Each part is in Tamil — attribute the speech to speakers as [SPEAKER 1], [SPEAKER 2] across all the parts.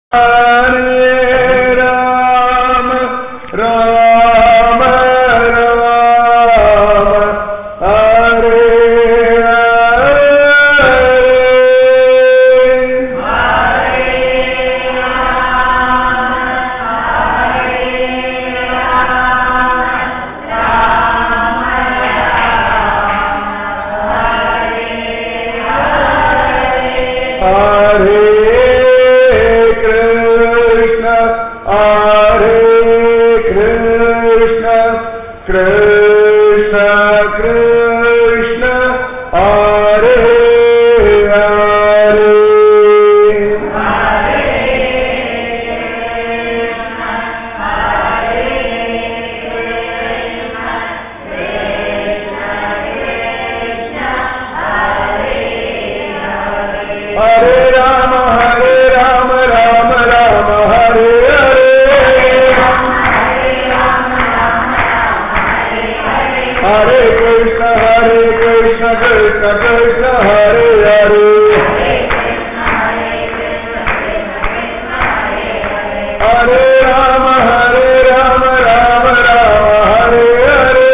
[SPEAKER 1] Hare Rama, Rama Rama, Hare Hare. Hare Krishna, Hare Krishna, Krishna Krishna, Hare Hare. Hare Rama, Hare Rama, Rama Rama, Hare Hare. Hare Krishna, Hare Krishna, Krishna Krishna, Hare Hare. Hare Rama, Hare Rama, Rama Rama, Hare Hare.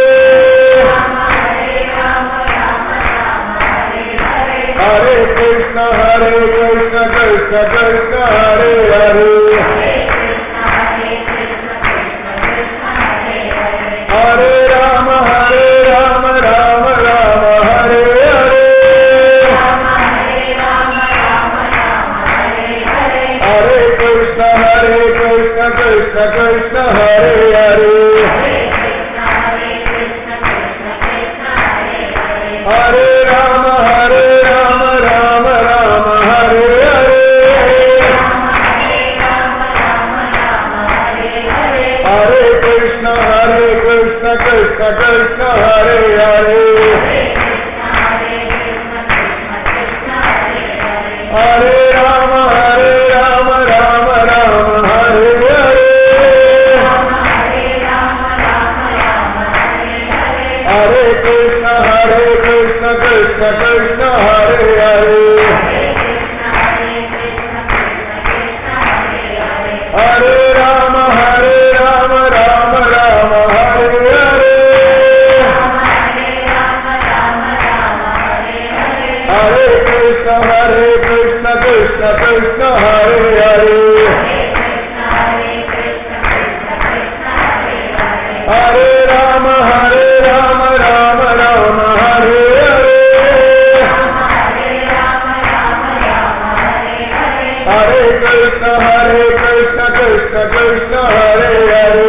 [SPEAKER 1] Hare Krishna, Hare Krishna, Krishna Krishna, Hare Hare. Hare Rama, Hare Rama, Rama Rama, Hare Hare. Hare Krishna, Hare Krishna, Krishna Krishna, Hare Hare. Hare Rama, Hare Rama, Rama Rama, Hare Hare. Hare Krishna, Hare Krishna, Krishna Krishna, Hare Hare. Hare Rama, Hare Rama, Rama Rama, Hare Hare. Hare Krishna, Hare Krishna, Krishna Krishna, Hare Hare. Hare Rama, Hare Rama, Rama Rama, Hare Hare. Hare Krishna, Hare Krishna, Krishna Krishna, Hare Hare. Hare Rama, Hare Rama, Rama Rama, Hare Hare. Hare Krishna, Hare Krishna, Krishna Krishna, Hare Hare.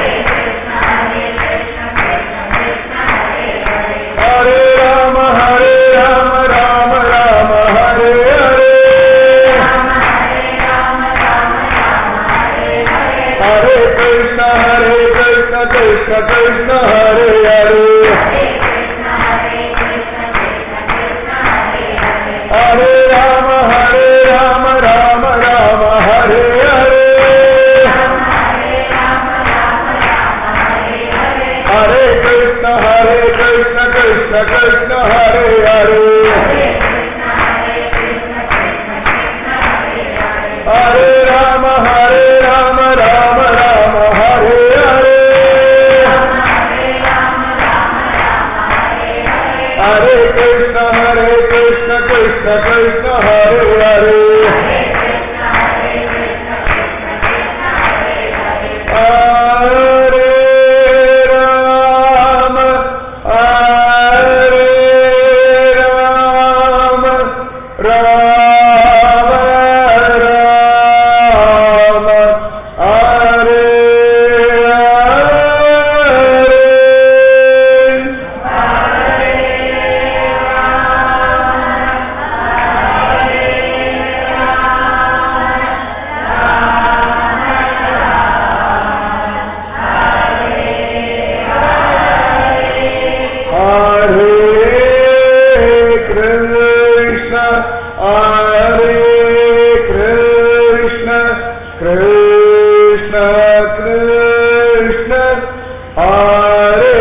[SPEAKER 1] Hare Rama, Hare Rama, Rama Rama, Hare Hare. Hare Krishna, Hare Krishna, Krishna Krishna, Hare Hare. Hare Rama, Hare Rama, Rama Rama, Hare Hare. Hare Krishna, Hare Krishna, Krishna Krishna, Hare Hare. Hare Rama, Hare Rama, Rama Rama, Hare Hare. Hare Krishna, Hare Krishna, Krishna Krishna, Hare Hare. Hare Rama, Hare Rama, Rama Rama, Hare Hare. Hare Krishna, Hare Krishna, Krishna Krishna, Hare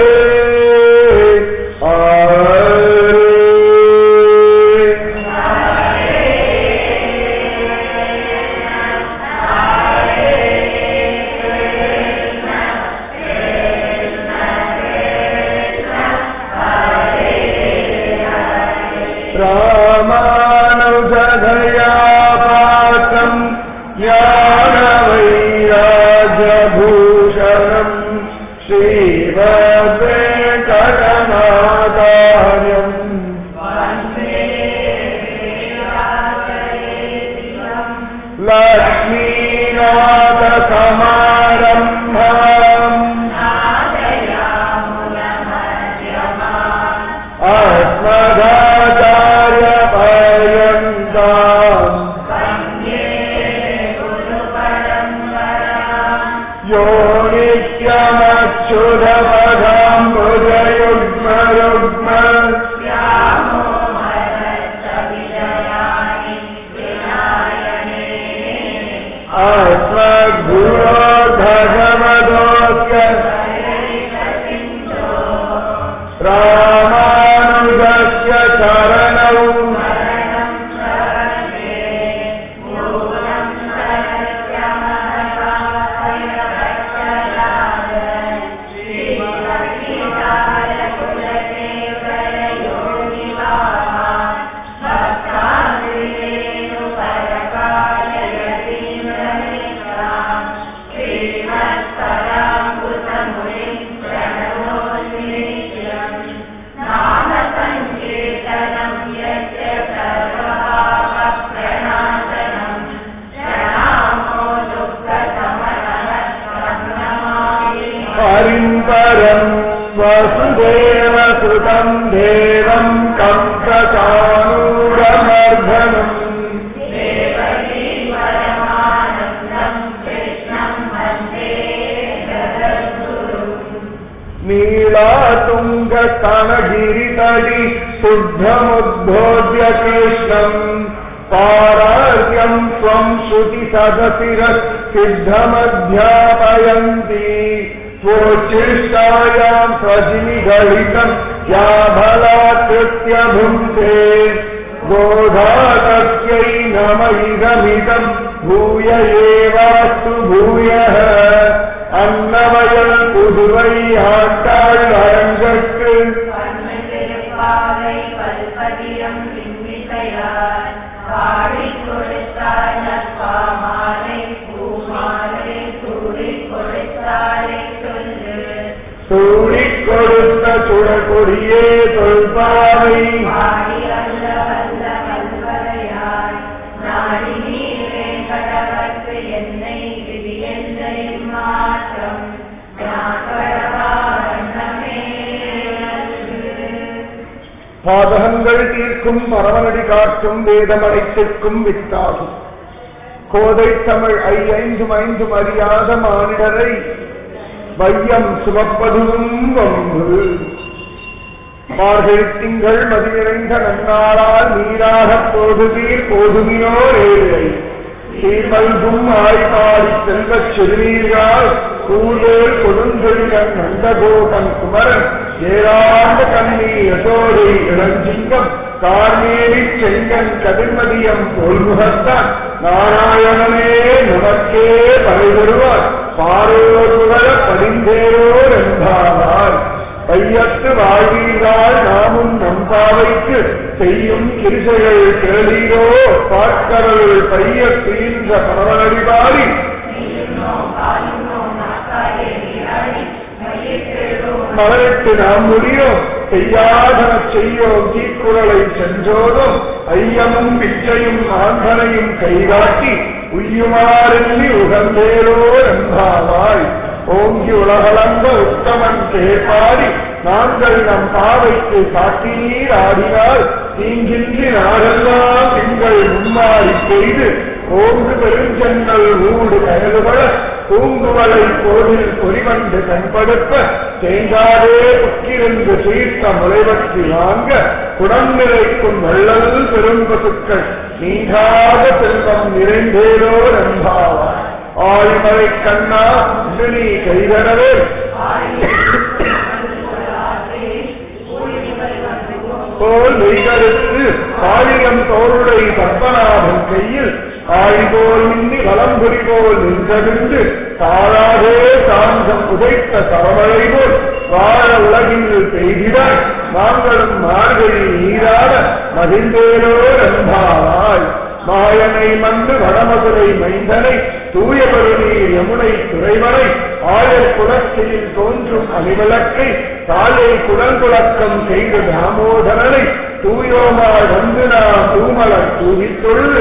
[SPEAKER 1] Hare. लक्ष्मीनाथसमारम्भाम् अस्मदाचार्यपर्यन्ताम् यो नित्यमच्युतपदाम् भुजयुग्मयुग्म अस्मद्गुरो भगवतोऽस्य रामानुजस्य चरणौ हरिम्परम् वसुदेवसुतम् देवम् कम्सचाणूरमर्धनम् नीलातुङ्गस्तनगिरितडि शुद्धमुद्बोध्य कृष्णम् पारार्यम् त्वम् श्रुतिसदशिरः सिद्धमध्यापयन्ति स्वोच्छिष्टायाम् स्वजिनिगलितम् या बलात्कृत्य भुङ्क्ते गोधातस्यै नम इदमिदम् भूय एवास्तु भूयः அன்னவயல் புதுவை ஆட்டாள் அரங்கற்கு சூடிக் கொடுத்த சுடற்கொடியே தொல்பாவை
[SPEAKER 2] என்னை விதியென்ற மாற்றம் ஞாபகமே
[SPEAKER 1] பாதகங்கள் தீர்க்கும் மரவனடி காட்டும் வேதமனைத்திற்கும் வித்தாகும் கோதை தமிழ் ஐந்தும் ஐந்தும் அறியாத மானிடரை வையம் சுமப்பதும் வம்பு மார்கழி திங்கள் மதி நிறைந்த நன்னாளால் நீராகப் போதுவீர் போதுமியோ ஏழை சீர்மல்கும் ஆய்பாடி செல்வச் சிறுநீர்கள் கூதேல் கொடுந்தொழிலன் நந்தகோபன் குமரன் ஏராண்ட கண்ணி யசோதை இளஞ்சிங்கம் கார்மேலி செங்கன் கதிர்மதியம் தோல்முகத்தான் நாராயணனே நமக்கே பறைதருவார் பாரோருவர படிந்தேரோர் என்பாவார் பையத்து வாழ்வீர்கள் நாமும் நம்பாவைக்கு செய்யும் கிருசைகள் கேளீரோ பார்க்கடல் பையத்தீன்ற பரவனடிவாரி மலரிட்டு நாம் முடியும் செய்யாதன செய்யோம் தீக்குறளை சென்றோதும் ஐயமும் பிச்சையும் ஆந்தனையும் கைகாட்டி உய்யுமாறெல்லி உகந்தேரோ என்பாவாய் ஓங்கி உலகளந்த உத்தமன் கேட்பாடி நாங்கள் நம் பாவைக்கு காட்டீர் ஆடினால் தீங்கின்றி நாடெல்லாம் திங்கள் மும்மாறி பெய்து ஓங்கு பெருஞ்சென்னல் ஊடு கயலுபட பூங்குவலை கோவில் பொறிவண்டு கண்படுப்ப தேங்காதே புக்கிருந்து சீர்த்த முளைவற்றி வாங்க குடம் நிறைக்கும் வள்ளல் பெரும்பசுக்கள் நீங்காத செல்வம் நிறைந்தேரோ நம்பாவா ஆழ்மலை கண்ணா நீ கைதரவே போல் நெய்கருத்து காளியம் தோளுடை பத்மநாபன் கையில் ஆழிபோல் மின்னி வலம்புரி போல் நின்றவிந்து தாழாதே சாந்தம் உதைத்த சரமழை போல் வாழ உலகில் பெய்கிறாய் நாங்களும் மார்கழி நீராட மகிழ்ந்தேரோ நம்பாவாய் மாயனை மந்து வடமதுரை மைந்தனை தூய பெருநீர் யமுனை துறைவனை ஆயர் குலத்தில் தோன்றும் அணிவிளக்கை தாயை குடங்குளக்கம் செய்த தாமோதரனை தூயோமாய் வந்து நாம் தூமலர் தூவித்தொழு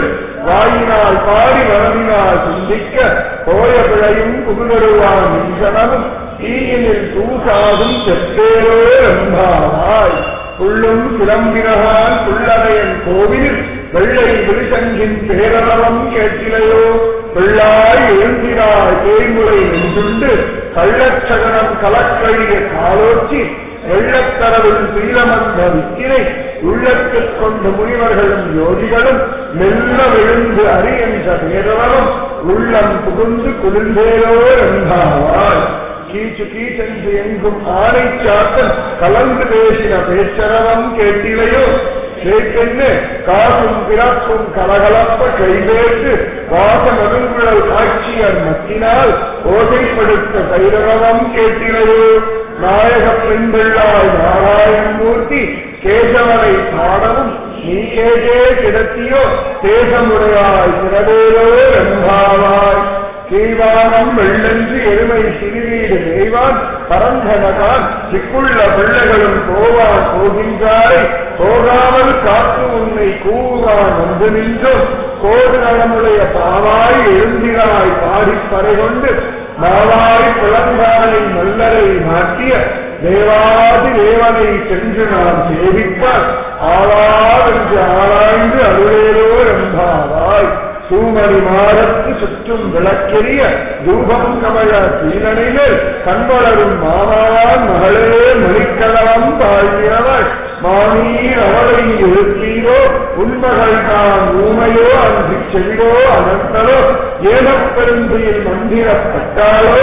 [SPEAKER 1] வாயினால் பாடி மனதினால் சிந்திக்க போய பிழையும் புகுதருவான் நின்றனமும் தீயினில் தூசாதும் செப்பேரோ என்பாவாய் புள்ளும் கிளம்பினகான் புள்ளரையன் கோவிலில் வெள்ளை விழிசங்கின் பேரளவம் கேட்டிலையோ வெள்ளாய் எழுந்தினாய் தேய்முறை நின்றுண்டு கள்ளச்சகனம் கலக்கழிய காலோச்சி வெள்ளத்தரவில் சீலமந்த வித்தினை உள்ளத்தில் கொண்ட முனிவர்களும் யோகிகளும் மெல்ல விழுந்து அறி என்ற பேரளவும் உள்ளம் புகுந்து குளிர்ந்தேரோ என்பாவாய் கீச்சு கீச்சென்று எங்கும் ஆணை சாத்தன் கலந்து பேசின பேச்சரவம் கேட்டிலையோ கேட்கென்று காசும் பிறப்பும் கலகலப்ப கைவேற்று வாச மதுங்குழல் காட்சியர் மத்தினால் ஓசைப்படுத்த கைரவம் கேட்டிலையோ நாயக பெண்பிள்ளாய் நாராயணமூர்த்தி கேசவனை பாடவும் நீ கேஜே கிடத்தியோ தேசமுடையாய் பிறவேரோ என்பாவாய் கீழ்வானம் வெள்ளென்று எருமை சிறுவீடு மேய்வான் பரந்தனதான் சிக்குள்ள பிள்ளைகளும் போவான் போகின்றாய் போகாமல் காத்து உன்னை கூவான் வந்து நின்றும் கோடு நலமுடைய பாவாய் எழுந்தினாய் பாடிப் பறைகொண்டு மாவாய் பிளந்தானை மல்லரை மாட்டிய தேவாதி தேவனை சென்று நாம் சேவிப்பார் ஆளாவென்று ஆராய்ந்து அருளேரோ என்பாவாய் சூமணி மாடத்து சுற்றும் விளக்கெரிய தூபம் கமல சீலனிலே கண்வளரும் மாமாவான் மகளே மணிக்கலவம் தாழ்கிறவள் மாமீர் அவளை எழுப்பீரோ உண்மகள் தான் ஊமையோ அன்று செவிடோ அனந்தலோ ஏனப்பெருந்தியில் மந்திரப்பட்டாலோ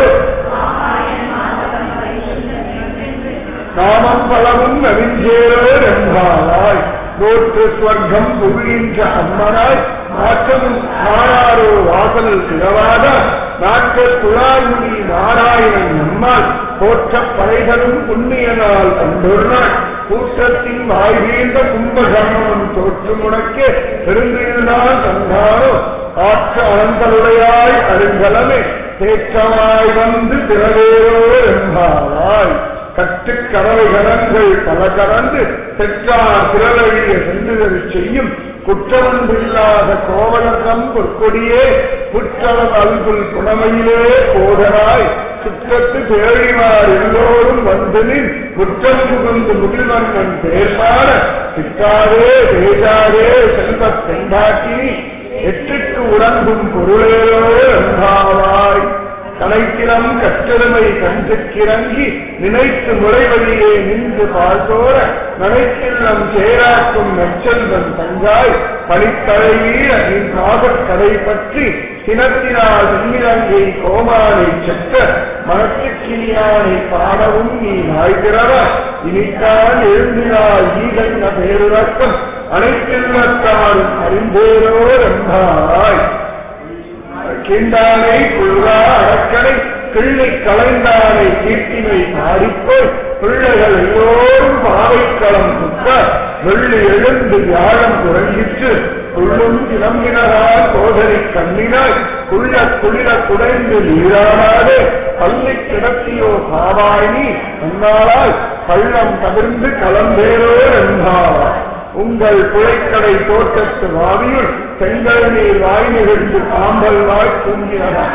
[SPEAKER 1] நாமம் பலவும் நவிஞ்சேரோ என்பாளாய் நோற்று ஸ்வர்க்கம் புகின்ற அம்மனாய் மாற்றமும் நாடாரோ வாசல் சிறவாத நாட்ட துளாமுடி நாராயணன் நம்மால் போற்ற படைகளும் புண்ணியனால் கண்டொருநாள் கூட்டத்தின் வாய்வீழ்ந்த கும்பகர்மம் தோற்று முடக்கே பெருந்திருநாள் தந்தாரோ ஆற்ற அனந்தருடையாய் அருங்கலமே தேற்றமாய் வந்து திறவேரோ என்பாவாய் கட்டுக் கரவை கரங்கள் பல கறந்து பெற்றார் திரளழிய சென்றுதல் செய்யும் குற்றமொன்றில்லாத கோவலகம் பொற்கொடியே குற்றவன் அல்குல் குணமையிலே போதனாய் சுற்றத்து பேழிமார் எல்லோரும் வந்து நின் குற்றம் புகுந்து முகில்வண்ணன் பேர்பாட சித்தாரே தேஜாரே செல்வத் தென்பாட்டி எட்டுக்கு உறங்கும் பொருளேரோ என்பாவாய் கலைக்கிலம் கற்றெருமை கஞ்சுக்கிறங்கி நினைத்து முறைவழியே நின்று பார்த்தோர நனைக்கில்லம் சேராக்கும் நெச்செல்வன் தங்காய் பனித்தலைவீர நின் பாகக்கடை பற்றி சினத்தினால் சென்னிலங்கை கோமானை செற்ற மனத்துக்கினியானை பாடவும் நீ நாய்கிறவ இனித்தான் எழுந்தினாய் ஈகன்ன பேருறக்கம் அனைத்தில்லத்தாரும் அறிந்தேரோ என்பாய் கீண்டானை குழுவா அடக்கடை கிள்ளை கலைந்தானை கீர்த்தினை பாடிப்போய் பிள்ளைகள் எல்லோரும் பாவைக்களம் குத்த வெள்ளி எழுந்து வியாழம் குறைஞ்சிற்று உள்ளும் கிளம்பினரால் சோதனை கண்ணினாய் குள்ள குளிர குடைந்து நீராடாதே பள்ளி கிடத்தியோ பாவாய் நீ அன்னாளால் பள்ளம் தவிர்ந்து கலந்தேரோ என்பாவாய் உங்கள் புழைக்கடை தோட்டத்து வாவியுள் செங்கல் நீர் வாய் நிகழ்ந்து ஆம்பல் வாய் தூங்கினதா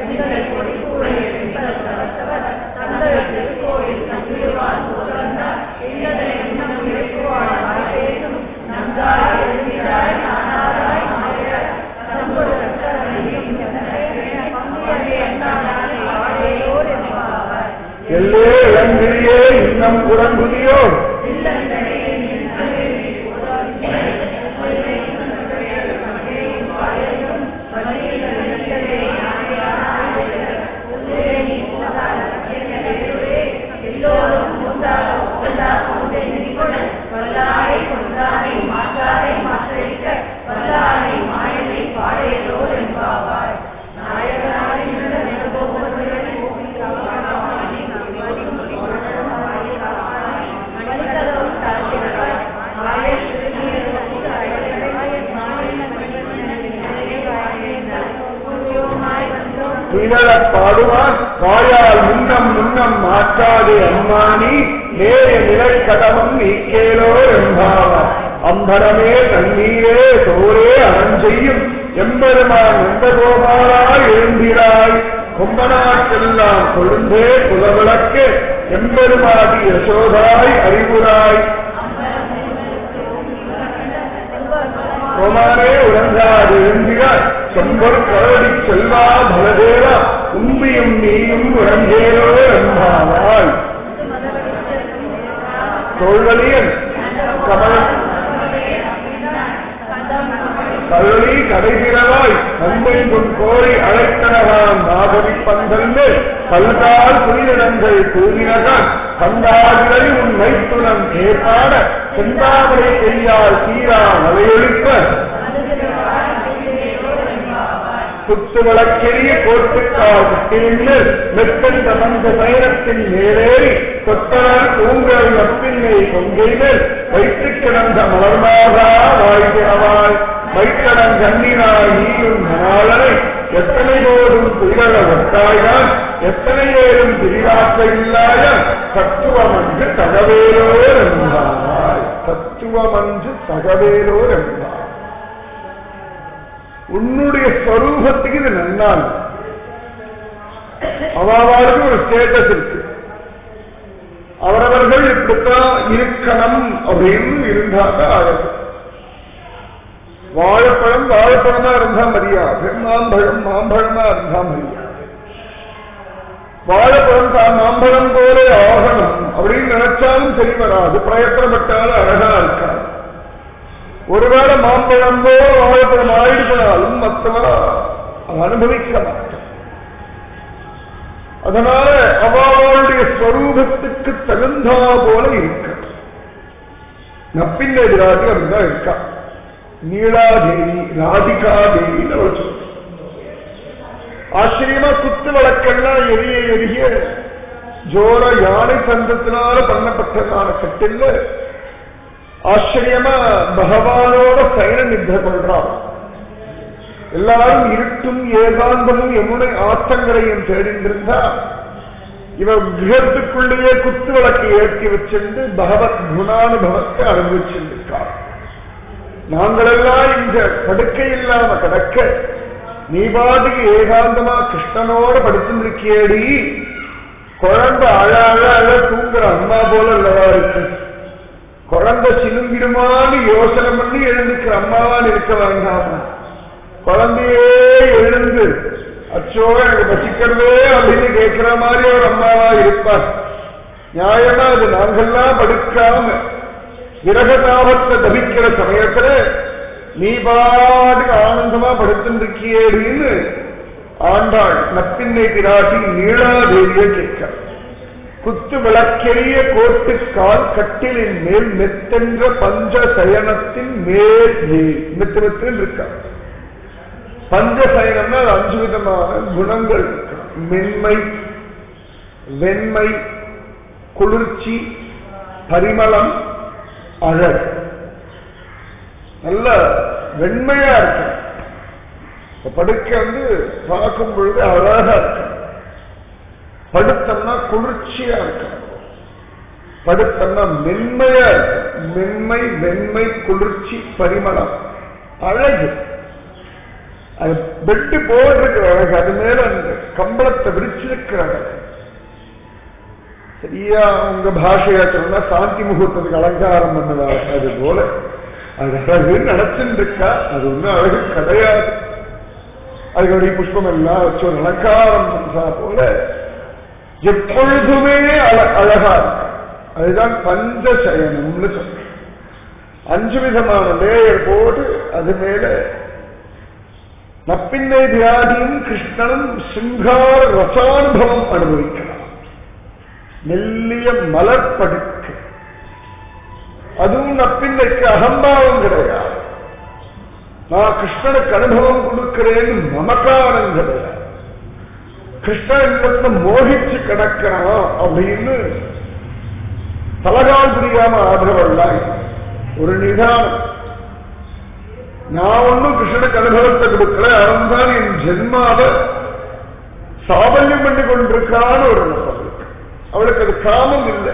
[SPEAKER 1] எல்லே இளங்கிரியே இன்னம் குரங்குதியோ துயிலப் பாடுவான் வாயால் முன்னம் முன்னம் மாற்றாதே அம்மானி நேய நிலை கடமும் நீக்கேலோ என்பாவார் அம்பரமே தண்ணீரே தோரே அறஞ்செய்யும் எம்பெருமான் எந்த கோபாலாய் எழுந்திராய் கொம்பனாக்கெல்லாம் கொழுந்தே புலவிளக்கு எம்பெருமாடி யசோதாய் அறிவுராய் கோமாரே உறங்காது எழுந்திராய் செம்பொற் கரடி செல்வா பலதேவா உம்பியும் நீயும் உறங்கேரோ என்பாவாய் தோல்வலியன் கமல கருளி கடைகிறவாய் நன்மை உன் கோரி அழைத்தனவான் நாகவி பந்தல்ந்து பல்கால் புனிதங்கள் கூறினகான் கந்தாதிரை உன் மைத்துனம் கேட்டாட செந்தாமரை செய்யால் தீரா மலையொழிப்ப குத்து வழக்கெரிய கோட்டுக்கால் கட்டிருந்து மெத்தன் தமந்த பயணத்தின் மேலேறி கொத்தனால் தூங்கல் நப்பின்னை கொங்கையில் வைத்து கிடந்த மலர்மாதா வாழ்கிறவாய் வைத்தடம் கண்ணினாய் நீயும் மணாளனை எத்தனை போதும் துயிலக ஒட்டாய்தான் எத்தனை ஏழும் பிரிவாக்க இல்லாய தத்துவமன்று தகவேலோர் என்றாய் தத்துவமன்று தகவேலோர் என்றார் உன்னுடைய ஸ்வரூபத்துக்கு இது நன்னாள் அவாவாருக்கு ஒரு ஸ்டேட்டஸ் இருக்கு அவரவர்கள் இப்படித்தான் இருக்கணும் அப்படின்னு இருந்தாதான் அழகு வாழைப்பழம் வாழைப்பழமா இருந்தா மரியாதை மாம்பழம் மாம்பழமா இருந்தா மரியாதை வாழைப்பழம் தான் மாம்பழம் போல ஆகணும் அப்படின்னு நினைச்சாலும் சரி வராது பிரயத்தனப்பட்டாலும் அழகா இருக்காது ஒருவேளை மாம்பழம் போல வாழைப்பழம் ஆயிடுனாலும் மற்றவா அவன் அனுபவிக்க மாட்டான் அதனால அவளுடைய ஸ்வரூபத்துக்கு தகுந்தா போல இருக்க நப்பின் எதிராக அப்படிதான் இருக்கா நீலாதேவி ராதிகா தேவின்னு அவள் சொல்ற ஆச்சரியமா குத்து வழக்கெல்லாம் எரிய எரிய ஜோர யானை சந்தத்தினால பண்ணப்பட்டதான கட்டில்ல ஆச்சரியமா பகவானோட சைன நித்த கொள்றான் எல்லாரும் இருட்டும் ஏகாந்தமும் யமுனை ஆற்றங்கரையும் தேடிந்திருந்தா இவர் கிரகத்துக்குள்ளேயே குத்து விளக்கு ஏற்றி வச்சிருந்து பகவத் குணானுபவத்தை அனுபவிச்சிருக்கார் நாங்களெல்லாம் இந்த படுக்கை இல்லாம கிடக்க நீ பாட்டுக்கு ஏகாந்தமா கிருஷ்ணனோட படுத்திருக்கியேடி குழந்தை அழ அழ அழ தூங்குற அம்மா போல அல்லவா இருக்கு குழந்தை சிலுங்கிடுமான்னு யோசனை பண்ணி எழுந்துக்கிற அம்மாவான் இருக்க வேண்டாமா குழந்தையே எழுந்து அச்சோ எனக்கு பசிக்கிறதே அப்படின்னு கேட்கிற மாதிரி ஒரு அம்மாவா இருப்பார் நியாயமா அது நாங்கெல்லாம் படுக்காம விரகதாபத்தை தவிக்கிற சமயத்துல நீ பாட்டுக்கு ஆனந்தமா படுத்திருக்கியேடின்னு ஆண்டாள் நப்பின்னை பிராட்டி நீளாதேவிய கேட்க குத்து விளக்கெரிய கோட்டுக்கால் கட்டிலின் மேல் மெத்தென்ற பஞ்ச சயனத்தின் மேல் மெத்து மெத்துன்னு இருக்கா பஞ்ச சயனம்னா அது அஞ்சு விதமான குணங்கள் இருக்கு மென்மை வெண்மை குளிர்ச்சி பரிமளம் அழகு நல்ல வெண்மையா இருக்கு இப்ப படுக்கை வந்து பார்க்கும் பொழுது அழகா இருக்கு படுத்தம்னா குளிர்ச்சியா இருக்கு படுத்தம்னா மென்மையா இருக்கு மென்மை வெண்மை குளிர்ச்சி பரிமளம் அழகு அது பெட்டு போட்டிருக்கிற அழகு அது மேல அந்த கம்பளத்தை விரிச்சிருக்கிற அழகு சரியா உங்க பாஷையா சொன்னா சாந்தி முகூர்த்தத்துக்கு அலங்காரம் பண்ணதா அது போல அது அழகுன்னு நினைச்சுட்டு இருக்கா அது ஒன்றும் அழகு கிடையாது அதுக்கு புஷ்பம் எல்லாம் வச்சு ஒரு அலங்காரம் பண்றா போல எப்பொழுதுமே அழ- அழகா இருக்கு அதுதான் பஞ்சசயனம்னு சொல்றேன் அஞ்சு விதமான லேயர் போட்டு அது மேல நப்பின்னை வியாதியும் கிருஷ்ணனும் சிங்கார ரசானுபவம் அனுபவிக்கலாம் மெல்லிய மலர்படுக்கு அதுவும் நப்பின்னைக்கு அகம்பாவம் கிடையாது நான் கிருஷ்ணனுக்கு அனுபவம் கொடுக்கிறேன்னு மமக்காரம் கிடையாது கிருஷ்ணன் மோகிச்சு கிடக்கிறான் அப்படின்னு தலகால் புரியாம ஆதரவல்லாய் ஒரு நிதானம் நான் ஒன்னும் கிருஷ்ணனுக்கு அனுபவத்தை கொடுக்கல அவன் தான் என் ஜென்மாவை சாபல்யம் பண்ணி கொண்டிருக்கான்னு ஒரு நம்பர் இருக்கு அவளுக்கு அது காமம் இல்லை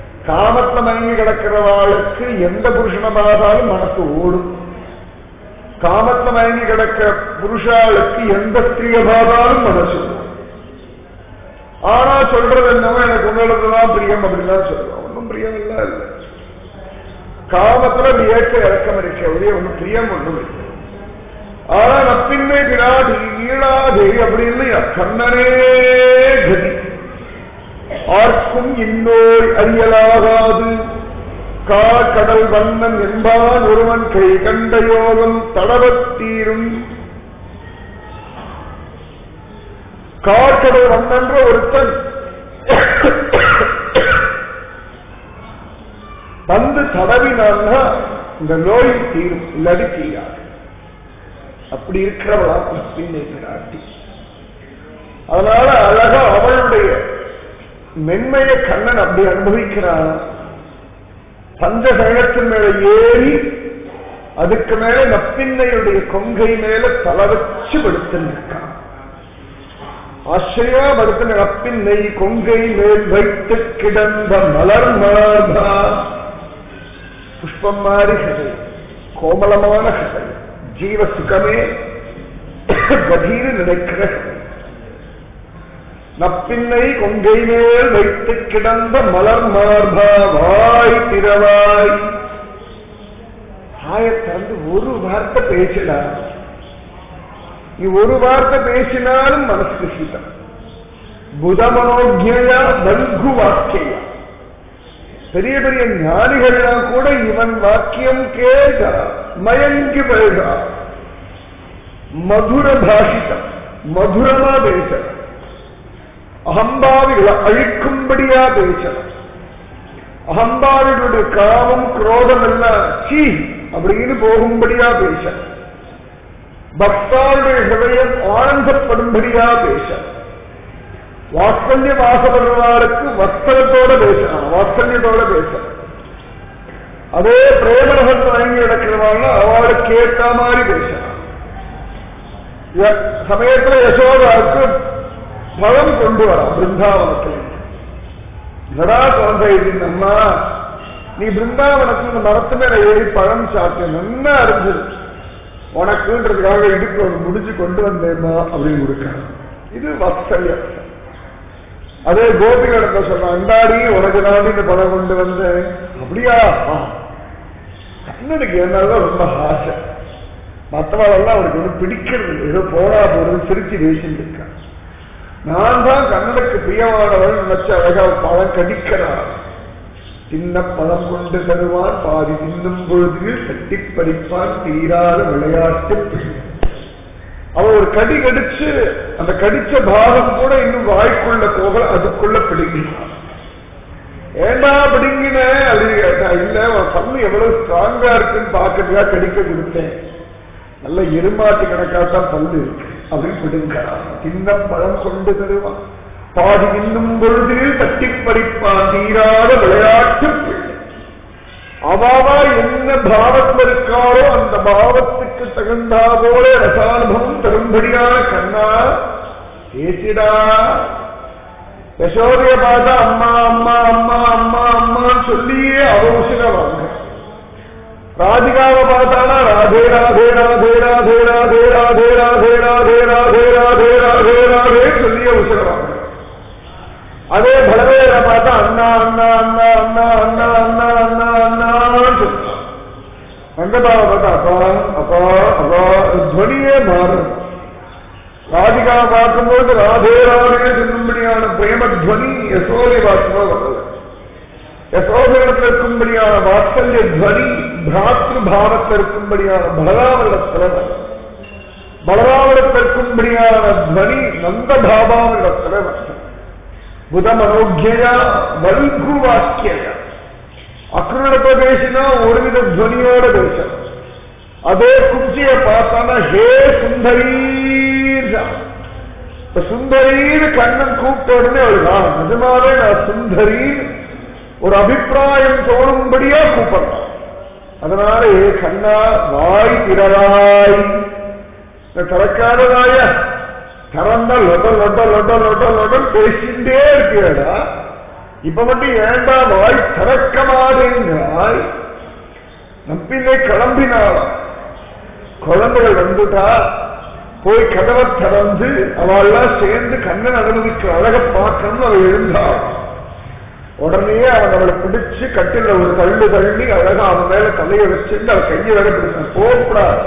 [SPEAKER 1] காமத்துல மயங்கி கிடக்கிறவாளுக்கு எந்த புருஷனை பார்த்தாலும் மனசு ஓடும் காமத்துல மயங்கி கிடக்க புருஷாளுக்கு எந்த ஸ்திரிய பார்த்தாலும் மனசு வரும். ஆனா சொல்றது என்னவோ எனக்கு உங்களிடத்துதான் பிரியம் அப்படின்லாம் சொல்லுவோம் ஒன்றும் பிரியம் இல்ல இல்லை காமத்துல அப்படி ஏற்ற இறக்கம் இருக்க ஒரே ஒன்றும் பிரியம் ஒன்றும் இல்லை ஆனா நப்பின்மை பிராடி நீளாதே அப்படி இல்லையா கண்ணனே கதி ஆர்க்கும் இன்னோய் அறியலாகாது காக்கடல் வண்ணன் என்பான் ஒருவன் கை கண்ட யோகம் தடவத்தீரும் காக்கடல் வண்ணன்ற ஒருத்தன் வந்து தடவினான்னா இந்த நோய் தீரும் இல்லாடி தீராது அப்படி இருக்கிறவளா பின்னை பிராட்டி அதனால அழகா அவளுடைய மென்மைய கண்ணன் அப்படி அனுபவிக்கிறான் பஞ்சசயனத்தின் மேல ஏறி அதுக்கு மேல நப்பின்னையுடைய கொங்கை மேல தலை வச்சு படுத்திருக்கான் ஆச்சரியா படுத்தின நப்பின்னை கொங்கை மேல் வைத்து கிடந்த மலர் மாதா புஷ்பம் மாறி கதை கோமலமான கதை ஜீவ சுகமே கதீர் நினைக்கிற கதை நப்பின்னை கொங்கை மேல் வைத்து கிடந்த மலர் மார்பா வாய் திறவாய் ஆய திறந்து ஒரு வார்த்தை பேசிடா நீ ஒரு வார்த்தை பேசினாலும் மனசுக்கு சீதம் புதமனோஜயா பல்கு வாக்கியா பெரிய பெரிய ஞானிகள்லாம் கூட இவன் வாக்கியம் கேட்டா மயங்கி போயிடா மதுர பாஷிதம் மதுரமா பேசணும் அகம்பாவிகளை அழிக்கும்படியா பேசணும் அகம்பாவிகளுடைய காமம் குரோதம் எல்லாம் சீ அப்படின்னு போகும்படியா பேசணும் பக்தாருடைய ஹிருதயம் ஆனந்தப்படும்படியா பேசணும் வாத்சல்யம் ஆசைப்படுறவாருக்கு வஸ்திரத்தோட பேசணும் வாத்சல்யத்தோட பேசணும் அதே பிரேமரகத்தை வாங்கி நடக்கிறவாங்க அவளுக்கு ஏற்ற மாதிரி பேசணும் ய- சமயத்துல யசோதாவுக்கு பழம் கொண்டு வரா பிருந்தாவனத்தில் நடா குழந்தை இது அம்மா நீ பிருந்தாவனத்தில் இந்த மரத்து மேல ஏறி பழம் சாப்பிட்டு நல்லா இருந்தது உனக்குன்றதுக்காக இடுப்பு ஒரு முடிச்சு கொண்டு வந்தேம்மா அப்படின்னு கொடுக்க இது வத்சல்யம் அதே கோபிகளிடத்த சொல்றான் அண்டாடி உனக்கு நான் இந்த பழம் கொண்டு வந்தேன் அப்படியா ஆ. கண்ணனுக்கு என்னதான் ரொம்ப ஆசை மற்றவாளெல்லாம் அவனுக்கு ஒன்றும் பிடிக்கிறது இல்லை. ஏதோ போடா போறது சிரிச்சு பேசிட்டு இருக்கான் நான் தான் கண்ணனுக்கு பிரியமானவள் நினைச்ச அழகா பழம் கடிக்கிறான் சின்ன பழம் கொண்டு தருவான் பாதி தின்னும் பொழுது தட்டி பறிப்பான் தீராத விளையாட்டு பிள்ளை. அவன் ஒரு கடி கடிச்சு அந்த கடிச்ச பாகம் கூட இன்னும் வாய்க்குள்ள போக அதுக்குள்ள பிடிக்கிறான் ஏண்டா பிடிங்கின அப்படின்னு கேட்டா இல்ல உன் பல்லு எவ்வளவு ஸ்ட்ராங்கா இருக்குன்னு பாக்கிறதுக்காக கடிக்க கொடுத்தேன் நல்ல எருமாட்டு கணக்காத்தான் பல்லு இருக்கு அப்படின்னு பிடுங்கிறான் சின்ன பழம் கொண்டு தருவான் பாதி இன்னும் பொழுதில் தட்டி பறிப்பான் தீராத விளையாட்டு பிள்ளை அவாவா என்ன பாவத்தில் இருக்காரோ அந்த பாவத்துக்கு தகுந்தா போல ரசானுபவம் தரும்படியான கண்ணா பேசிடா யசோதைய பார்த்தா அம்மா அம்மா அம்மா அம்மா அம்மான்னு சொல்லியே அவசியவாங்க ராதிகாவை பார்த்தானா ராதே ராதே ராதே ராதே ராதே ராதே ராதே ராதே ராதே ராதே ராதே ராதே சொல்லியே உசிரவாங்க அதே பலவேர பார்த்தா அண்ணா அண்ணா அண்ணா அண்ணா அண்ணா அண்ணா அண்ணா அண்ணான்னு சொல்றான் ரங்கபாவை பார்த்தா அப்பா அப்பா அப்பா துவனியே மாறும் ராதிகா பார்க்கும்போது ராதே ராதே சொல்லும்படியான பிரேம துவனி யசோதை பார்க்கும்போது வரல யசோதையிடத்தில் இருக்கும்படியான வாத்சல்ய துவனி பிராத்ரு பாவத்தில் இருக்கும்படியான பலராமரிடத்தில் வரல பலராமரிடத்தில் இருக்கும்படியான துவனி நந்த பாபாவிடத்தில் வரல புதமனோக்கியா வல்கு வாக்கியா அக்ருடத்தை பேசினா ஒருவித துவனியோட பேசணும் அதே குஞ்சிய பார்த்தானா ஹே சுந்தரீர் இப்ப சுந்தரீர் கண்ணன் கூப்பிட்ட உடனே அவளுதான் நிஜமாவே நான் சுந்தரீர் ஒரு அபிப்பிராயம் தோணும்படியா கூப்பிடலாம் அதனால ஏ கண்ணா வாய் திறவாய் இந்த திறக்காததாய திறந்தா லொட லொட லொட லொட லொடன் பேசிட்டே இருக்கிறடா இப்ப மட்டும் ஏண்டா வாய் திறக்க மாட்டேங்கிறாய் நம்பினை கிளம்பினாள் குழந்தைகள் வந்துட்டா போய் கதவை திறந்து அவள்லாம் சேர்ந்து கண்ணன் அனுமதிக்கிற அழக பார்க்கணும்னு அவள் எழுந்தாள் உடனே அவன் அவளை பிடிச்சு கட்டில ஒரு தள்ளு தள்ளி அழகா அவன் மேல தலையை வச்சுட்டு அவன் கையை வேற பிடிச்சான் போகக்கூடாது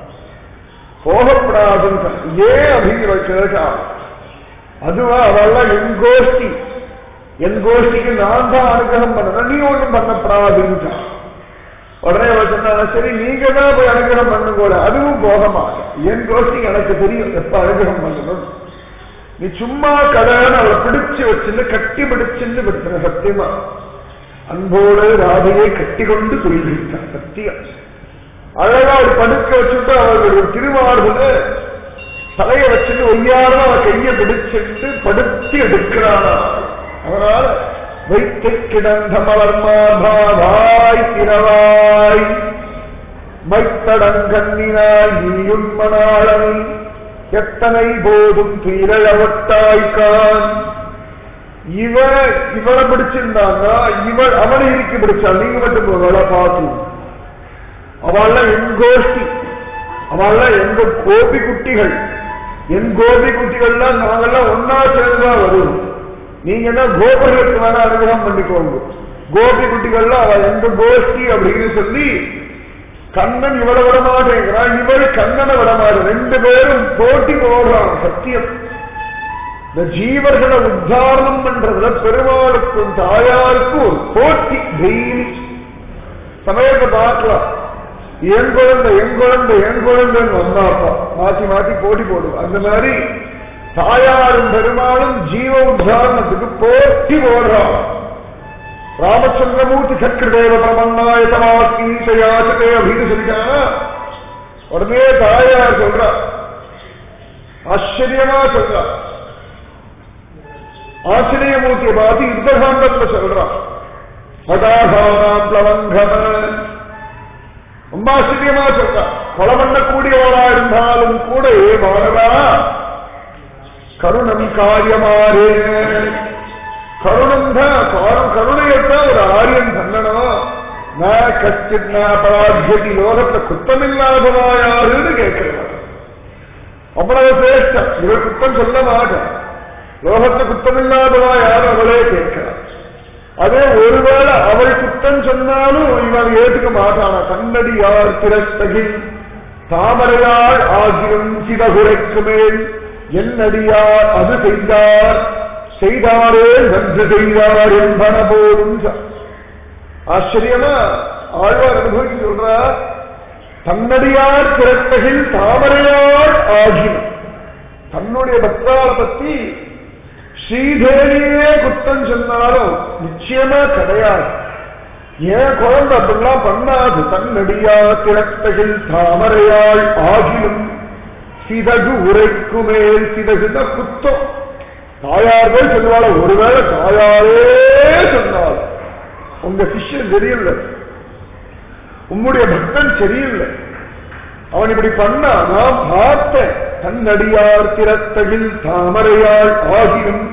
[SPEAKER 1] போகக்கூடாதுன்னு ஏன் அப்படிங்கிற கேட்டா அதுவா அவெல்லாம் என் கோஷ்டி என் கோஷ்டிக்கு நான் தான் அனுகிரகம் பண்ணணும் நீ ஒண்ணும் பண்ணப்படாதுன்னுட்டான் உடனே அவள் சொன்னா சரி நீங்க தான் போய் அனுகிரகம் பண்ணுங்க அதுவும் போக மாட்டேன் என் கோஷ்டிக்கு எனக்கு தெரியும் எப்ப அனுகிரகம் பண்ணணும் நீ சும்மா கடன் அவளை பிடிச்சு வச்சுன்னு கட்டி பிடிச்சுன்னு விடுற சத்தியமா அன்போடு ராதையை கட்டி கொண்டு துயில்விட்டான் சத்தியம் அழகா ஒரு படுக்க வச்சுட்டு அவர்களுடைய திருமார்புல தலையை வச்சுட்டு ஒய்யாரம் அவ கையை பிடிச்சிட்டு படுத்தி எடுக்கிறானா அதனால வைத்து கிடந்த மலர்மாபாவாய் திரவாய் மைத்தடங்கண்ணினாய் நீயுண்மனாளனை எத்தனை போதும் துயிரழவட்டாய்கான் இவ இவளை பிடிச்சிருந்தாங்க இவள் அவனை இறுக்கி பிடிச்சாள் நீங்க மட்டும் அவளை பார்த்து அவள்லாம் என் கோஷ்டி அவள்லாம் எங்க கோபி குட்டிகள் என் கோபி குட்டிகள்லாம் நாங்கெல்லாம் ஒன்னா சேர்ந்துதான் வருவோம் நீங்க என்ன கோபர்களுக்கு வேணா அனுகிரகம் பண்ணிக்கோங்க கோபி குட்டிகள்லாம் அவள் எங்க கோஷ்டி அப்படின்னு சொல்லி கண்ணன் இவளை விட மாட்டேங்கிறான் இவள் கண்ணனை விட மாட்டேன் ரெண்டு பேரும் போட்டி போடுறான் சத்தியம் இந்த ஜீவர்களை உத்தாரணம் பண்றதுல பெருமாளுக்கும் தாயாருக்கும் ஒரு போட்டி டெய்லி சமயத்தை பார்க்கலாம் என் குழந்தை என் குழந்தை என் குழந்தைன்னு வந்தாப்பா மாத்தி மாத்தி போட்டி போடுவோம் அந்த மாதிரி தாயாரும் பெருமாளும் ஜீவ உத்தாரணத்துக்கு போட்டி போடுறான் ராமச்சந்திரமூர்த்தி சக்கரதேவ பிரமன்னாயதமாக்கீசயாசதே அப்படின்னு சொல்லிட்டாங்க உடனே தாயார் சொல்றா ஆச்சரியமா சொல்றா ஆச்சரியமூர்த்தியை பார்த்து யுத்தகாண்டத்துல சொல்றான் மதாசானாம் பிளவங்கம ரொம்ப ஆச்சரியமா சொல்றா கொலை பண்ணக்கூடியவளா இருந்தாலும் கூட ஏ மாணவா கருணம் காரியமாறே கருணம் தான் கருணையத்தான் ஒரு ஆரியம் பண்ணணும் நான் கச்சித் அபராத்தியதி லோகத்தை குத்தமில்லாதவா யாருன்னு கேட்கிறார் அவ்வளவு சிரேஷ்டம் இவர் குத்தம் சொல்ல மாட்டார் லோகத்தை குத்தமில்லாதவா யாரும் அவளே கேட்கிறார் அதே ஒருவேளை அவள் குத்தம் சொன்னாலும் இவன் ஏற்றுக்க மாட்டானா கண்ணடி யார் திரத்தகில் தாமரையாள் ஆகியும் சிவகுரைக்கு மேல் என்னடியார் அது செய்தார் செய்தாரே நன்று செய்தார் என்பன போலும் ஆச்சரியமா ஆழ்வார் அனுபவிச்சு சொல்றார் தன்னடியார் திரட்டகில் தாமரையாள் ஆகின தன்னுடைய பக்தாள பத்தி ஸ்ரீதேவியே குத்தம் சொன்னாலும் நிச்சயமா கிடையாது ஏன் குழந்தை அப்படிலாம் பண்ணாது தன்னடியா திரட்டகில் தாமரையாள் ஆகிலும் சிதகு உரைக்கு மேல் சிதகுத குத்தம் தாயார்கள் சொல்லுவாள் ஒருவேளை தாயாரே சொன்னாள் உங்க சிஷ்யன் சரியில்லை உம்முடைய பக்தன் சரியில்லை அவன் இப்படி பண்ணா நான் பார்த்தேன் தன்னடியார் திறத்தகில் தாமரையாள் ஆகியும்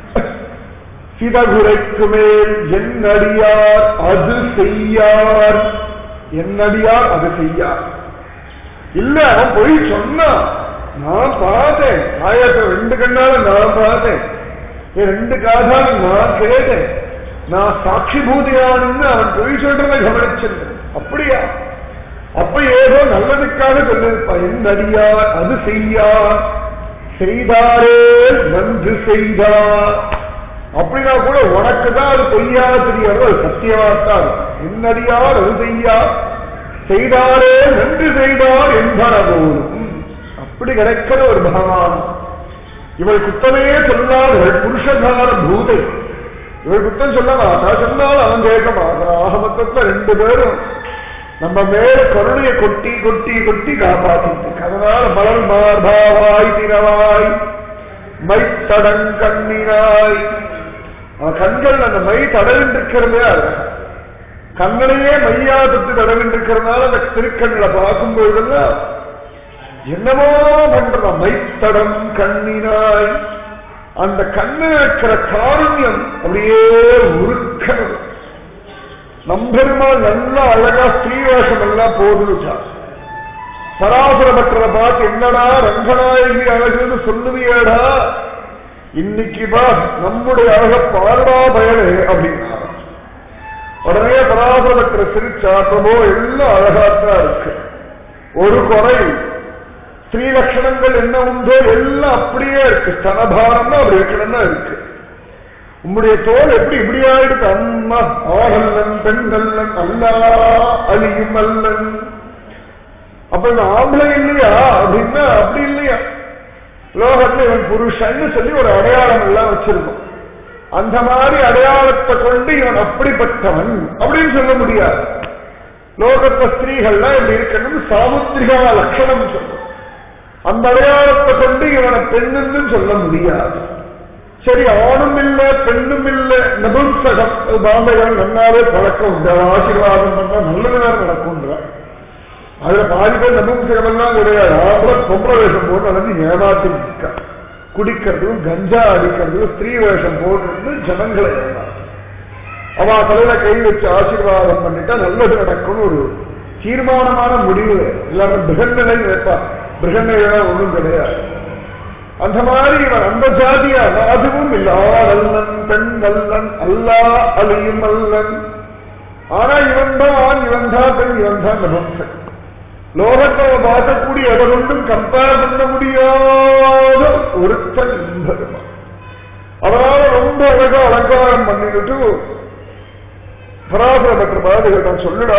[SPEAKER 1] சிதகுரைக்கு மேல் என்னடியார் அது செய்யார் என்னடியார் அது செய்யார் இல்ல அவன் போய் சொன்னான் நான் பார்த்தேன் ஆயிரத்தி ரெண்டு கண்ணால நான் பார்த்தேன் என் ரெண்டு காதால நான் கேட்டேன் நான் சாட்சி பூதியானுன்னு அவன் பொய் சொல்றதை கவனிச்சிருந்தேன் அப்படியா அப்ப ஏதோ நல்லதுக்காக சொல்லிருப்பான் என் அடியார் அது செய்யார் செய்தாரே நன்று செய்தார் அப்படின்னா கூட உனக்கு தான் அது பொய்யா தெரியாது அது சத்தியமாத்தான் என்னடியார் அது செய்யார் செய்தாரே நன்று செய்தார் என்பன போலும் அப்படி கிடைக்கிற ஒரு பகவான் இவள் குத்தமே சொல்லாதவள் புருஷகார பூதை இவள் குத்தம் சொல்ல மாட்டா சொன்னாலும் அவன் கேட்க மாட்டான் ஆக மொத்தத்துல ரெண்டு பேரும் நம்ம மேல கருணையை கொட்டி கொட்டி கொட்டி காப்பாத்திட்டு அதனால மலர் மார்பாவாய் தினவாய் மைத்தடங் கண்ணினாய் அவன் கண்கள் அந்த மை தடவின்றிருக்கிறதே அழகா கண்ணனையே மையா தொட்டு தடவின்றிருக்கிறதுனால அந்த திருக்கண்களை பார்க்கும் பொழுதெல்லாம் என்னமோ பண்ற மைத்தடம் கண்ணினாய் அந்த கண்ணு இருக்கிற காருண்யம் அப்படியே உருக்கிறது நம்பெருமாள் நல்லா அழகா ஸ்ரீவேஷம் எல்லாம் போதுச்சா பராசர பட்டரை பார்த்து என்னடா ரங்கநாயகி அழகுன்னு சொல்லுவியடா இன்னைக்கு பா நம்முடைய அழக பாருடா பயலே அப்படின்னா உடனே பராசர பட்டரை சிரிச்சா பிரபோ எல்லாம் அழகாத்தான் இருக்கு ஒரு குறை ஸ்ரீ லட்சணங்கள் என்ன உண்டோ எல்லாம் அப்படியே இருக்கு ஸ்தனபாரம்னா அப்படி இருக்கணும்னா இருக்கு உம்முடைய தோல் எப்படி இப்படி ஆயிடுது அம்மா ஆகல்லன் பெண்கல்லன் அல்லா அழியும் அல்லன் அப்ப இந்த ஆம்பளை இல்லையா அப்படின்னா அப்படி இல்லையா லோகத்துல இவன் புருஷன்னு சொல்லி ஒரு அடையாளம் எல்லாம் வச்சிருக்கோம் அந்த மாதிரி அடையாளத்தை கொண்டு இவன் அப்படிப்பட்டவன் அப்படின்னு சொல்ல முடியாது லோகத்த ஸ்திரீகள்லாம் இப்படி இருக்கணும் சாமுத்திரிகா லட்சணம் சொல்லும் அந்த அடையாளத்தை கொண்டு இவனை பெண்ணுன்னு சொல்ல முடியாது சரி ஆணும் இல்ல பெண்ணும் இல்ல நபும்சகம் பாம்பைகள் நன்னாவே பழக்கம் உண்டு அவன் ஆசீர்வாதம் பண்ணா நல்லதுதான் நடக்கும்ன்ற அதுல பாதி பேர் நபும்சகம் எல்லாம் கிடையாது ஆம்பளை பொம்பளை வேஷம் போட்டு நடந்து ஏமாத்தி நிற்க குடிக்கிறதும் கஞ்சா அடிக்கிறதும் ஸ்திரீ வேஷம் போட்டு ஜனங்களை ஏமாத்து அவன் தலையில கை வச்சு ஆசீர்வாதம் பண்ணிட்டா நல்லது நடக்கும்னு ஒரு தீர்மானமான முடிவு எல்லாரும் பிருகநிலை வைப்பா பிருகநிலை ஒன்றும் கிடையாது அந்த மாதிரி இவன் அந்த ஜாதியா அதுவும் இல்ல ஆளல்லன் பெண் நல்லன் அல்லா அழியும் அல்லன் ஆனா இவன் தான் இவன் தான் பெண் இவன் தான் நபம்சன் லோகத்தை பார்க்கக்கூடிய எதை கொண்டும் கம்பேர் பண்ண முடியாத ஒருத்தன் பெருமான் அதனால ரொம்ப அழகா அலங்காரம் பண்ணிக்கிட்டு பராசரபற்ற பாதுகாட்டம் சொல்லுடா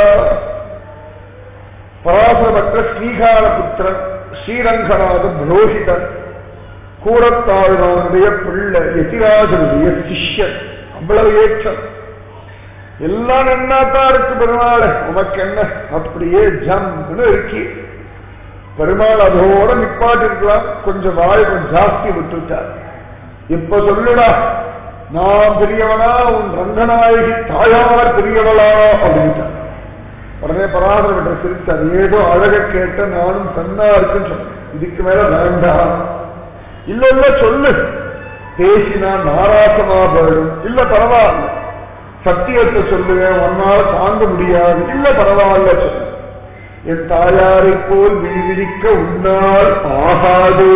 [SPEAKER 1] பராசரபற்ற ஸ்ரீகால புத்திரன் ஸ்ரீரங்கநாத புரோஹிதன் கூடத்தாழ்வானுடைய பிள்ளை எதிராஜனுடைய சிஷ்யன் அவ்வளவு ஏற்றம் எல்லாம் நன்னாத்தான் இருக்கு பெருமாள் உனக்கு என்ன அப்படியே ஜம்னு இருக்கி பெருமாள் அதோட நிப்பாட்டி இருக்கலாம் கொஞ்சம் வாய் கொஞ்சம் ஜாஸ்தி விட்டுட்டார் இப்ப சொல்லுடா நான் பெரியவனா உன் ரங்கநாயகி தாயார் பெரியவளா அப்படின்ட்டார் உடனே பராசர விட்ட சிரித்தார் ஏதோ அழக கேட்ட நானும் தன்னா இருக்குன்னு சொன்னேன் இதுக்கு மேல வேண்டாம் இல்ல இல்ல சொல்லு பேசினா நாராசமா போயிடும் இல்ல பரவாயில்ல சத்தியத்தை சொல்லுவேன் உன்னால தாங்க முடியாது இல்ல பரவாயில்ல சொல்லு என் தாயாரை போல் விழிவிழிக்க உன்னால் ஆகாதே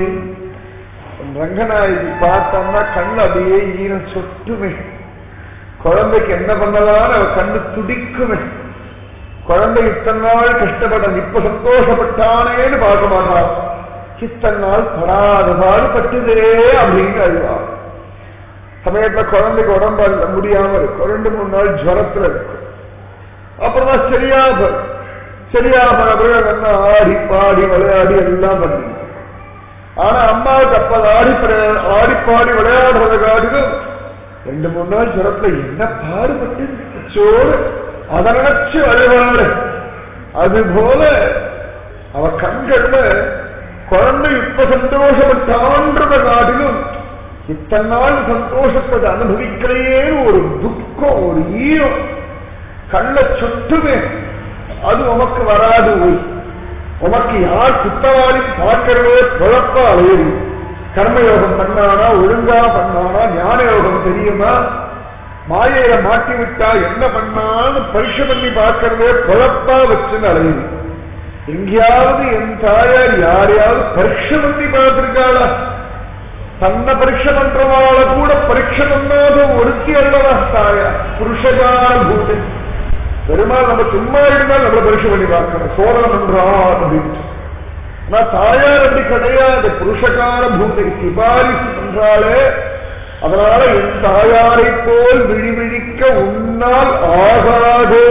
[SPEAKER 1] ரங்கநாயகி பார்த்தோம்னா கண்ணு அப்படியே ஈரம் சொட்டுமே குழந்தைக்கு என்ன பண்ணலாம்னு அவ கண்ணு துடிக்குமே குழந்தை இத்தனை நாள் கஷ்டப்பட இப்ப சந்தோஷப்பட்டானேன்னு பார்க்க மாட்டான் இத்தனை நாள் படாத பாடுபட்டுதே அப்படின்னு அழுவா சமயத்துல குழந்தைக்கு உடம்பு அல்ல முடியாம இருக்கும் ரெண்டு மூணு நாள் ஜுரத்துல இருக்கும் அப்புறம் தான் சரியா போகும். சரியா போன ஆடி பாடி விளையாடி எல்லாம் பண்ணி ஆனா அம்மாவுக்கு அப்ப ஆடி பட- ஆடி பாடி விளையாடுறத காட்டிலும் ரெண்டு மூணு நாள் ஜுரத்துல என்ன பாடுபட்டு சோறு அதை நினைச்சு அழுவாடு அது போல அவ கண்கள்ல குழந்தை இப்ப சந்தோஷப்பட்டான்றத காட்டிலும் இத்தனை நாள் சந்தோஷப்பட்டு அனுபவிக்கலையே ஒரு துக்கம் ஒரு ஈரம் கண்ண சுட்டுமே அது உமக்கு வராது போய் உமக்கு யார் குத்தவாளி பார்க்கிறதே குழப்ப அலையுது கர்மயோகம் பண்ணானா ஒழுங்கா பண்ணானா ஞான யோகம் தெரியுமா மாயையில மாட்டி விட்டா என்ன பண்ணான்னு பரீட்சை பண்ணி பார்க்கறதே குழப்பா வச்சுன்னு அலையுது எங்கேயாவது என் தாயார் யாரையாவது பரீட்சை பண்ணி பார்த்திருக்காளா தன்னை பரீட்சை பண்றவாள கூட பரீட்சை பண்ணாத ஒருத்தி அல்லவா தாயார் புருஷகார பூத்தை பெருமாள் நம்ம சும்மா இருந்தால் நம்மள பரீட்சை பண்ணி பார்க்கணும் சோழன் என்றார் அப்படின்னு ஆனா தாயார் அப்படி கிடையாது புருஷகார பூத்தை சிபாரிசு பண்றாளே அதனால என் தாயாரை போல் விழிவிழிக்க உன்னால் ஆகாதே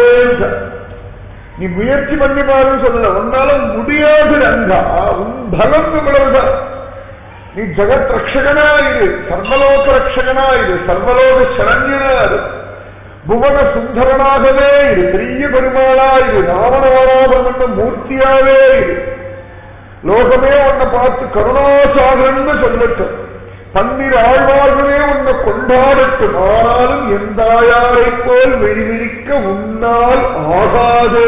[SPEAKER 1] நீ முயற்சி பண்ணி பாருன்னு சொல்லல உன்னால முடியாது ரங்கா உன் பலம் இவ்வளவுதான் நீ ஜெகத் ரட்சகனாயிரு சர்வலோக ரட்சகனாயிரு சர்வலோக சரண்யனாரு புவன சுந்தரனாகவே இரு பெரிய பெருமாளாயிரு ராவணவராபம் என்ற மூர்த்தியாவே இரு லோகமே உன்னை பார்த்து கருணாசாகரன்னு சொல்லட்டும் பன்னிரு ஆழ்வார்களே உன்னை கொண்டாடட்டும் ஆனாலும் எந்தாயாரை போல் வெளிவிரிக்க உன்னால் ஆகாதே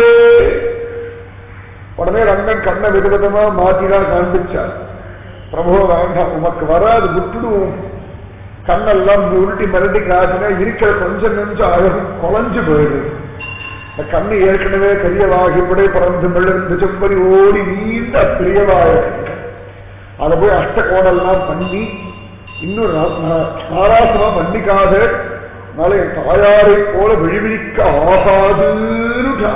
[SPEAKER 1] உடனே ரங்கன் கண்ணை விதவிதமா மாத்திதான் காண்பிச்சார் பிரபு வேண்டாம் உமக்கு வராது விட்டுடுவோம் கண்ணெல்லாம் உருட்டி மரட்டி காட்டினா இருக்கிற கொஞ்சம் நெஞ்சம் அழகு குலைஞ்சு போயிடுது இந்த கண்ணு ஏற்கனவே கரியவாகி புடை பறந்து மிளர்ந்து செம்பரி ஓடி நீண்ட பிரியவாக அதை போய் அஷ்டகோணெல்லாம் பண்ணி இன்னும் நாராசமா பண்ணிக்காத நாளை என் தாயாரை போல விழிவிழிக்க ஆகாதுன்னுட்டா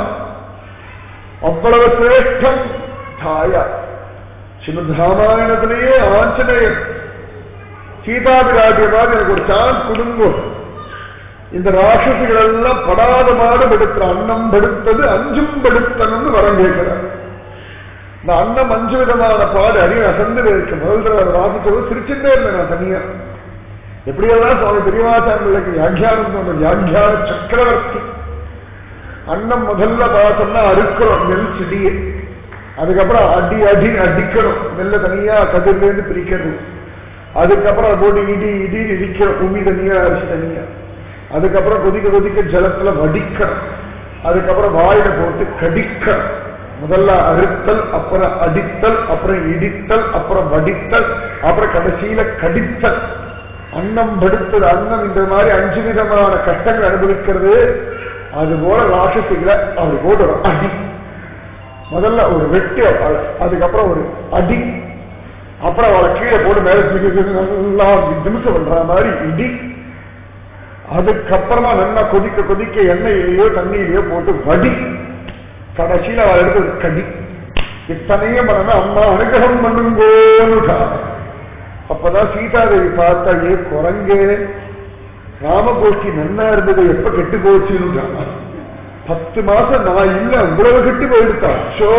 [SPEAKER 1] அவ்வளவு சிரேஷ்டம் தாயார் ஸ்ரீமத் ராமாயணத்திலேயே ஆஞ்சநேயர் சீதாபிராட்டிய மாதிரி எனக்கு ஒரு சான்ஸ் கொடுங்கோ இந்த ராட்சசிகள் எல்லாம் படாத மாடு படுத்துற அன்னம் படுத்தது அஞ்சும் படுத்தணும்னு வரம் கேட்கிறார் இந்த அன்னம் அஞ்சு விதமான பாடு அறிவு அசந்து இருக்கு முதல் தடவை வாசிச்சது சிரிச்சுட்டே இருந்தேன் நான் தனியா எப்படியெல்லாம் சுவாமி பெரியவாச்சாரங்களுக்கு வியாக்கியானம் சொன்ன வியாக்கியான சக்கரவர்த்தி அன்னம் முதல்ல பார்த்தோம்னா அறுக்கிறோம் நெல் செடியை அதுக்கப்புறம் அடி அடி அடிக்கணும் நெல்ல தனியா கதிர்லேருந்து பிரிக்கிறது அதுக்கப்புறம் அதை போட்டு இடி இடி இடிக்கிறோம் உமி தனியா அரிசி தனியா அதுக்கப்புறம் கொதிக்க கொதிக்க ஜலத்துல வடிக்கணும் அதுக்கப்புறம் வாயில போட்டு கடிக்கணும் முதல்ல அறுத்தல் அப்புறம் அடித்தல் அப்புறம் இடித்தல் அப்புறம் வடித்தல் அப்புறம் கடைசியில கடித்தல் அன்னம் படுத்தது அன்னம் இந்த மாதிரி அஞ்சு விதமான கஷ்டங்கள் அனுபவிக்கிறது அது போல ராட்சசிகளை அவர் போட்டு ஒரு அடி முதல்ல ஒரு வெட்டி அவளை அதுக்கப்புறம் ஒரு அடி அப்புறம் அவளை கீழே போட்டு மேல தூக்கி நல்லா நிமிஷம் பண்ற மாதிரி இடி அதுக்கப்புறமா நல்லா கொதிக்க கொதிக்க எண்ணெயிலேயோ தண்ணியிலேயோ போட்டு வடி கடைசியில் அவள் எடுத்து ஒரு கடி இத்தனையும் பண்ண அம்மா அனுகிரகம் பண்ணுங்கோன்னுட்டா அப்பதான் சீதாதேவி பார்த்தா ஏ குரங்கே ராமகோஷ்டி நன்னா இருந்தது எப்ப கெட்டு போச்சுன்னு பத்து மாசம் நான் இல்ல இவ்வளவு கெட்டு போயிடுத்தா ஷோ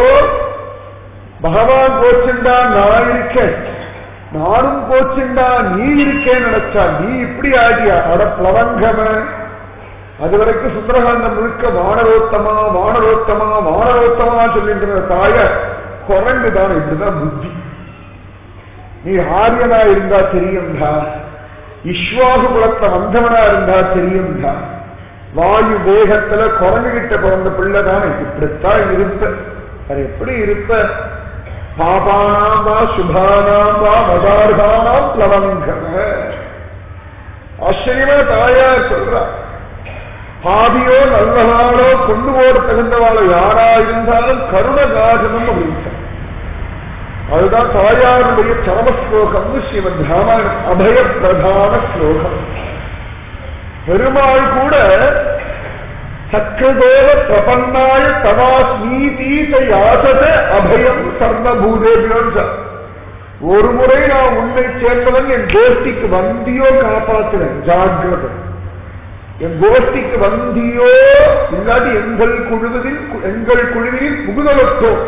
[SPEAKER 1] பகவான் கோச்சுண்டா நான் இருக்கேன் நானும் கோச்சுண்டா நீ இருக்கேன்னு நினைச்சா நீ இப்படி ஆகியா அட பிளவங்கம அது வரைக்கும் சுந்தரகாண்டம் முழுக்க வானரோத்தமா வானரோத்தமா வானரோத்தமா சொல்லின்ற தாய குரங்கு தான் இப்படிதான் புத்தி நீ ஆரியனா இருந்தா தெரியும்டா இஸ்வாகு குலத்தை வந்தவனா இருந்தா தெரியும்டா வாயு வேகத்துல குரங்கு கிட்ட பிறந்த பிள்ளை தானே இப்படித்தான் இருப்ப அது எப்படி இருப்ப பாபானாம் வா சுபானாம் வா மதார்கானாம் பிளவங்கம ஆச்சரியமா தாயார் சொல்றா பாதியோ நல்லவாளோ கொண்டு போட தகுந்தவாளோ யாரா இருந்தாலும் கருணகாஜனம் அப்படின்னு அதுதான் தாயாருடைய சரம ஸ்லோகம் ஸ்ரீமத் ராமாயணம் அபய பிரதான ஸ்லோகம் பெருமாள் கூட சக்கரதேவ பிரபன்னாய தவாஸ்மீதீத யாசத அபயம் சர்வபூதேபியம் ஒரு முறை நான் உன்னை சேர்ந்தவன் என் கோஷ்டிக்கு வந்தியோ காப்பாற்றுவேன் ஜாகிரதை என் கோஷ்டிக்கு வந்தியோ இல்லாட்டி எங்கள் குழுவதில் எங்கள் குழுவில் புகுதலத்தோம்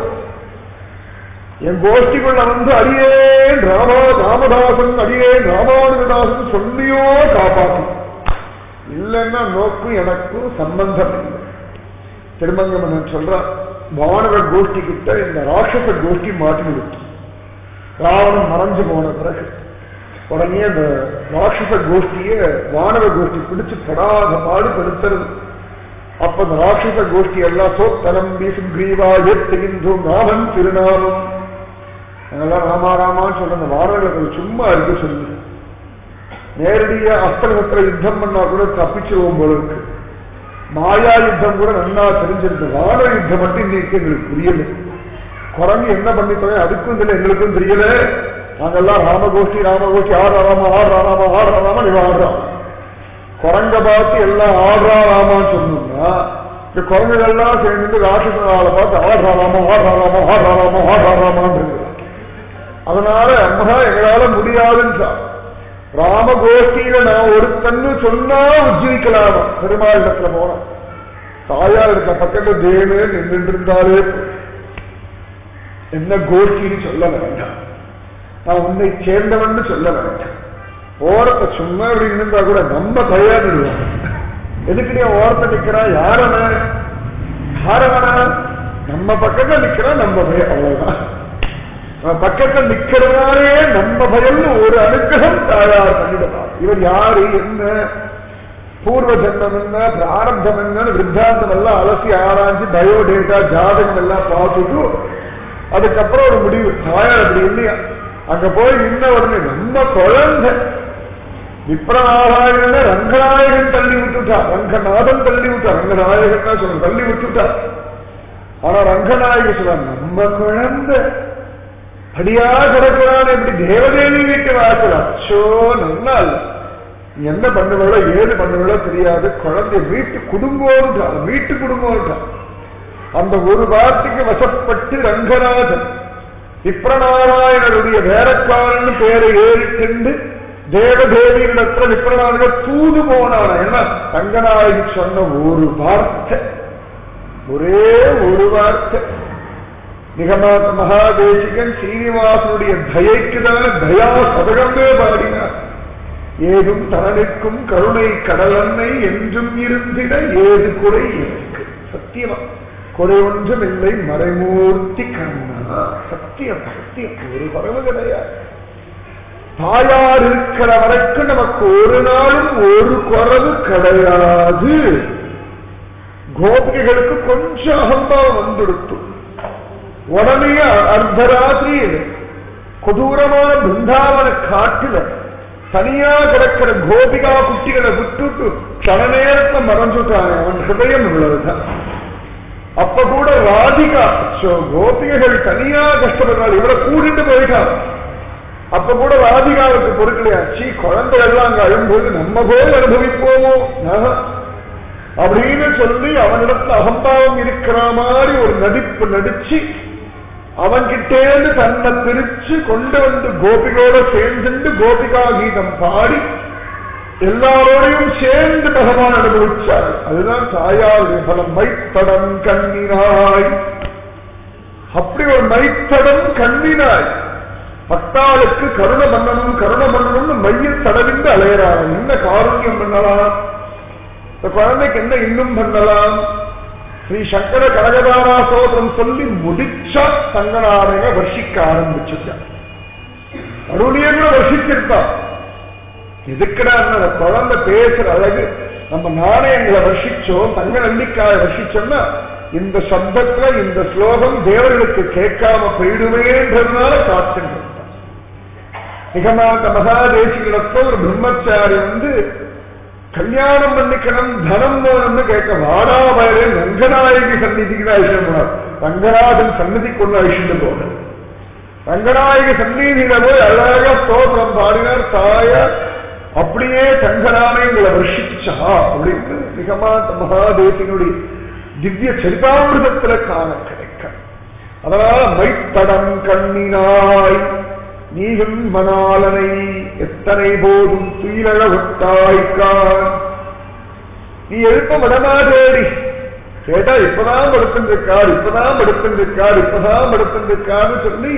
[SPEAKER 1] என் கோஷ்டிக்குள்ள வந்து அடியேன் ராமா ராமதாசன் அடியேன் ராமானுஜதாசன் சொல்லியோ காப்பாற்றும் இல்லைன்னா நோக்கும் எனக்கும் சம்பந்தம் இல்லை திருமங்கமன் சொல்ற வானவ கோஷ்டி கிட்ட இந்த ராட்சச கோஷ்டி மாட்டி விட்டு ராவணன் மறைஞ்சு போன பிறகு உடனே அந்த ராட்சச கோஷ்டிய வானவ கோஷ்டி பிடிச்சு படாத பாடு படுத்துறது அப்ப அந்த ராட்சச கோஷ்டி எல்லாம் சோத்தரம்பி சுக்ரீவா எத்துகின்றோம் ராமன் திருநாமம் அதெல்லாம் ராமா ராமான்னு சொல்ற அந்த வானவர்கள் சும்மா இருக்க சொல்லு நேரடியா அஸ்திரசத்திர யுத்தம் பண்ணா கூட தப்பிச்சிருவோம் போல இருக்கு மாயா யுத்தம் கூட நன்னா தெரிஞ்சிருக்கு வான யுத்தம் மட்டும் இன்னைக்கு எங்களுக்கு புரியல குரங்கு என்ன பண்ணித்தோம் அதுக்கும் தெரியல எங்களுக்கும் தெரியல நாங்கெல்லாம் ராமகோஷ்டி ராமகோஷ்டி ஆடுறா ராமா ஆடுறா ராமா ஆடுறா ராமா நீ ஆடுறோம் குரங்க பார்த்து எல்லாம் ஆடுறா ராமான்னு சொன்னோம்னா இந்த குரங்குகள்லாம் சேர்ந்து ராட்சசனால பார்த்து ஆடுறா ராமா ஆடுறா ராமா ஆடுறா ராமா ஆடுறா ராமான்னு அதனால அம்மா எங்களால முடியாதுன்னு ராமகோஷ்டியில நான் ஒருத்தன்னு சொன்னா உஜ்ஜீவிக்கலாம் பெருமாளிடத்துல போனோம் தாயார் இருக்க பக்கத்துல தேவனு நின்று இருந்தாலே என்ன கோஷ்டின்னு சொல்ல வேண்டாம் நான் உன்னை சேர்ந்தவன் சொல்ல வேண்டாம் ஓரத்தை சும்மா இப்படி இருந்தா கூட நம்ம தயாரிடுவோம் எதுக்கு நீ ஓரத்தை நிக்கிறா யாரவன யாரவனா நம்ம பக்கத்துல நிக்கிறா நம்ம பயம் அவ்வளவுதான் பக்கத்தில் நிக்கிறதுனாலே நம்ம பயம்னு ஒரு அனுகிரகம் தாயார் பண்ணிடலாம் இவர் யாரு என்ன பூர்வ ஜன்மம் என்ன பிராரப்தம் என்னன்னு விருத்தாந்தம் எல்லாம் அலசி ஆராய்ஞ்சு பயோடேட்டா ஜாதகம் எல்லாம் பார்த்துட்டு அதுக்கப்புறம் ஒரு முடிவு தாயார் அப்படி இல்லையா அங்க போய் நின்ன உடனே நம்ம குழந்தை விப்ரநாராயண ரங்கநாயகன் தள்ளி விட்டுட்டா ரங்கநாதன் தள்ளி விட்டா ரங்கநாயகன் தான் சொல்ற தள்ளி விட்டுட்டா ஆனா ரங்கநாயகன் சொல்ற நம்ம குழந்தை படியா கிடக்கிறான் எப்படி தேவதேவி வீட்டு வாசல் அச்சோ நல்லா இல்ல. நீ என்ன பண்ணுவளோ ஏது பண்ணுவளோ தெரியாது குழந்தை வீட்டு குடும்பம்ன்றா வீட்டு குடும்பம்ன்றா அந்த ஒரு வார்த்தைக்கு வசப்பட்டு ரங்கநாதன் விப்ரநாராயணருடைய வேலைக்காரன் பேரை ஏறிட்டு தேவதேவியிடத்துல விப்ரநாதன் தூது போனான என்ன ரங்கநாயகி சொன்ன ஒரு வார்த்தை ஒரே ஒரு வார்த்தை நிகமாத் மகாதேசிகன் சீனிவாசனுடைய தயைக்குதான தயா சதகமே பாடினார் ஏதும் தனனுக்கும் கருணை கடலன்னை என்றும் இருந்திட ஏது குறை எனக்கு சத்தியமா குறை ஒன்றும் இல்லை மறைமூர்த்தி கண்ணா சத்தியம் சத்தியம் ஒரு பரவு கிடையாது தாயார் இருக்கிற வரைக்கும் நமக்கு ஒரு நாளும் ஒரு குறவு கிடையாது கோபிகைகளுக்கு கொஞ்சம் அகம்பாவம் வந்துடுத்து உடனே அர்த்தராத்திரி கொடூரமான பிருந்தாவன காட்டுல தனியா கிடக்கிற கோபிகா குட்டிகளை விட்டுட்டு தன நேரத்தை மறைஞ்சுட்டாங்க அவன் ஹிருதயம் உள்ளதுதான் அப்ப கூட ராதிகா சோ, கோபிகைகள் தனியா கஷ்டப்படுறாள் இவரை கூட்டிட்டு போயிட்டான் அப்ப கூட ராதிகாவுக்கு பொருட்களையா சீ குழந்தை எல்லாம் அங்க அழும்போது நம்ம போய் அனுபவிப்போமோ ஆஹா. அப்படின்னு சொல்லி அவனிடத்துல அகம்பாவம் இருக்கிற மாதிரி ஒரு நடிப்பு நடிச்சு அவன்கிட்டேந்து தன்னை பிரிச்சு கொண்டு வந்து கோபிகளோட சேர்ந்துட்டு கோபிகா கீதம் பாடி எல்லாரோடையும் சேர்ந்து பகவான் அனுபவிச்சார் அதுதான் தாயாருடைய பலம் மைத்தடம் கண்ணினாய் அப்படி ஒரு மைத்தடம் கண்ணினாய் பக்தாளுக்கு கருணை பண்ணணும் கருணை பண்ணணும்னு மையில் தடவிந்து அலையறாங்க என்ன காருண்யம் பண்ணலாம் இந்த குழந்தைக்கு என்ன இன்னும் பண்ணலாம் ஸ்ரீ சங்கர கனகதாரா சோதரம் சொல்லி முடிச்சா தங்கநாதனை வர்ஷிக்க ஆரம்பிச்சுட்டான் அருளியே கூட வர்ஷிச்சிருக்கா எதுக்குடா அந்த குழந்தை பேசுற அழகு நம்ம நாணயங்களை வர்ஷிச்சோம் தங்க நம்பிக்காய வர்ஷிச்சோம்னா இந்த சப்தத்துல இந்த ஸ்லோகம் தேவர்களுக்கு கேட்காம போயிடுவேன்றதுனால காத்துட்டு நிகமாந்த மகாதேசிகளத்துல ஒரு பிரம்மச்சாரி வந்து கல்யாணம் பண்ணிக்கணும் தனம் வேணும்னு கேட்க வாடாபயரே ரங்கநாயகி சந்நிதிக்கு தான் அழிச்சுட்டு போனார் ரங்கநாதன் சந்நிதி கொண்டு அழிச்சுட்டு போன ரங்கநாயகி சந்நிதியில போய் அழகா ஸ்தோத்திரம் பாடினார் தாயார் அப்படியே தங்கராமே எங்களை வருஷிச்சா அப்படின்னு நிகமாந்த மகாதேசினுடைய திவ்ய சரிதாமிரதத்துல காண கிடைக்க அதனால மைத்தடம் கண்ணினாய் நீயும் மணாலனை எத்தனை போதும் துயிலழகுத்தாய்க்கான் நீ எழுப்ப விடமாதேடி கேட்டா இப்பதான் படுத்திருக்கார் இப்பதான் படுத்திருக்கார் இப்பதான் படுத்திருக்கான்னு சொல்லி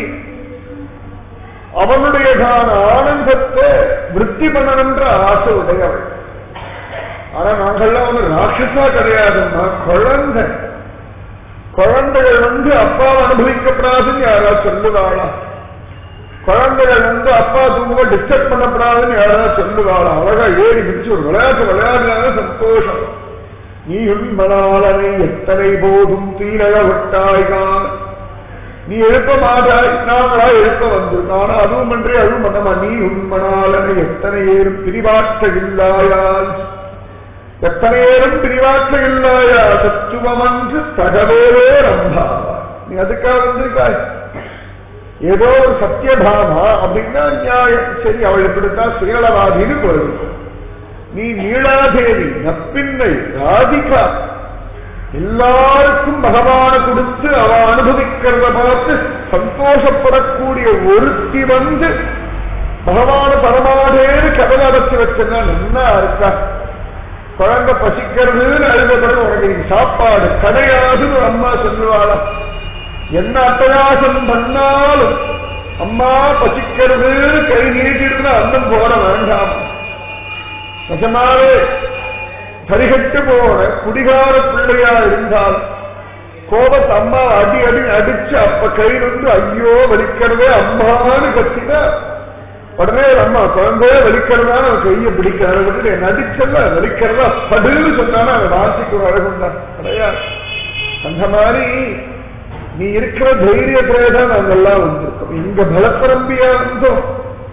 [SPEAKER 1] அவனுடையதான ஆனந்தத்தை விருத்தி பண்ணணும்ன்ற ஆசை உடையவள் ஆனா நாங்கள்லாம் வந்து ராட்சசா கிடையாதுன்னா குழந்தை குழந்தைகள் வந்து அப்பாவை அனுபவிக்கப்படாதுன்னு யாராவது சொல்லுவாளா குழந்தைகள் வந்து அப்பா தூங்க டிஸ்டர்ப் பண்ணப்படாதுன்னு யாராவது சொல்லுவாளா அழகா ஏறி மிதிச்சு ஒரு விளையாட்டு விளையாடுறாங்க சந்தோஷம் நீயும் மணாளனை எத்தனை போதும் தீரழ விட்டாய்கான் நீ எழுப்ப மாட்டாய் நாங்களா எழுப்ப வந்திருக்கோம் ஆனா அதுவும் பண்றே அதுவும் பண்ணமா நீ உண்மணாளனை எத்தனை ஏறும் பிரிவாற்ற இல்லாயால் எத்தனை ஏறும் பிரிவாற்ற இல்லாயா தத்துவமன்று தகவேவே ரம்பாவா நீ அதுக்காக வந்திருக்காய் ஏதோ ஒரு சத்தியபாமா அப்படின்னா நியாயம் சரி அவள் இப்படித்தான் சுயலவாதின்னு போயிருக்கும் நீ நீளாதேவி நப்பின்னை ராதிகா எல்லாருக்கும் பகவான கொடுத்து அவ அனுபவிக்கிறத பார்த்து சந்தோஷப்படக்கூடிய ஒருத்தி வந்து பகவான பரமாதேன்னு கதவை அடைச்சு வச்சா நல்லா இருக்கா குழந்தை பசிக்கிறதுன்னு அழுதப்படும் உனக்கு இன்னைக்கு சாப்பாடு கிடையாதுன்னு ஒரு அம்மா சொல்லுவாளா என்ன அட்டகாசம் பண்ணாலும் அம்மா பசிக்கிறது கை நீட்டிட்டு அன்னம் போட வேண்டாம் நிஜமாவே சரிகட்டு போன குடிகார பிள்ளையா இருந்தால் கோபத்தை அம்மா அடி அடி அடிச்சு அப்ப கை வந்து ஐயோ வலிக்கிறதே அம்மான்னு கத்தினா உடனே ஒரு அம்மா குழந்தைய வலிக்கிறதான அவன் கையை பிடிக்கிறது என் நடிச்சல்ல வலிக்கிறதா படுன்னு சொன்னானா அதை வாசிக்கு ஒரு அழகுண்டான் கிடையாது அந்த மாதிரி நீ இருக்கிற தைரியத்திலே தான் நாங்கெல்லாம் வந்திருக்கோம் இங்க பலப்பரம்பியா இருந்தோம்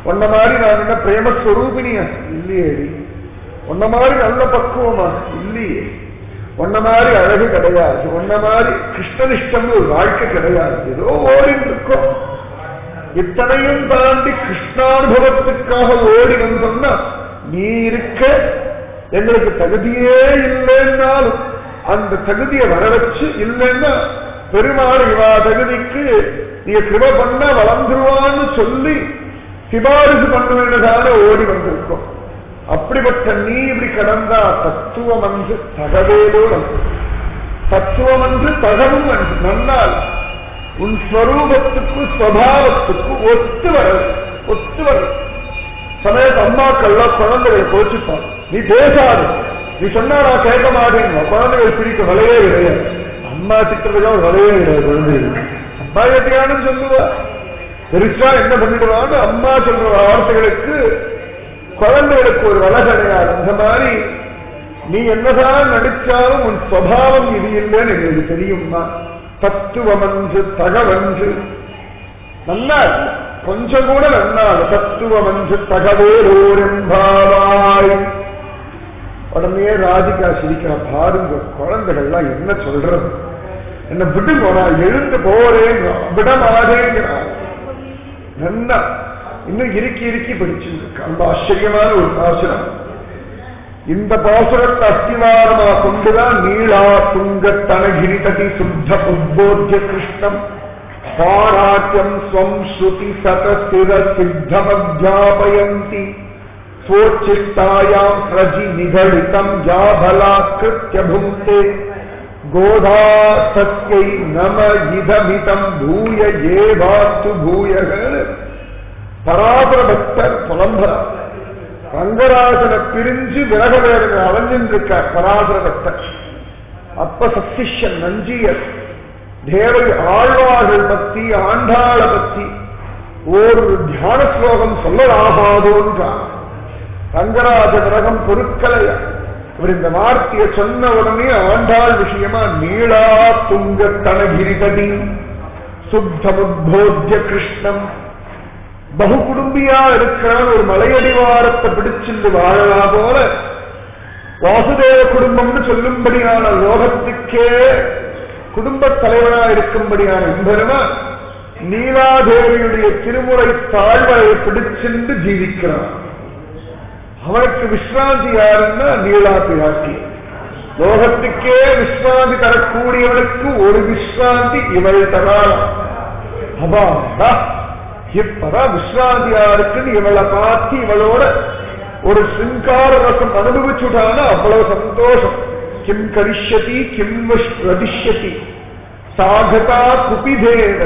[SPEAKER 1] உன்ன மாதிரி நான் என்ன பிரேமஸ்வரூபினியா இல்லையேடி உன்ன மாதிரி நல்ல பக்குவமா இல்லையே உன்ன மாதிரி அழகு கிடையாது உன்ன மாதிரி கிருஷ்ணனிஷ்டம்னு ஒரு வாழ்க்கை கிடையாது ஏதோ ஓடிட்டு இருக்கோம் இத்தனையும் தாண்டி கிருஷ்ணானுபவத்துக்காக ஓடி வந்தோம்னா நீ இருக்க எங்களுக்கு தகுதியே இல்லைன்னாலும் அந்த தகுதியை வர வச்சு இல்லைன்னா பெருமாள் இவா தகுதிக்கு நீ கிருப பண்ண வளர்ந்துருவான்னு சொல்லி சிபாரிசு பண்ண வேண்டியதான ஓடி வந்திருக்கோம் அப்படிப்பட்ட நீ இப்படி கடந்தா தத்துவம் அன்று தகவேலோடு தத்துவம் அன்று தகவும் அன்று நன்னால் உன் ஸ்வரூபத்துக்கு ஸ்வபாவத்துக்கு ஒத்து வர ஒத்து வர சமயத்து அம்மாக்கள்லாம் குழந்தைகளை போச்சுப்பான் நீ பேசாது நீ சொன்னா நான் கேட்க மாட்டேங்க குழந்தைகள் பிரிக்க வலையே கிடையாது அம்மா சித்திரதான் வலையே கிடையாது குழந்தைகள் அம்மா கேட்டியான்னு சொல்லுவா பெருசா என்ன பண்ணிடுவான்னு அம்மா சொல்ற வார்த்தைகளுக்கு குழந்தைகளுக்கு ஒரு வலை கிடையாது அந்த மாதிரி நீ என்னதான் நடிச்சாலும் உன் சுவாவம் இது இல்லைன்னு எங்களுக்கு தெரியுமா தத்துவமன்று தகவன்று நல்லா இருக்கு. கொஞ்சம் கூட நல்லா இருக்கு. தத்துவமன்று தகவேலோரெம்பாவாய் உடனே ராதிகா சிரிக்கிற பாருங்க குழந்தைகள்லாம் என்ன சொல்றது என்ன விட்டு போனா எழுந்து போறேன் விட மாட்டேங்கிறான் நல்லா இன்னும் இறுக்கி இறுக்கி படிச்சிருக்கு ரொம்ப ஆச்சரியமான ஒரு பாசுரம் இந்த பாசுரத்தை அஸ்திவாரமா கொண்டுதான் நீளா துங்க தனகிரி ததி சுத்த உத்போத்திய கிருஷ்ணம் பாராட்யம் ஸ்வம் ஸ்ருதி சதஸ்திர சித்தமத்யாபயந்தி स्वोच्चिष्टायाम् प्रजि निगडितम् या बलात्कृत्य भुङ्क्ते गोधा तस्यै नम इदमिदम् भूय एवास्तु भूयः பராபர பக்தர் புலம்பரம் ரங்கராஜனை பிரிஞ்சு விலக வேதனை அலைஞ்சிருக்கார் பராபர பக்தர் அப்ப சத்திஷன் நஞ்சியர் தேவை ஆழ்வார்கள் பத்தி ஆண்டாள பத்தி ஒரு தியான ஸ்லோகம் சொல்லலாகாதோன்றார் ரங்கராஜ கிரகம் பொருட்கலையா இவர் இந்த வார்த்தையை சொன்ன உடனே ஆண்டாள் விஷயமா நீளா துங்க தனகிரிகதி சுத்தமுத்போத்திய கிருஷ்ணம் பகு குடும்பியா இருக்கிறான் ஒரு மலையடிவாரத்தை பிடிச்சிருந்து வாழலாம் போல வாசுதேவ குடும்பம்னு சொல்லும்படியான லோகத்துக்கே குடும்பத் தலைவனா இருக்கும்படியான இம்பெருமா நீலாதேவியுடைய திருமுறை தாழ்வரை பிடிச்சிருந்து ஜீவிக்கிறான் அவனுக்கு விஸ்ராந்தி யாருன்னா நீலா பிராட்டி லோகத்துக்கே விஸ்ராந்தி தரக்கூடியவனுக்கு ஒரு விஸ்ராந்தி இவள் தராளாம் அபாடா இப்பதான் விஸ்ராந்தியா இருக்குன்னு இவளை பார்த்து இவளோட ஒரு சிங்கார ரசம் அனுபவிச்சுட்டானா அவ்வளவு சந்தோஷம் கிம் கரிஷ்யதி கிம் வதிஷ்யதி சாகதா குபிதேன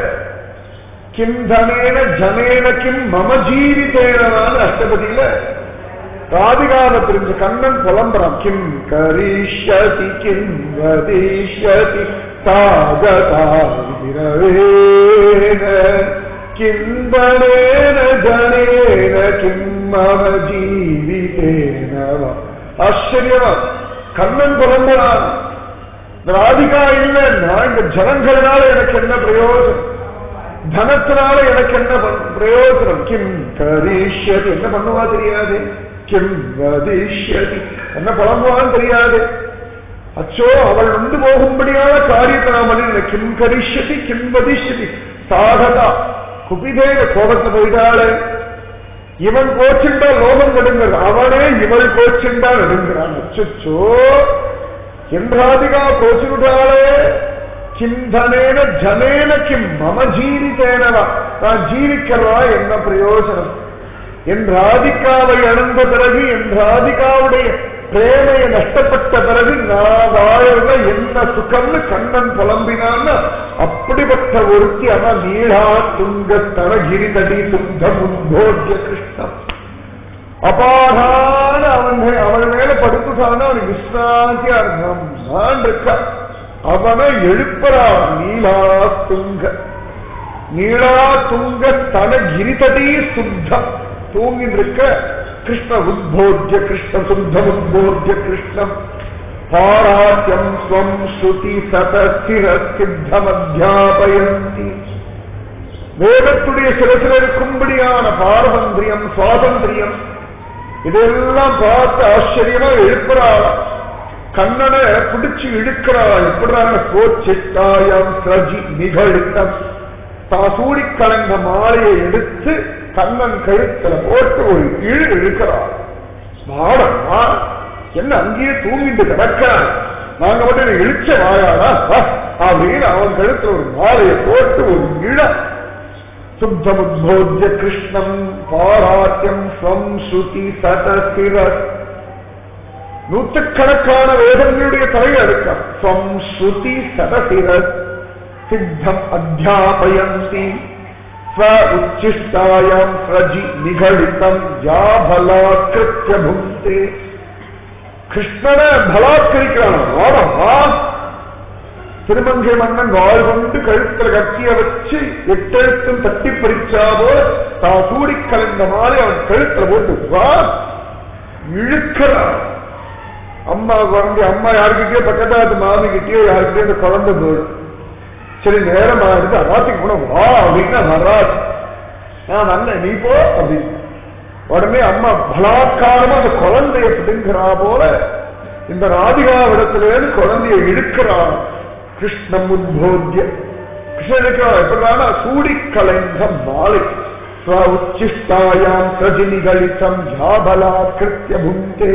[SPEAKER 1] கிம் தனேன ஜனேன கிம் மம ஜீவிதேனவான அஷ்டபதியில ராதிகாவை தெரிஞ்ச கண்ணன் புலம்புறான் கிம் கரிஷ்யதி கிம் வதிஷ்யதி சாகதா விரவேன கிம்பனேன ஜனேன கிம் மம ஜீவிதேன வா. ஆச்சரியமா கண்ணன் புலம்புறான் ராதிகா இல்லைன்னா இந்த ஜனங்களால எனக்கு என்ன பிரயோஜனம் தனத்தினால எனக்கு என்ன பண்- பிரயோஜனம் கிம் கரிஷ்யதி என்ன பண்ணுவா தெரியாது கிம் வதிஷ்யதி என்ன புலம்புவான்னு தெரியாது அச்சோ அவள் வந்து போகும்படியான காரியத்தை நான் பண்ணி கிம் கரிஷ்யதி கிம் வதிஷ்யதி சாகதா குபிதேன கோபத்துல போயிட்டாளே இவன் கோச்சுண்டா லோகம் நடுங்கிறது அவனே இவள் கோச்சுண்டா நடுங்கிறான் அச்சோ என்றாதிகா கோச்சுட்டாளே கிந்தனேன ஜனேன கிம் மம ஜீவித்தேனவா நான் ஜீவிக்கிறவா என்ன பிரயோஜனம் என் ராதிகாவை அடைந்த பிறகு என் ராதிகாவுடைய பிரேமையை நஷ்டப்பட்ட பிறகு நான் வாழ்வ என்ன சுகம்னு கண்ணன் புலம்பினான்னு அப்படிப்பட்ட ஒருத்தி அவன் நீளா துங்க தரகிரி நதி சுத்த முன்போக்கிய கிருஷ்ணன் அபாரான அவன் மே- அவன் மேல படுத்துட்டான அவன் விஸ்ராந்தியா இருந்தான் நான் இருக்கா அவனை எழுப்புறா நீலா துங்க நீளா துங்க தன கிரிதடி சுத்தம் தூங்கிட்டு இருக்க கிருஷ்ண உத்போத்திய கிருஷ்ண சுத்தம் உத்போத்திய கிருஷ்ணம் பாராட்யம் ஸ்வம் ஸ்ருதி சத ஸ்திர சித்தம் அத்தியாபயந்தி வேதத்துடைய சில சிலருக்கும்படியான பாரதந்திரியம் சுவாதந்திரியம் இதெல்லாம் பார்த்து ஆச்சரியமா எழுப்புறாள் கண்ணனை பிடிச்சு இழுக்கிறாள் எப்படிறாங்க போச்சிட்டாயம் சஜி நிகழ்த்தம் தாசூடி கலந்த மாலையை எடுத்து கண்ணன் கழுத்துல போட்டு ஒரு இழு இழுக்கிறாள் வாடா என்ன அங்கேயே தூங்கிட்டு கிடக்கிறான் நாங்க மட்டும் என்னை இழுச்ச வாயாடா வா, அப்படின்னு அவன் கழுத்துல ஒரு மாலையை போட்டு ஒரு இழ சுத்தமுத்போத்திய கிருஷ்ணம் பாராட்டியம் ஸ்வம் ஸ்ருதி சதசிர நூற்றுக்கணக்கான வேதங்களுடைய தலையை எடுക്കാം ஸ்வம் ஸ்ருதி சதசிர சித்தம் அத்தியாபயந்தி ஸ்வ உச்சிஷ்டாயாம் பிரஜி நிகழித்தம் யாபலாக்கிருத்திய புக்தே கிருஷ்ணனை பலாத்கரிக்கிறான் வாடா வா திருமங்கை மன்னன் வாழ் கொண்டு கழுத்துல கட்டிய வச்சு எட்டெழுத்தும் தட்டி பறிச்சா போல தான் சூடி கலந்த மாதிரி அவன் கழுத்துல போட்டு வா இழுக்கிறான் அம்மா குழந்தை அம்மா யாருக்கிட்டயோ பக்கத்தாத்து மாமி கிட்டயோ யாருக்கிட்டயோ இந்த குழந்தை போயிடும் சரி நேரம் ஆயிடுது அதாத்துக்கு கூட வா அப்படின்னா வராது நான் நல்ல நீ போ அப்படின்னு உடனே அம்மா பலாத்காரமா அந்த குழந்தைய பிடுங்கிறா போல இந்த ராதிகாவிடத்திலேருந்து குழந்தைய இழுக்கிறான் கிருஷ்ணம் உத்போத்திய கிருஷ்ணனுக்கு எப்படினா சூடி கலைந்த மாலை ஸ்வ உச்சிஷ்டாயாம் பிரஜினிகளித்தம் யாபலா கிருத்திய புந்தே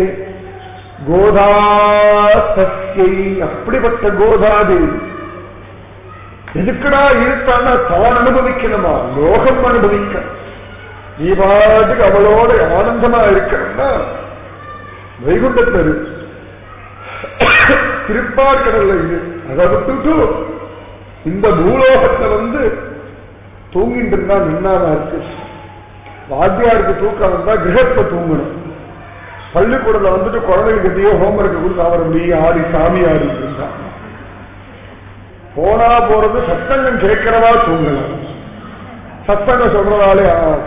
[SPEAKER 1] கோதாசஸ்யை அப்படிப்பட்ட கோதாதேவி எதுக்குடா இழுத்தான்னா தான் அனுபவிக்கணுமா லோகம் அனுபவிக்க நீ பாட்டுக்கு அவளோட ஆனந்தமா இருக்கணும்னா வைகுண்டத்தில் இருக்கு திருப்பார்கடல்ல இது அதை விட்டுட்டு இந்த பூலோகத்தை வந்து தூங்கிட்டு இருந்தா நின்னாதான் இருக்கு வாத்தியாருக்கு தூக்கம் வந்தா கிரகத்தை தூங்கணும் பள்ளிக்கூடத்துல வந்துட்டு குழந்தைகளுக்கு எதையோ ஹோம்ஒர்க் கொடுத்து அவர் அப்படியே ஆடி சாமி ஆடி இருந்தா போனா போறது சத்தங்கம் கேட்கிறவா தூங்கலாம் சத்தங்கம் சொல்றதாலே ஆ-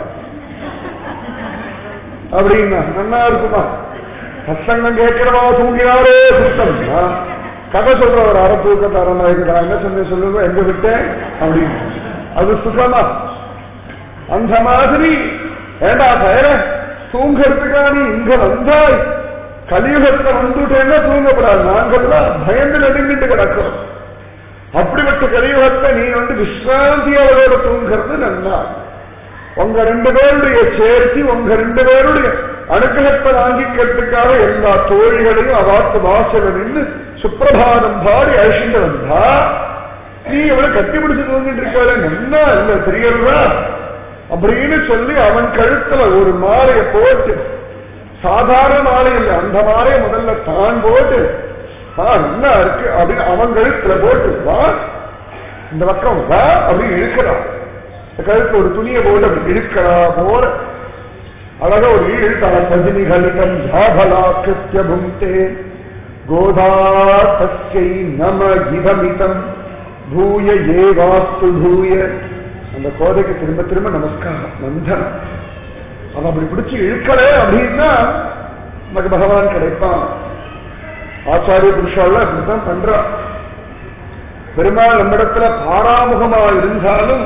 [SPEAKER 1] அப்படின்னா நல்லா இருக்குமா சத்தங்கம் கேட்கிறவா தூங்கினாரே சுத்தம்னா கதை சொல்றவர் அரை தூக்கத்தை அரை மயக்கத்தை என்ன சொன்ன சொல்லுங்க எங்க விட்டேன் அப்படின்னு அது சுகமா அந்த மாதிரி ஏண்டா பயர தூங்கறதுக்கா நீ இங்க வந்தாய் கலியுகத்தை வந்துட்டேன்னா தூங்கப்படாது நாங்கள்லாம் பயந்து நடுங்கிட்டு கிடக்கிறோம் அப்படிப்பட்ட கலியுகத்தை நீ வந்து விஸ்ராந்தியோட தூங்கிறது நல்லா உங்க ரெண்டு பேருடைய சேர்த்தி உங்க ரெண்டு பேருடைய அனுகிரகத்தை வாங்கிக்கிறதுக்காக எல்லா தோழிகளையும் அவாத்து வாசல நின்று சுப்பிரபாதம் பாடி அழிச்சுட்டு வந்தா நீ இவளை கட்டி பிடிச்சு தூங்கிட்டு இருக்காளே நல்லா இல்ல தெரியறதா அப்படின்னு சொல்லி அவன் கழுத்துல ஒரு மாலையை போட்டு சாதாரண மாலை இல்லை அந்த மாலையை முதல்ல தான் போட்டு ஆ என்ன இருக்கு அப்படின்னு அவன் கழுத்துல போட்டு வா இந்த பக்கம் வா அப்படின்னு இழுக்கிறான் இந்த கழுத்துல ஒரு துணியை போட்டு அப்படி இழுக்கிறா போல அழகா ஒரு இழுத்தாள சஜினி கலிதம் யாபலா கிருத்திய புங்கே கோதா தஸ்யை நம இதமிதம் பூய ஏவாஸ்து பூய அந்த கோதைக்கு திரும்ப திரும்ப நமஸ்காரம் வந்தனம் அவன் அப்படி பிடிச்சு இழுக்கல அப்படின்னா நமக்கு பகவான் கிடைப்பான் ஆச்சாரிய புருஷால அப்படித்தான் பண்றான் பெருமாள் நம்மிடத்துல பாராமுகமா இருந்தாலும்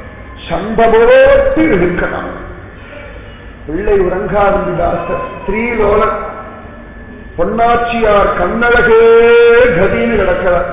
[SPEAKER 1] சம்பவோட்டு இழுக்கலாம் பிள்ளை உறங்காவிதாசர் ஸ்ரீலோலன் பொன்னாச்சியார் கண்ணழகே கதின்னு கிடக்கிறார்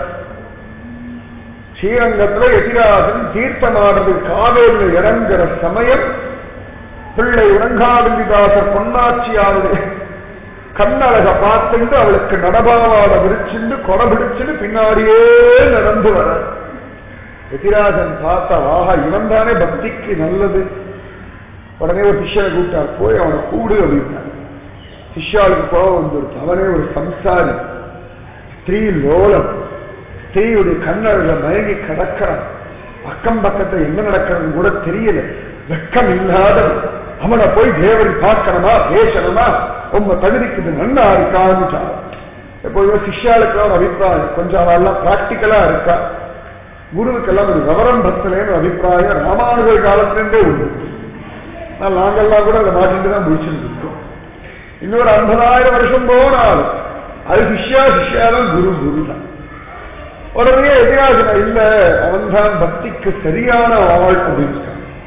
[SPEAKER 1] ஸ்ரீரங்கத்துல எதிராசன் தீர்த்தமானது காவேரியில் இறங்குற சமயம் பிள்ளை உறங்காவிதாசர் பொன்னாச்சியாருடைய கண்ணழக பார்த்துட்டு அவளுக்கு நடபாவாட விரிச்சுண்டு கொடை பிடிச்சுட்டு பின்னாடியே நடந்து வர எதிராஜன் பார்த்தா ஆஹா இவன் தானே பக்திக்கு நல்லது உடனே ஒரு சிஷ்யனை கூப்பிட்டார் போய் அவனை கூடு அப்படின்னா சிஷ்யாளுக்கு கோபம் வந்துருச்சு அவனே ஒரு சம்சாரி ஸ்திரீ லோலம் ஸ்திரீயுடைய கண்ணழக மயங்கி கிடக்கிறான் அக்கம் பக்கத்துல என்ன நடக்கிறதுன்னு கூட தெரியல வெக்கம் இல்லாத அவனை போய் தேவரி பார்க்கணுமா பேசணுமா உங்க தகுதிக்கு இது நன்னா இருக்கான்னு எப்போதுமே சிஷ்யாளுக்கு ஒரு அபிப்பிராயம் கொஞ்சம் அவெல்லாம் பிராக்டிக்கலா இருக்கா குருவுக்கெல்லாம் ஒரு விவரம் பக்தலேன்னு ஒரு அபிப்பிராயம் ராமானுஜர் காலத்திலிருந்தே உண்டு ஆனால் நாங்கெல்லாம் கூட அதை மாட்டிட்டு தான் முடிச்சுட்டு இருக்கோம் இன்னொரு ஐம்பதாயிரம் வருஷம் போனாலும் அது சிஷ்யா சிஷ்யாதான் குரு குரு தான் உடனே எதிராஜன இல்ல அவன் தான் பக்திக்கு சரியான ஆள் அப்படின்னு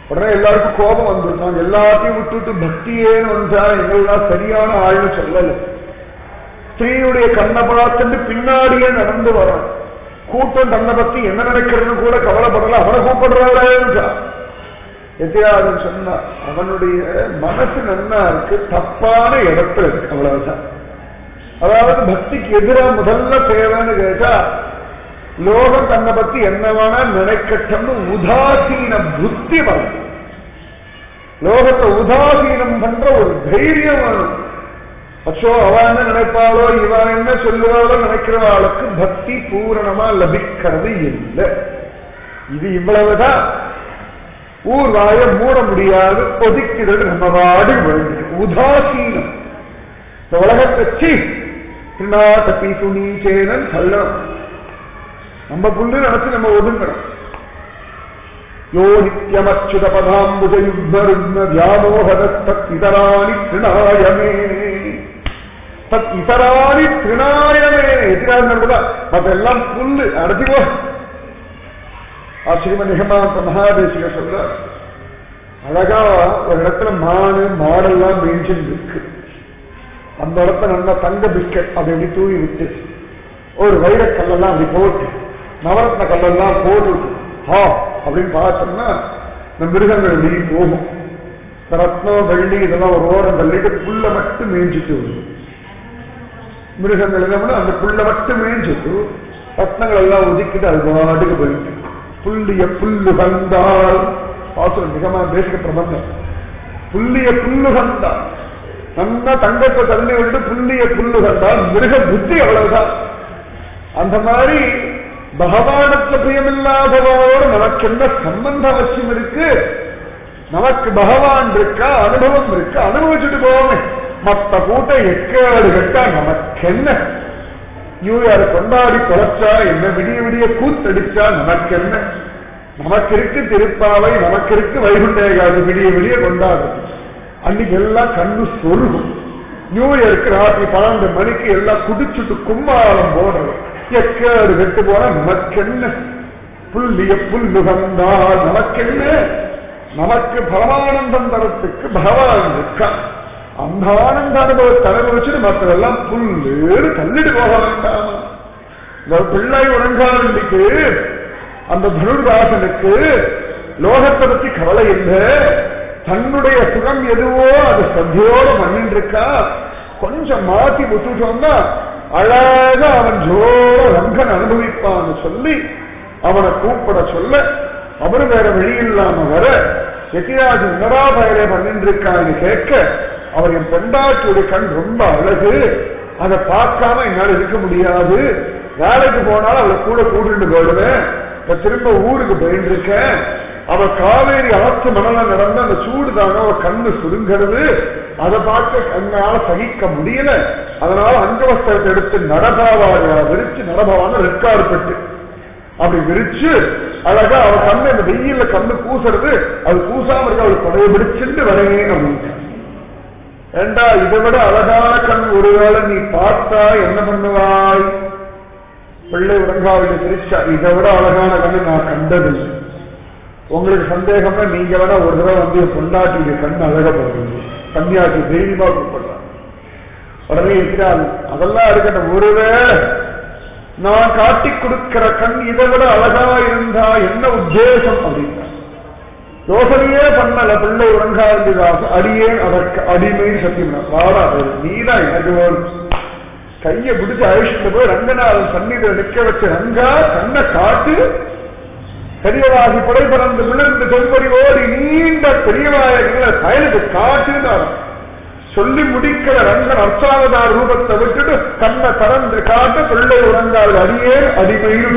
[SPEAKER 1] உடனே எல்லாருக்கும் கோபம் வந்துடும் நாங்க எல்லாத்தையும் விட்டுட்டு பக்தியேன்னு வந்தா எங்கெல்லாம் சரியான ஆள்னு சொல்லல ஸ்திரீயுடைய கண்ணை பார்த்துட்டு பின்னாடியே நடந்து வரான் கூட்டம் தன்னை பத்தி என்ன நினைக்கிறதுன்னு கூட கவலைப்படல அவனை கூப்பிடுறாரா எத்தையாவது சொன்னா அவனுடைய மனசு நன்னா இருக்கு தப்பான இடத்துல இருக்கு அவ்வளவுதான் அதாவது பக்திக்கு எதிரா முதல்ல தேவைன்னு கேட்டா லோகம் தன்னை பத்தி என்ன வேணா நினைக்கட்டும்னு உதாசீன புத்தி வரும் லோகத்தை உதாசீனம் பண்ற ஒரு தைரியம் வேணும் அச்சோ அவ என்ன நினைப்பாளோ இவ என்ன சொல்லுவாளோ நினைக்கிறவாளுக்கு பக்தி பூரணமா லபிக்கிறது இல்லை இது இவ்வளவுதான் ஊர் வாய மூட முடியாது ஒதுக்கிறது நம்ம வாடி வேண்டியது உதாசீனம் இந்த உலகத்தை சி திருநாட்டப்பி சுனீச்சேனன் சொல்லணும் நம்ம புல்லு நினைச்சு நம்ம ஒதுங்கணும் யோ நித்யமச்சுத பதாம்புஜ யுக்ம ருக்ம வியாமோகதத் இதராணி திருநாயமே தத் இதராணி திருநாயமே எதிராக கூட அதெல்லாம் புல்லு அடைச்சி போ ஆச்சரியம நிகமாந்த மகாதேசிக சொல்ற அழகா ஒரு இடத்துல மானு மாடெல்லாம் மேய்ஞ்சின்னு இருக்கு அந்த இடத்துல நல்லா தங்க பிஸ்கட் அப்படி இப்படி தூவி விட்டு ஒரு வைரக் கல்லெல்லாம் அப்படி போட்டு நவரத்ன கல்லெல்லாம் போட்டு ஹா அப்படின்னு பார்த்தோம்னா இந்த மிருகங்கள் வெளியே போகும் இந்த ரத்னம் வெள்ளி இதெல்லாம் ஒரு ஓரம் தள்ளிட்டு புல்ல மட்டும் மேய்ஞ்சிட்டு வரும் மிருகங்கள் என்ன பண்ணா, அந்த புல்ல மட்டும் மேய்ஞ்சிட்டு ரத்னங்கள் எல்லாம் ஒதுக்கிட்டு அது பாட்டுக்கு போயிட்டு புள்ளிய புல்லு கந்தால் பாசுரம் மிகமா தேசிக பிரபந்தம் புள்ளிய புல்லு கந்தால் நல்லா தங்கத்தை தள்ளி விட்டு புள்ளிய புல்லு கண்டால் மிருக புத்தி அவ்வளவுதான் அந்த மாதிரி பகவானுக்கு பிரியமில்லாதவரோடு நமக்கு என்ன சம்பந்த அவசியம் இருக்கு நமக்கு பகவான் இருக்கா அனுபவம் இருக்கு அனுபவிச்சுட்டு போவோமே மத்த கூட்டம் எக்கேடு கட்டா நமக்கு என்ன நியூ இயர் கொண்டாடி தொலைச்சா என்ன விடிய விடிய கூத்தடிச்சா நமக்கு என்ன நமக்கு இருக்கு திருப்பாவை நமக்கு இருக்கு வைகுண்டேகாது விடிய விடிய கொண்டாடுறது அன்னைக்கு எல்லாம் கண்ணு சொருகும் நியூ இயருக்கு ராத்திரி பன்னெண்டு மணிக்கு எல்லாம் குடிச்சுட்டு கும்பாலம் போடுறது எக்கேடு கெட்டு போனா நமக்கு என்ன புல்லிய புல்லு வந்தால் நமக்கு என்ன நமக்கு பரமானந்தம் தரத்துக்கு பகவான் இருக்கா அந்த ஆனந்த அனுபவத்தை அனுபவிச்சுட்டு மற்றதெல்லாம் புல்லு தள்ளிட்டு போக வேண்டாமா இந்த பிள்ளை உறங்காரண்டிக்கு அந்த தனுர்தாசனுக்கு லோகத்தை பத்தி கவலை இல்லை தன்னுடைய சுகம் எதுவோ அது சத்தியோட பண்ணிட்டு இருக்கா கொஞ்சம் மாத்தி விட்டுட்டோம்னா அழகா அவன் ஜோர ரங்கன் அனுபவிப்பான்னு சொல்லி அவனை கூப்பிட சொல்ல அவரு வேற வழி இல்லாம வர எத்திராஜ் என்னடா பயலே பண்ணிட்டு இருக்கான்னு கேட்க அவர் என் பெண்டாட்டியுடைய கண் ரொம்ப அழகு அதை பார்க்காம என்னால இருக்க முடியாது வேலைக்கு போனாலும் அவளை கூட கூட்டிட்டு போயிடுவேன் இப்ப திரும்ப ஊருக்கு போயிட்டு இருக்கேன் அவ காவேரி ஆற்று மணல நடந்து அந்த சூடு தாங்க அவ கண்ணு சுருங்கிறது அதை பார்க்க என்னால சகிக்க முடியல அதனால அங்கவஸ்திரத்தை எடுத்து நடபாவாக விரிச்சு நடபாவான ரெக்கார்பட்டு அப்படி விரிச்சு அழகா அவ கண்ணு இந்த வெயில்ல கண்ணு பூசுறது அது பூசாம இருக்க அவள் கொடைய பிடிச்சுட்டு வரேன் அப்படின்னு ஏண்டா இதை விட அழகான கண் ஒருவேளை நீ பார்த்தா என்ன பண்ணுவாய் பிள்ளை உறங்காவில சிரிச்சா இதை விட அழகான கண்ணு நான் கண்டதில்லை உங்களுக்கு சந்தேகம்னா நீங்க வேணா ஒரு தடவை வந்து என் பொண்டாட்டிய கண் அழக போடுறீங்க கன்னியாட்டி தைரியமா கூப்பிடலாம் உடனே இருக்கிறாள் அதெல்லாம் இருக்கட்டும் ஒருவேளை நான் காட்டி கொடுக்கிற கண் இதை விட அழகா இருந்தா என்ன உத்தேசம் அப்படின்னா யோசனையே பண்ணல பிள்ளை உறங்காண்டிதாச அடியே அதற்கு அடிமை சத்தியம் வாடா நீதான் எனக்கு வேணும் கையை பிடிச்சு அழிச்சுட்டு போய் ரங்கநாதன் சந்நிதியில் நிக்க வச்ச ரங்கா கண்ணை காட்டு பெரியவாகி புடை பறந்து விழுந்து செல்வடி ஓடி நீண்ட பெரியவாயங்களை பயனுக்கு காட்டுனார் சொல்லி முடிக்கிற ரங்கன் அர்ச்சாவதார் ரூபத்தை விட்டுட்டு கண்ணை திறந்து காட்ட பிள்ளை உறங்காது அடியே அடிமையில்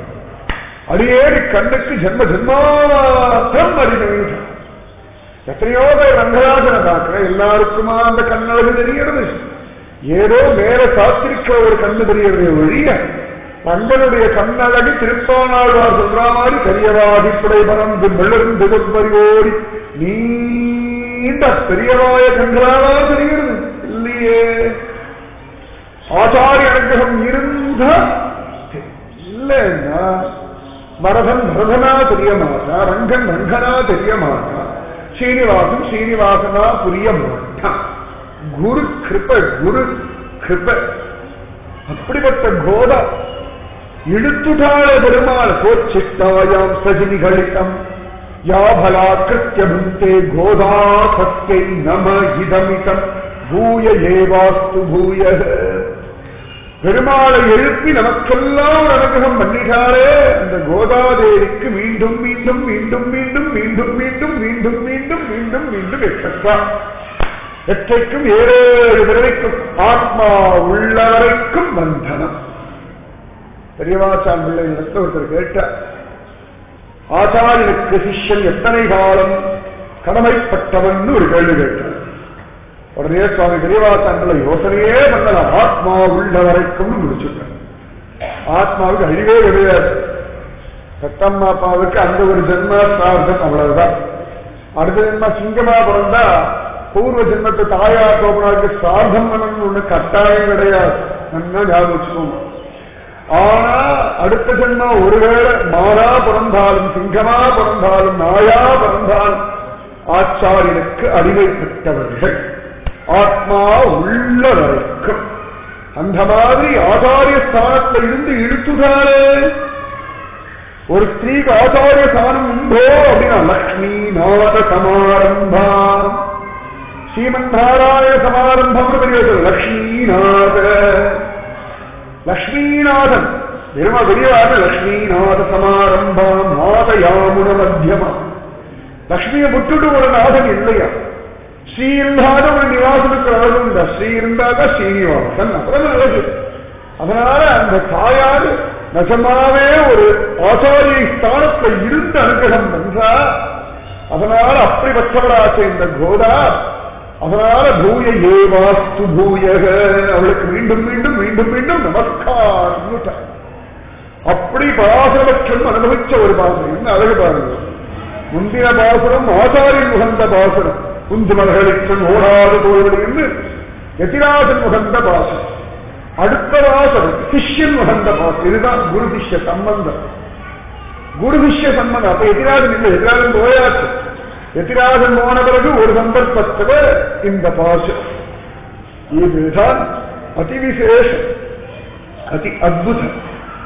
[SPEAKER 1] அடியேடி கண்ணுக்கு ஜென்ம ஜென்மாத்திரம் அடிமையில் எத்தனையோ பேர் ரங்கராஜனை பார்க்கிற எல்லாருக்குமா அந்த கண்ணழகு தெரியறது ஏதோ மேல சாத்திருக்க ஒரு கண்ணு தெரியறதே ஒழிய தங்களுடைய கண்ணழகு திருப்பானாழ்வார் சொல்ற மாதிரி பெரியவாதி புடை பறந்து மிளர்ந்து ஓடி நீண்ட பெரியவாய கண்களாவா தெரிகிறது இல்லையே ஆச்சாரிய அனுகிரகம் இருந்த இல்லைன்னா வரதன் பரதனா தெரிய மாட்டான் ரங்கன் ரங்கனா தெரிய மாட்டான் ஸ்ரீனிவாசன் ஸ்ரீனிவாசனா புரிய மாட்டான் குரு கிருப குரு கிருப அப்படிப்பட்ட கோதா இழுத்துட்டாள பெருமாள் போச்சிட்டாயாம் சஜினிகளிடம் யாபலாக்கிருத்திய புந்தே கோதா சத்யை நம இதமிதம் பூய ஏவாஸ்து பூய பெருமாளை எழுப்பி நமக்கெல்லாம் ஒரு அனுகிரகம் பண்ணிட்டாரே அந்த கோதாதேவிக்கு மீண்டும் மீண்டும் மீண்டும் மீண்டும் மீண்டும் மீண்டும் மீண்டும் மீண்டும் மீண்டும் மீண்டும் எட்டா எற்றைக்கும் ஏழேழு பிறவைக்கும் ஆத்மா உள்ளவரைக்கும் பந்தனம் பெரியவாச்சான் பிள்ளை நடத்த ஒருத்தர் கேட்டார் ஆச்சாரியனுக்கு சிஷ்யன் எத்தனை காலம் கடமைப்பட்டவன் ஒரு கேள்வி கேட்டார் உடனே சுவாமி பெரியவாச்சான்களை யோசனையே பண்ணலாம் ஆத்மா உள்ள வரைக்கும் முடிச்சுட்டார் ஆத்மாவுக்கு அழிவே கிடையாது சத்தம்மா அப்பாவுக்கு அந்த ஒரு ஜென்ம பிரார்த்தம் அவ்வளவுதான் அடுத்த ஜென்ம சிங்கமா பிறந்தா பூர்வ ஜென்மத்து தாயா கோபனாவுக்கு சார்த்தம் பண்ணணும்னு ஒண்ணு கட்டாயம் கிடையாது நல்லா ஞாபகம் வச்சுக்கோங்க ஆனா அடுத்த ஜென்மம் ஒருவேளை மாறா பிறந்தாலும் சிங்கமா பிறந்தாலும் நாயா பிறந்தாலும் ஆச்சாரியனுக்கு அடிமைப்பட்டவர்கள் ஆத்மா உள்ள வரைக்கும் அந்த மாதிரி ஆச்சாரிய ஸ்தானத்துல இருந்து இழுத்துதாரே ஒரு ஸ்திரீக்கு ஆச்சாரிய ஸ்தானம் உண்டோ அப்படின்னா லக்ஷ்மி நாத சமாரம்பம் ஸ்ரீமன் நாராயண சமாரம்பம் லக்ஷ்மிநாத லக்ஷ்மீநாதன் பெருமா பெரியவாத லக்ஷ்மீநாத சமாரம்பம் நாதயாமுன மத்தியமா லக்ஷ்மியை விட்டுட்டு ஒரு நாதன் இல்லையா ஸ்ரீ இல்லாத ஒரு நிவாசனுக்கு அழகு உண்டா ஸ்ரீ இருந்தாக ஸ்ரீனிவாசன் அப்புறம் அழகு அதனால அந்த தாயாரு நிஜமாவே ஒரு ஆச்சாரிய ஸ்தானத்துல இருந்து அனுகிரகம் பண்றா அதனால அப்படிப்பட்டவளாச்ச இந்த கோதா அதனால பூய ஏவாஸ்து பூயக அவளுக்கு மீண்டும் மீண்டும் மீண்டும் மீண்டும் நமஸ்காரம் அப்படி பாசபட்சம் அனுபவிச்ச ஒரு பாசனம் என்ன அழகு பாருங்க முந்தின பாசுரம் ஆச்சாரியன் உகந்த பாசுரம் குஞ்சு மலர்களுக்கு ஓடாது போவது என்று எதிராஜன் உகந்த பாசுரம் அடுத்த வாசனம் சிஷ்யன் உகந்த பாசுரம் இதுதான் குரு சிஷ்ய சம்பந்தம் குரு சிஷ்ய சம்பந்தம் அப்ப எதிராஜன் இல்லை எதிராஜன் போயாச்சு எதிராஜன் போன பிறகு ஒரு சந்தர்ப்பத்தில் இந்த பாசுரம் இதுதான் அதிவிசேஷம் அதி அத்புதம்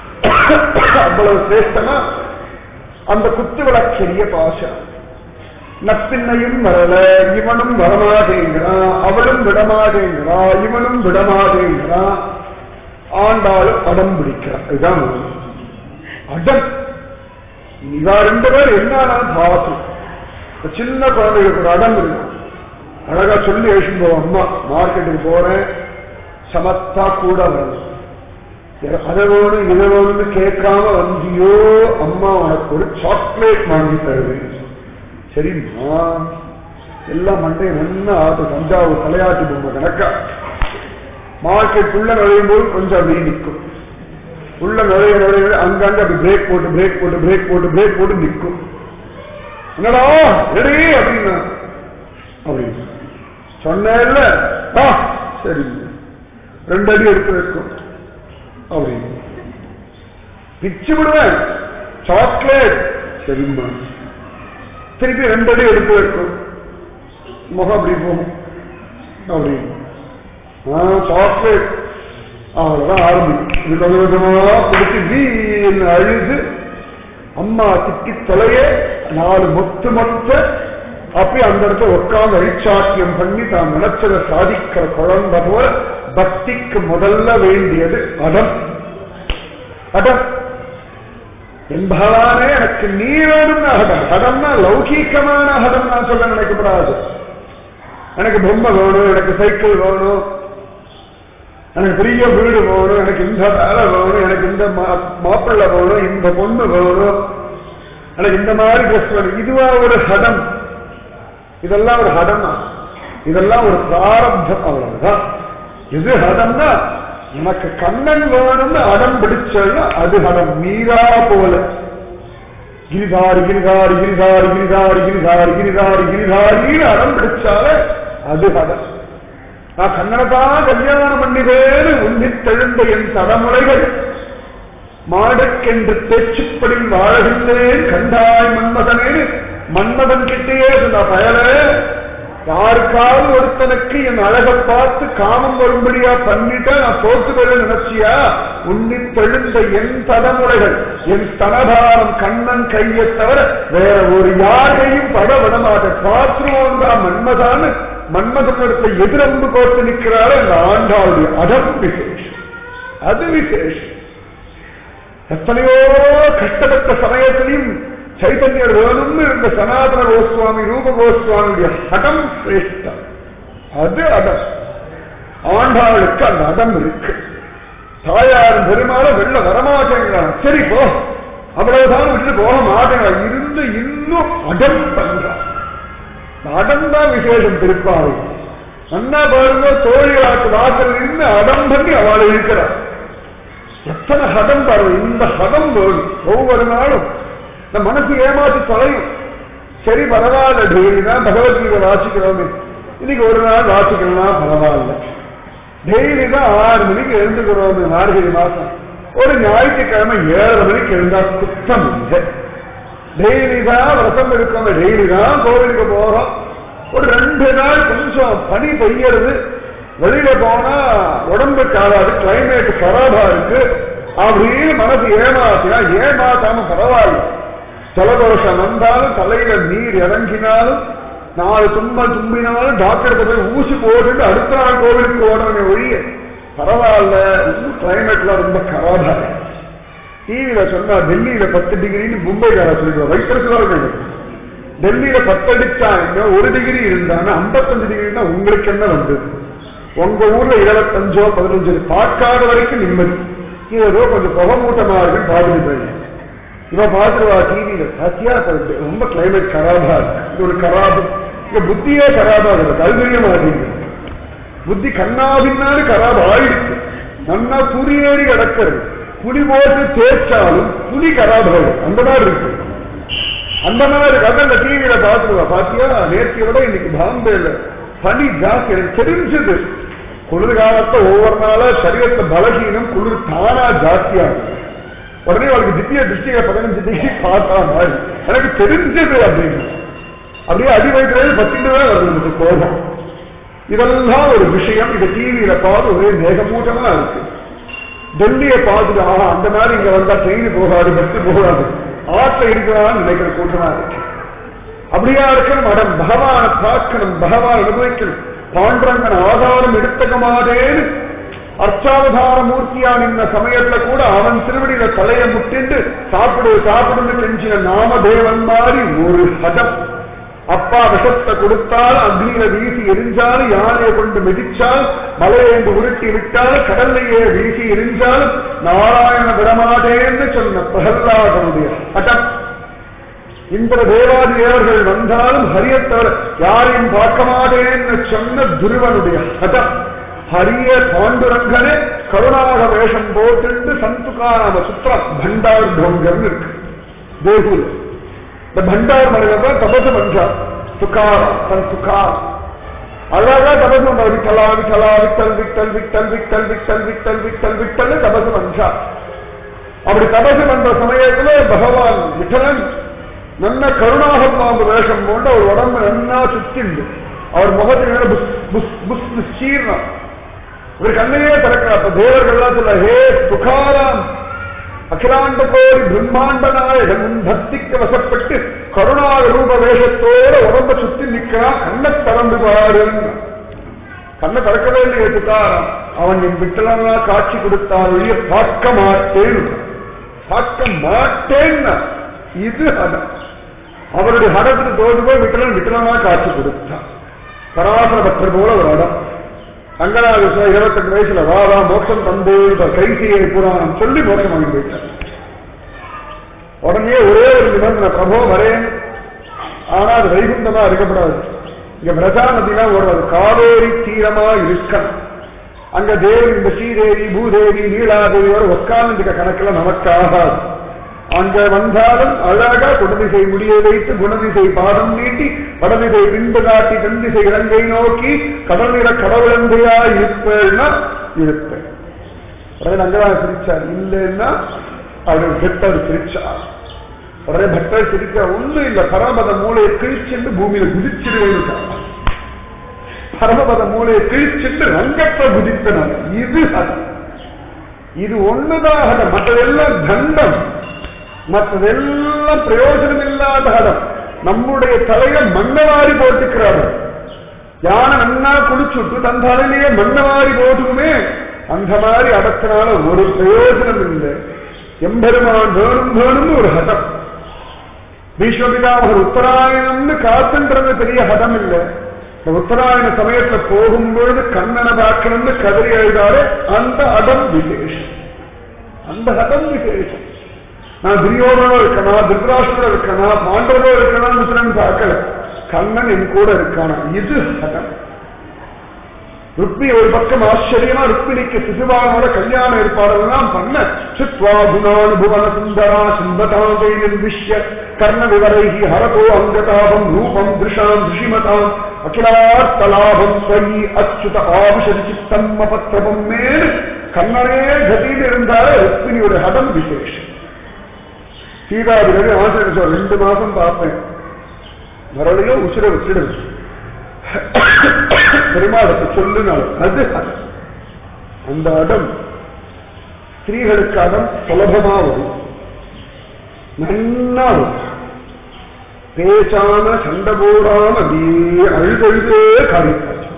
[SPEAKER 1] அவ்வளவு சிரேஷ்டமா அந்த குத்து விளக்கெரிய பாசம் நப்பின்னையும் வரல இவனும் வரமாட்டேங்கிறான் அவளும் விடமாட்டேங்கிறா இவனும் விடமாட்டேங்கிறான் ஆண்டாளும் அடம் பிடிக்கிறான் இதுதான் உண்மை. அடம் இவா ரெண்டு பேர் என்ன பாசம் இப்ப சின்ன குழந்தைகளுக்கு ஒரு அடம் இருக்கும் அழகா சொல்லி எழுச்சும்போ அம்மா மார்க்கெட்டுக்கு போறேன் சமத்தா கூட வரணும் அதை வேணும் இதை வேணும்னு கேட்காம வந்தியோ அம்மா உனக்கு ஒரு சாக்லேட் வாங்கி தருவேன் சரிம்மா எல்லாம் மண்டை நல்லா ஆட்டு தஞ்சாவூர் தலையாட்டு பொம்மை கணக்கா மார்க்கெட் உள்ள நுழையும் போது கொஞ்சம் அப்படி நிற்கும் உள்ள நுழைய நுழைய அங்கங்க அப்படி பிரேக் போட்டு பிரேக் போட்டு பிரேக் போட்டு பிரேக் போட்டு நிற்கும் என்னடா ரெடி அப்படின்னா அப்படின்னு சொன்னேன்ல ஆ சரி ரெண்டு அடி எடுத்து வைக்கும் அப்படின்னு பிச்சு விடுவேன் சாக்லேட் சரிம்மா திருப்பி ரெண்டு அடி எடுத்து வைக்கும் முகம் அப்படி போகும் அப்படின்னு ஆ சாக்லேட் அவ்வளவுதான் ஆரம்பிக்கும் இது கொஞ்சம் கொஞ்சமா பிடிச்சி வீண் அழுது அம்மா திட்டி தொலைய நாலு மொத்து மொத்த அப்படி அந்த இடத்துல உட்கார்ந்து அரிச்சாக்கியம் பண்ணி தான் நினைச்சதை சாதிக்கிற குழந்தை போல பக்திக்கு முதல்ல வேண்டியது அடம் அடம் என்பதானே எனக்கு நீ வேணும்னு அகடம் அடம்னா லௌகீகமான அகடம் நான் சொல்ல நினைக்கப்படாது எனக்கு பொம்மை வேணும் எனக்கு சைக்கிள் வேணும் எனக்கு பெரிய வீடு வேணும் எனக்கு இந்த வேலை வேணும் எனக்கு இந்த மாப்பிள்ளை வேணும் இந்த பொண்ணு வேணும் எனக்கு இந்த மாதிரி ட்ரெஸ் வேணும் இதுவா ஒரு ஹடம் இதெல்லாம் ஒரு ஹடமா இதெல்லாம் ஒரு பிராரப்தம் அவ்வளவுதான் இது ஹடம்னா எனக்கு கண்ணன் வேணும்னு அடம் பிடிச்சா அது ஹடம் மீரா போல கிரிதாரி கிரிதாரி கிரிதாரி கிரிதாரி கிரிதாரி கிரிதாரி கிரிதாரின்னு அடம் பிடிச்சாலே அது ஹடம் நான் கண்ணனைத்தான் கல்யாணம் பண்ணிவேன்னு உன்னித்தெழுந்த என் தலைமுறைகள் மாடுக்கென்று பேச்சுப்படி வாழகின்றேன் கண்டாய் மன்மதனே மன்மதன் கிட்டேயே சொன்ன பயலே யாருக்காவது ஒருத்தனுக்கு என் அழகை பார்த்து காமம் வரும்படியா பண்ணிட்டா நான் தோத்து போய் நினைச்சியா உன்னி தெழுந்த என் தலைமுறைகள் என் தனதாரம் கண்ணன் கையை தவிர வேற ஒரு யாரையும் பட விடமாட்டேன் பார்த்துருவோம் தான் மன்மதான்னு மன்மதனிடத்தை எதிரம்பு கோர்த்து நிற்கிறாரு அந்த ஆண்டாளுடைய அடம் விசேஷம் அது விசேஷம் எத்தனையோ கஷ்டப்பட்ட சமயத்திலையும் சைத்தன்யர் வேணும்னு இருந்த சனாதன கோஸ்வாமி ரூப கோஸ்வாமியுடைய அடம் சிரேஷ்டம் அது அடம் ஆண்டாளுக்கு அந்த அடம் இருக்கு தாயார் பெருமாள வெளில வரமாட்டேங்கிறான் சரி போ அவ்வளவுதான் விட்டு போக மாட்டேங்கிறான் இருந்து இன்னும் அடம் பண்றான் அடம் தான் விசேஷம் திருப்பாவை அண்ணா பாருங்க தோழிகளாக்கு வாசல் இருந்து அடம் பண்ணி அவளை இருக்கிறார் எத்தனை ஹதம் பாருங்க இந்த ஹதம் வேணும் ஒவ்வொரு நாளும் இந்த மனசு ஏமாத்தி தொலையும் சரி பரவாயில்ல டெய்லி தான் பகவத்கீதை வாசிக்கிறோமே இன்னைக்கு ஒரு நாள் வாசிக்கலாம் பரவாயில்ல டெய்லி தான் ஆறு மணிக்கு எழுந்துக்கிறோம் மார்கழி மாசம் ஒரு ஞாயிற்றுக்கிழமை ஏழரை மணிக்கு எழுந்தா குத்தம் இல்லை டெய்லி தான் விரதம் இருக்கோம் டெய்லி தான் கோவிலுக்கு போறோம் ஒரு ரெண்டு நாள் கொஞ்சம் பனி பெய்யறது வெளியில போனா உடம்பு காலாது கிளைமேட் கராபா இருக்கு அப்படின்னு மனசு ஏமாத்தினா ஏமாத்தாம பரவாயில்ல ஜலதோஷம் வந்தாலும் தலையில நீர் இறங்கினாலும் நாலு தும்மல் தும்பினாலும் டாக்டர் போய் ஊசி போட்டுட்டு அடுத்த நாள் கோவிலுக்கு ஓடணுமே ஒழிய பரவாயில்ல கிளைமேட்ல ரொம்ப கராபா இருக்கு டிவியில சொன்னா டெல்லியில பத்து டிகிரின்னு மும்பைக்கார சொல்லிடுவோம் வைத்திருக்கிறார்கள் டெல்லியில பத்தடிச்சாங்க ஒரு டிகிரி இருந்தாங்கன்னா ஐம்பத்தஞ்சு டிகிரினா உங்களுக்கு என்ன வந்தது உங்க ஊர்ல இருபத்தஞ்சோ பதினஞ்சு பார்க்காத வரைக்கும் நிம்மதி இது ஏதோ கொஞ்சம் புகை மூட்டமா இருக்குன்னு பார்த்துட்டு போய் இவன் பார்த்துருவா டிவியில பாத்தியா ரொம்ப கிளைமேட் கராபா இருக்கு இது ஒரு கராபு இங்க புத்தியே கராபா இருக்கு கல்விய மாட்டேங்குது புத்தி கண்ணாபின்னாரு கராபா ஆயிடுச்சு நன்னா புரியேறி கிடக்கிறது புலி போட்டு தேய்ச்சாலும் புலி கராபாகும் அந்த மாதிரி இருக்கு அந்த மாதிரி கதை அந்த டிவியில பார்த்துருவா பாத்தியா நேற்றை விட இன்னைக்கு பாம்பேல பனி ஜாஸ்தி எனக்கு தெரிஞ்சது குளிர் காலத்தை ஒவ்வொரு நாளா சரீரத்தை பலகீனம் குளிர் தானா ஜாஸ்தியாகும் உடனே அவளுக்கு திவ்ய திருஷ்டிகளை பதினஞ்சு டிகிரி பார்த்தா மாதிரி எனக்கு தெரிஞ்சது அப்படின்னு அப்படியே அடி வயிற்றுல பத்திட்டு தான் வருது நமக்கு கோபம் இதெல்லாம் ஒரு விஷயம் இந்த டிவியில பார்த்து ஒரே மேகமூட்டமா இருக்கு டெல்லியை பார்த்துட்டு ஆஹா அந்த மாதிரி இங்க வந்தா ட்ரெயின் போகாது பஸ் போகாது ஆற்றுல இருக்கிறான்னு நினைக்கிற கூட்டமா இருக்கு அப்படியா இருக்கணும் மடம் பகவான பார்க்கணும் பகவான் அனுபவிக்கணும் பாண்டரங்கன் ஆதாரம் எடுத்துக்க மாட்டேன்னு அர்ச்சாவதார மூர்த்தியா நின்ன சமயத்துல கூட அவன் திருவடியில தலைய முட்டிண்டு சாப்பிடு சாப்பிடுன்னு கெஞ்சின நாமதேவன் மாதிரி ஒரு ஹதம் அப்பா விஷத்தை கொடுத்தால் அக்னியில வீசி எரிஞ்சாலும் யானையை கொண்டு மிதிச்சால் மலையேந்து உருட்டி விட்டால் கடல்லையே வீசி எரிஞ்சாலும் நாராயண விடமாட்டேன்னு சொன்ன பிரகல்லாதனுடைய ஹடம் இந்திர தேவாதி தேவர்கள் வந்தாலும் ஹரியத்தவர் யாரையும் பார்க்க மாட்டேன்னு சொன்ன துருவனுடைய ஹதம் ஹரிய பாண்டுரங்கனே கருணாக வேஷம் போட்டு சந்துகாராம சுத்ரா பண்டார் டோங்கர் இருக்கு தேகுல இந்த பண்டார் மனிதன் தபசு பண்றா சுகார் தன் சுகார் அழகா தபசு பண்றா விட்டலா விட்டலா விட்டல் விட்டல் விட்டல் விட்டல் விட்டல் விட்டல் விட்டல் விட்டல் தபசு பண்றா அப்படி தபசு பண்ற சமயத்துல பகவான் விட்டலன் நல்ல கருணாகம் பாம்பு வேஷம் போட்டு அவர் உடம்பு நன்னா சுத்திண்டு அவர் முகத்தில் புஸ் புஸ் புஸ் சீர்ணம் இவர் கண்ணையே திறக்கிற அப்ப தேவர்கள்லாம் சொல்ல ஹே சுகாராம் அகிலாண்ட கோடி பிரம்மாண்ட நாயகன் உன் பக்திக்கு வசப்பட்டு கருணாக ரூப வேஷத்தோட உடம்ப சுத்தி நிக்கிறான் கண்ணை திறந்து பாருன்னு கண்ணை திறக்கவே இல்லையே சுகாராம் அவன் என் விட்டலனா காட்சி கொடுத்தால் ஒழிய பார்க்க மாட்டேன் பார்க்க மாட்டேன்னா இது ஹடம் அவருடைய ஹடத்துக்கு தோது போய் விட்டலன் விட்டலனா காட்சி கொடுத்தான் பராசர பக்தர் போல ஒரு இடம் ரங்கநாத இருபத்தெட்டு வயசுல வா வா மோட்சம் தந்து கைசியை புராணம் சொல்லி மோட்சம் வாங்கி போயிட்டார் உடனே ஒரே ஒரு நிபந்தனை பிரபோ வரேன் ஆனா அது வைகுந்தமா இருக்கப்படாது இங்க பிரஜா நதிலாம் ஓடுறது காவேரி தீரமா இருக்க அங்க தேவி இந்த ஸ்ரீதேவி பூதேவி நீலாதேவியோட உட்கார்ந்துக்க கணக்குல நமக்கு ஆகாது அங்க வந்தாலும் அழகா குடதிசை முடிய வைத்து குணதிசை பாதம் நீட்டி வடதிசை பின்பு காட்டி தென்திசை இலங்கை நோக்கி கடல் நிற கடவுளந்தையா இருப்பேன்னா இருப்பேன் அங்கதான் சிரிச்சார் இல்லைன்னா அவர் பக்தர் சிரிச்சார் உடனே பக்தர் சிரிக்க ஒண்ணும் இல்ல பரமபத மூளையை கிழிச்சுண்டு பூமியில குதிச்சிருவேன் பரமபத மூளையை கிழிச்சுண்டு ரங்கத்தை குதித்தனர் இது ஹதம் இது ஒண்ணுதான் ஹதம் மற்றதெல்லாம் தண்டம் மற்றதெல்லாம் பிரயோஜனம் இல்லாத ஹதம் நம்முடைய தலையில மண்ணவாரி போட்டுக்கிறார்கள் யானை நன்னா குளிச்சுட்டு தன் தலையிலேயே மண்ணவாரி போட்டுக்குமே அந்த மாதிரி அடத்தினால ஒரு பிரயோஜனம் இல்லை எம்பெருமான் வேணும் வேணும்னு ஒரு ஹதம் பீஷ்மபிதாமகர் உத்தராயணம்னு காத்துன்றது பெரிய ஹதம் இல்லை இந்த உத்தராயண சமயத்துல போகும்பொழுது கண்ணனை பார்க்கணும்னு கதறி எழுதாரு அந்த ஹதம் விசேஷம் அந்த ஹதம் விசேஷம் நான் துரியோதனோ இருக்கனா திருதராஷ்டரோ இருக்கனா பாண்டவோ இருக்கணும்னு பார்க்கல கண்ணன் என் கூட இருக்கானா இது ஹதம் ருக்மி ஒரு பக்கம் ஆச்சரியமா ருக்மிணிக்கு சிசுபாலனோட கல்யாண ஏற்பாடெல்லாம் பண்ண சித்வா குணானுபவன சுந்தரா சிம்பதாந்தே நிர்விஷ்ய கர்ண விவரைகி ஹரதோ அங்கதாபம் ரூபம் திருஷாம் திருஷிமதாம் அகிலார்த்தலாபம் ஸ்வயி அச்சுத ஆவிஷதி சித்தம் பத்திரபம் மேல் கண்ணனே கதியில் இருந்தாலே ருக்மிணியோட ஹதம் விசேஷம் சீதாதிபதி ஆசிரியர் சொல்ல ரெண்டு மாசம் பார்ப்பேன் மறுபடியும் உசிர வச்சிடுது பெருமாளுக்கு சொல்லுனாள் அது ஹதம். அந்த அடம் ஸ்திரீகளுக்கு அடம் சுலபமா வரும் நன்னா வரும் பேசாம சண்டை போடாம அப்படியே அழுதழுதே காரி காய்ச்சல்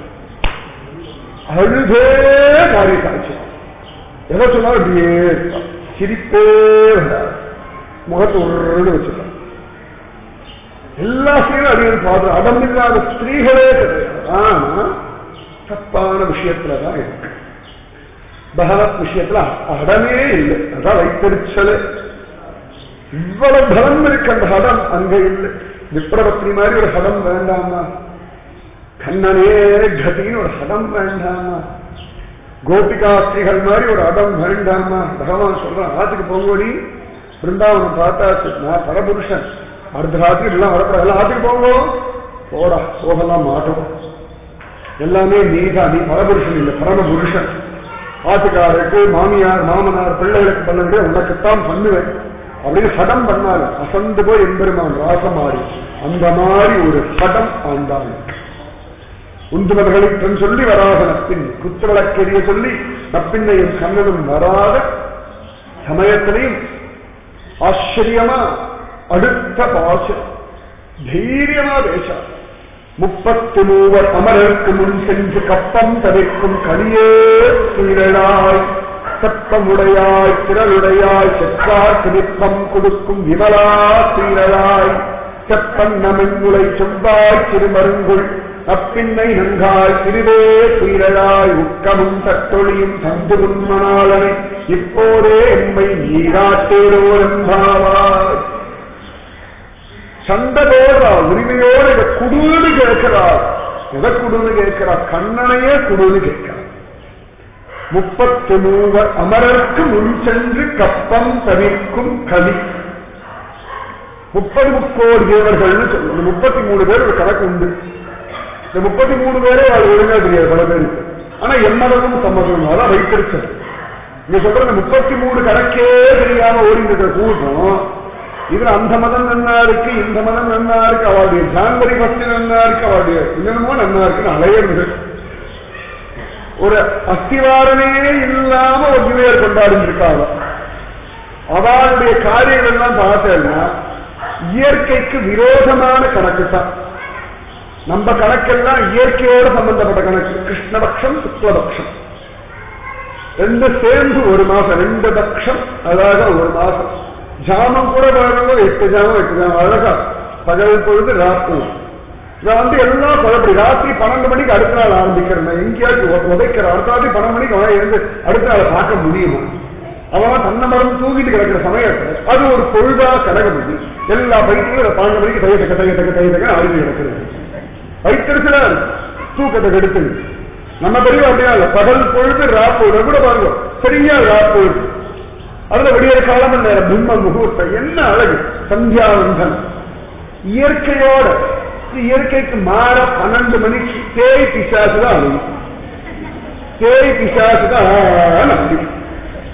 [SPEAKER 1] அழுதே காரி காய்ச்சல் எதை சொன்னாலும் அப்படியே இருப்பா. சிரிப்பே வராது முகத்தை உருன்னு வச்சுட்டான் எல்லா ஸ்திரீகளும் அடியில் பார்த்து அடம் இல்லாத ஸ்திரீகளே கிடையாது ஆனா தப்பான விஷயத்துலதான் இருக்கு பகவத் விஷயத்துல அடமே இல்லை அதான் வைத்தறிச்சலே இவ்வளவு பலம் இருக்கு அந்த ஹடம் அங்க இல்லை விப்ரபத்ரி மாதிரி ஒரு ஹடம் வேண்டாமா கண்ணனே கதின்னு ஒரு ஹடம் வேண்டாமா கோபிகாஸ்திரிகள் மாதிரி ஒரு அடம் வேண்டாமா பகவான் சொல்றான் ஆத்துக்கு போங்கோடி பிருந்தாவனம் பார்த்தாச்சு நான் பரபுருஷன் அடுத்த ராத்திரி எல்லாம் வரப்பட எல்லாம் ஆத்துக்கு போங்கோ போடா போகலாம் மாட்டோம் எல்லாமே நீதான் நீ பரபுருஷன் இல்லை பரமபுருஷன் ஆத்துக்காரருக்கு மாமியார் மாமனார் பிள்ளைகளுக்கு பண்ண வேண்டிய உனக்குத்தான் பண்ணுவேன் அப்படின்னு சடம் பண்ணாரு அசந்து போய் எம்பெருமான் ராசமாறி அந்த மாதிரி ஒரு சடம் ஆண்டாள் உந்துமர்களுக்கு சொல்லி வராத நப்பின் குத்துவிளக்கெரிய சொல்லி நப்பின்னையும் கண்ணனும் வராத சமயத்திலையும் ஆச்சரியமா அடுத்த பாசம் தைரியமா பேசா முப்பத்து மூவர் அமரருக்கு முன் சென்று கப்பம் தவிர்க்கும் கலியே சீரழாய் செப்பமுடையாய் திரளுடையாய் செற்றார் நிற்பம் கொடுக்கும் விமலா சீரழாய் செப்பன் நமெங்குலை செவ்வாய் திருமருங்குள் அப்பின்னை நன்காய் சிறிதே சீரழாய் உக்கமும் தத்தொழியும் தந்து உண்மனாளனை இப்போதே எம்மை நீராட்டேரோ என்பாவாய் சண்டை போடுறா உரிமையோடு இதை குடுன்னு கேட்கிறா எதை குடுன்னு கேட்கிறா கண்ணனையே குடுன்னு கேட்கிறா முப்பத்து மூவர் அமரருக்கு முன் சென்று கப்பம் தவிர்க்கும் கலி முப்பது முக்கோடி தேவர்கள்னு சொல்லுவோம் முப்பத்தி மூணு பேர் ஒரு கணக்கு உண்டு இந்த முப்பத்தி மூணு பேரே அது ஒழுங்கா தெரியாது பல பேருக்கு ஆனா எம்மதமும் சம்மதமும் அதான் வைத்திருச்சது இங்க சொல்ற முப்பத்தி மூணு கணக்கே தெரியாம ஓடிட்டு இருக்கிற கூட்டம் இதுல அந்த மதம் நன்னா இருக்கு இந்த மதம் நன்னா இருக்கு அவளுடைய ஜான்வரி பக்தி நன்னா இருக்கு அவளுடைய இன்னமும் நன்னா இருக்குன்னு அலையிறது ஒரு அஸ்திவாரமே இல்லாம ஒரு நிலையர் கொண்டாடி இருக்காங்க அவளுடைய காரியங்கள் எல்லாம் பார்த்தேன்னா இயற்கைக்கு விரோதமான கணக்கு தான் நம்ம கணக்கெல்லாம் இயற்கையோட சம்பந்தப்பட்ட கணக்கு கிருஷ்ணபக்ஷம் சுக்லபக்ஷம் ரெண்டு சேர்ந்து ஒரு மாசம் ரெண்டு பட்சம் அழகா ஒரு மாசம் ஜாமம் கூட பாருங்க எட்டு ஜாமம் எட்டு ஜாமம் அழகா பகல் பொழுது ராத்திரி நான் வந்து எல்லாம் குழப்படி ராத்திரி பன்னெண்டு மணிக்கு அடுத்த நாள் ஆரம்பிக்கிறேன் எங்கேயாச்சும் உ- உதைக்கிற அடுத்த ராத்திரி பன்னெண்டு மணிக்கு அவன் இருந்து அடுத்த நாள் பார்க்க முடியுமா அவன் தன்னை மரம் தூங்கிட்டு கிடக்கிற சமயத்துல அது ஒரு பொழுதா கடக முடியும் எல்லா பைத்தியும் பன்னெண்டு மணிக்கு தைய தக்க தைய தக்க தைய தக்க அழுதி கிடக்குது வைத்திருக்கிறா தூக்கத்தை கெடுத்து நம்ம பெரிய அப்படியா இல்ல பகல் பொழுது ராப்பொழுது கூட பாருங்க சரியா ராப்பொழுது அதுல விடியற் காலம் நேரம் பிரம்ம முகூர்த்தம் என்ன அழகு சந்தியாவந்தன் இயற்கையோட இது இயற்கைக்கு மாற பன்னெண்டு மணிக்கு பேய் பிசாசு தான் அழுகும் பேய் பிசாசு தான் நம்பி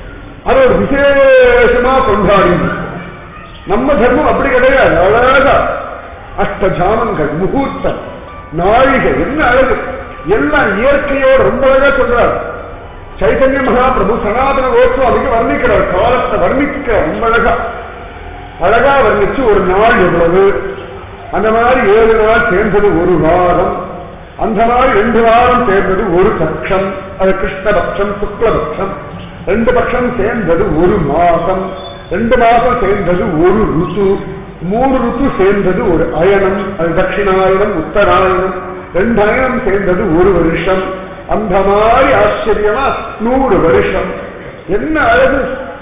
[SPEAKER 1] அது ஒரு விசேஷமா கொண்டாடி நம்ம தர்மம் அப்படி கிடையாது அழகா அஷ்ட ஜாமங்கள் முகூர்த்தம் நாழிகை என்ன அழகு எல்லாம் இயற்கையோடு ரொம்ப அழகா சொல்றார் சைதன்ய மகாபிரபு சனாதன கோஸ்வாமிக்கு வர்ணிக்கிறார் காலத்தை வர்ணிக்க ரொம்ப அழகா அழகா வர்ணிச்சு ஒரு நாள் எவ்வளவு அந்த மாதிரி ஏழு நாள் சேர்ந்தது ஒரு வாரம் அந்த மாதிரி ரெண்டு வாரம் சேர்ந்தது ஒரு பட்சம் அது கிருஷ்ணபக்ஷம் சுக்லபக்ஷம் ரெண்டு பட்சம் சேர்ந்தது ஒரு மாசம் ரெண்டு மாசம் சேர்ந்தது ஒரு ருத்து மூணு ருத்து சேர்ந்தது ஒரு அயனம் அது தட்சிணாயனம் உத்தராயணம் ரெண்டு அயனம் சேர்ந்தது ஒரு வருஷம் அந்த மாதிரி ஆச்சரியமா நூறு வருஷம் என்ன அழகு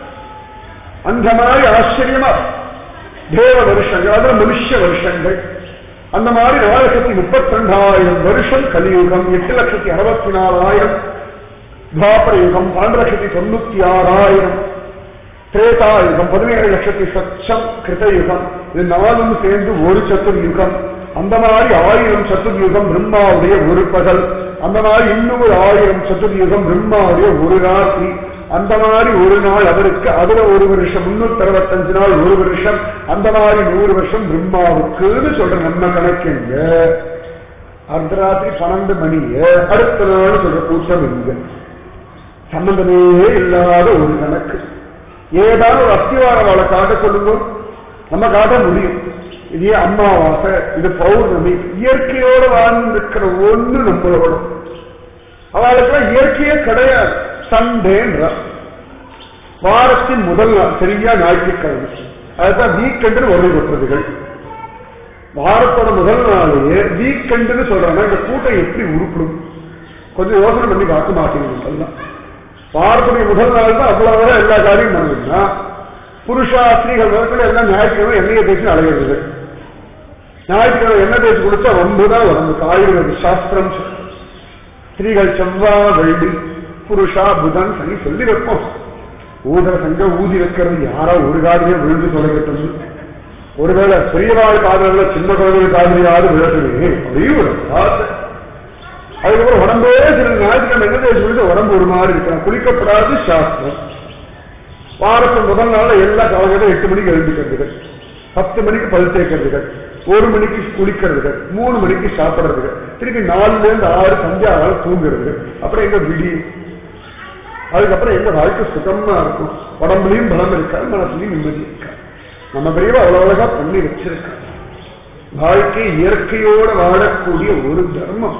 [SPEAKER 1] அந்த மாதிரி ஆச்சரியமா தேவ வருஷங்கள் அதாவது மனுஷ வருஷங்கள் அந்த மாதிரி நாலு லட்சத்தி முப்பத்தி ரெண்டாயிரம் வருஷம் கலியுகம் எட்டு லட்சத்தி அறுபத்தி நாலாயிரம் துவாபர யுகம் பன்னெண்டு லட்சத்தி தொண்ணூத்தி ஆறாயிரம் திரேதாயுகம் பதினேழு லட்சத்தி சச்சம் கிருதயுகம் இது நாலும் சேர்ந்து ஒரு சத்துர்யுகம் அந்த மாதிரி ஆயிரம் சத்துர்யுகம் பிரம்மாவுடைய ஒரு பகல் அந்த மாதிரி இன்னும் ஒரு ஆயிரம் சத்துர்யுகம் பிரம்மாவுடைய ஒரு ராத்திரி அந்த மாதிரி ஒரு நாள் அவருக்கு அதுல ஒரு வருஷம் முன்னூத்தி அறுபத்தஞ்சு நாள் ஒரு வருஷம் அந்த மாதிரி நூறு வருஷம் பிரம்மாவுக்குன்னு சொல்ற நம்ம கணக்குங்க அர்த்தராத்திரி பன்னெண்டு மணிய அடுத்த நாள் சொல்ற கூட்டம் இங்க சம்பந்தமே இல்லாத ஒரு கணக்கு ஏதாவது ஒரு அஸ்திவாரவாளை காட்ட சொல்லுங்க நம்ம காட்ட முடியும் இது அமாவாசை இது பௌர்ணமி இயற்கையோட வாழ்ந்திருக்கிற ஒண்ணு நம்மளோட அவளுக்கெல்லாம் இயற்கையே கிடையாது சண்டேன்ற வாரத்தின் முதல் நாள் சரியா ஞாயிற்றுக்கிழமை அதுதான் வீக்கெண்டு உதவி கொட்டுறதுகள் வாரத்தோட முதல் நாளையே வீக்கெண்டுன்னு சொல்றாங்க இந்த கூட்டம் எப்படி உருப்பிடும் கொஞ்சம் யோசனை பண்ணி பார்க்க மாட்டேங்குது அதுதான் வாரத்துடைய முதல் நாள் தான் அவ்வளவு எல்லா காரியம் பண்ணுதுன்னா புருஷா ஸ்திரீகள் முதல்ல எல்லாம் ஞாயிற்றுக்கிழமை எண்ணெயை தேய்ச்சி அலையிறது ஞாயிற்றுக்கிழமை எண்ணெய் தேய்ச்சி கொடுத்தா ரொம்ப தான் உடம்புக்கு ஆயுர்வேத சாஸ்திரம் சொல்லுது. ஸ்திரீகள் செவ்வாய் வெள்ளி புருஷா புதன் சனி சொல்லி வைப்போம் ஊதர சங்க ஊதி வைக்கிறது யாரா ஒரு காதிலே விழுந்து தொலைக்கட்டும் ஒருவேளை பெரியவாழ் காதல சின்ன குழந்தைகள் காதலியாவது விழட்டுமே அப்படின்னு ஒரு ஆசை அதுக்கப்புறம் உடம்பே சில ஞாயிற்றுக்கிழமை என்ன தேய்ச்சி குளிச்சு உடம்பு ஒரு மாதிரி இருக்கலாம் குளிக்கப்படாது சாஸ்திரம் வாரத்தின் முதல் நாள்ல எல்லா காலகட்டம் எட்டு மணிக்கு எழுந்துக்கிறதுகள் பத்து மணிக்கு பல் தேய்க்கிறதுகள் ஒரு மணிக்கு குளிக்கிறதுகள் மூணு மணிக்கு சாப்பிடுறதுகள் திருப்பி நாலுல இருந்து ஆறு சந்தியாகாலம் தூங்குறது அப்புறம் எங்க விடியும் அதுக்கப்புறம் எங்க வாழ்க்கை சுகமா இருக்கும் உடம்புலயும் பலம் இருக்காது மனசுலயும் நிம்மதி இருக்காது நம்ம பெரியவா அவ்வளவு அழகா பண்ணி வச்சிருக்காங்க வாழ்க்கை இயற்கையோட வாழக்கூடிய ஒரு தர்மம்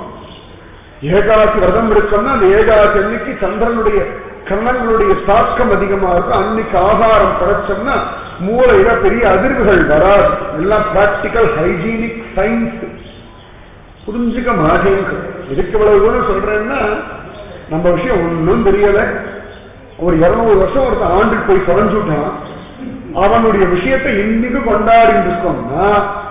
[SPEAKER 1] ஏகாசி விரதம் இருக்கோம்னா அந்த ஏகாசி அன்னைக்கு சந்திரனுடைய கண்ணங்களுடைய தாக்கம் அதிகமா இருக்கும் அன்னைக்கு ஆகாரம் படைச்சோம்னா மூளையில பெரிய அதிர்வுகள் வராது எல்லாம் பிராக்டிக்கல் ஹைஜீனிக் சயின்ஸ் புரிஞ்சுக்க மாட்டேங்க இதுக்கு இவ்வளவு தூரம் சொல்றேன்னா நம்ம விஷயம் ஒன்றும் தெரியல ஒரு இருநூறு வருஷம் ஒருத்தன் ஆண்டுக்கு போய் தொலைஞ்சுட்டான் அவனுடைய விஷயத்தை இன்னைக்கு கொண்டாடி இருக்கோம்னா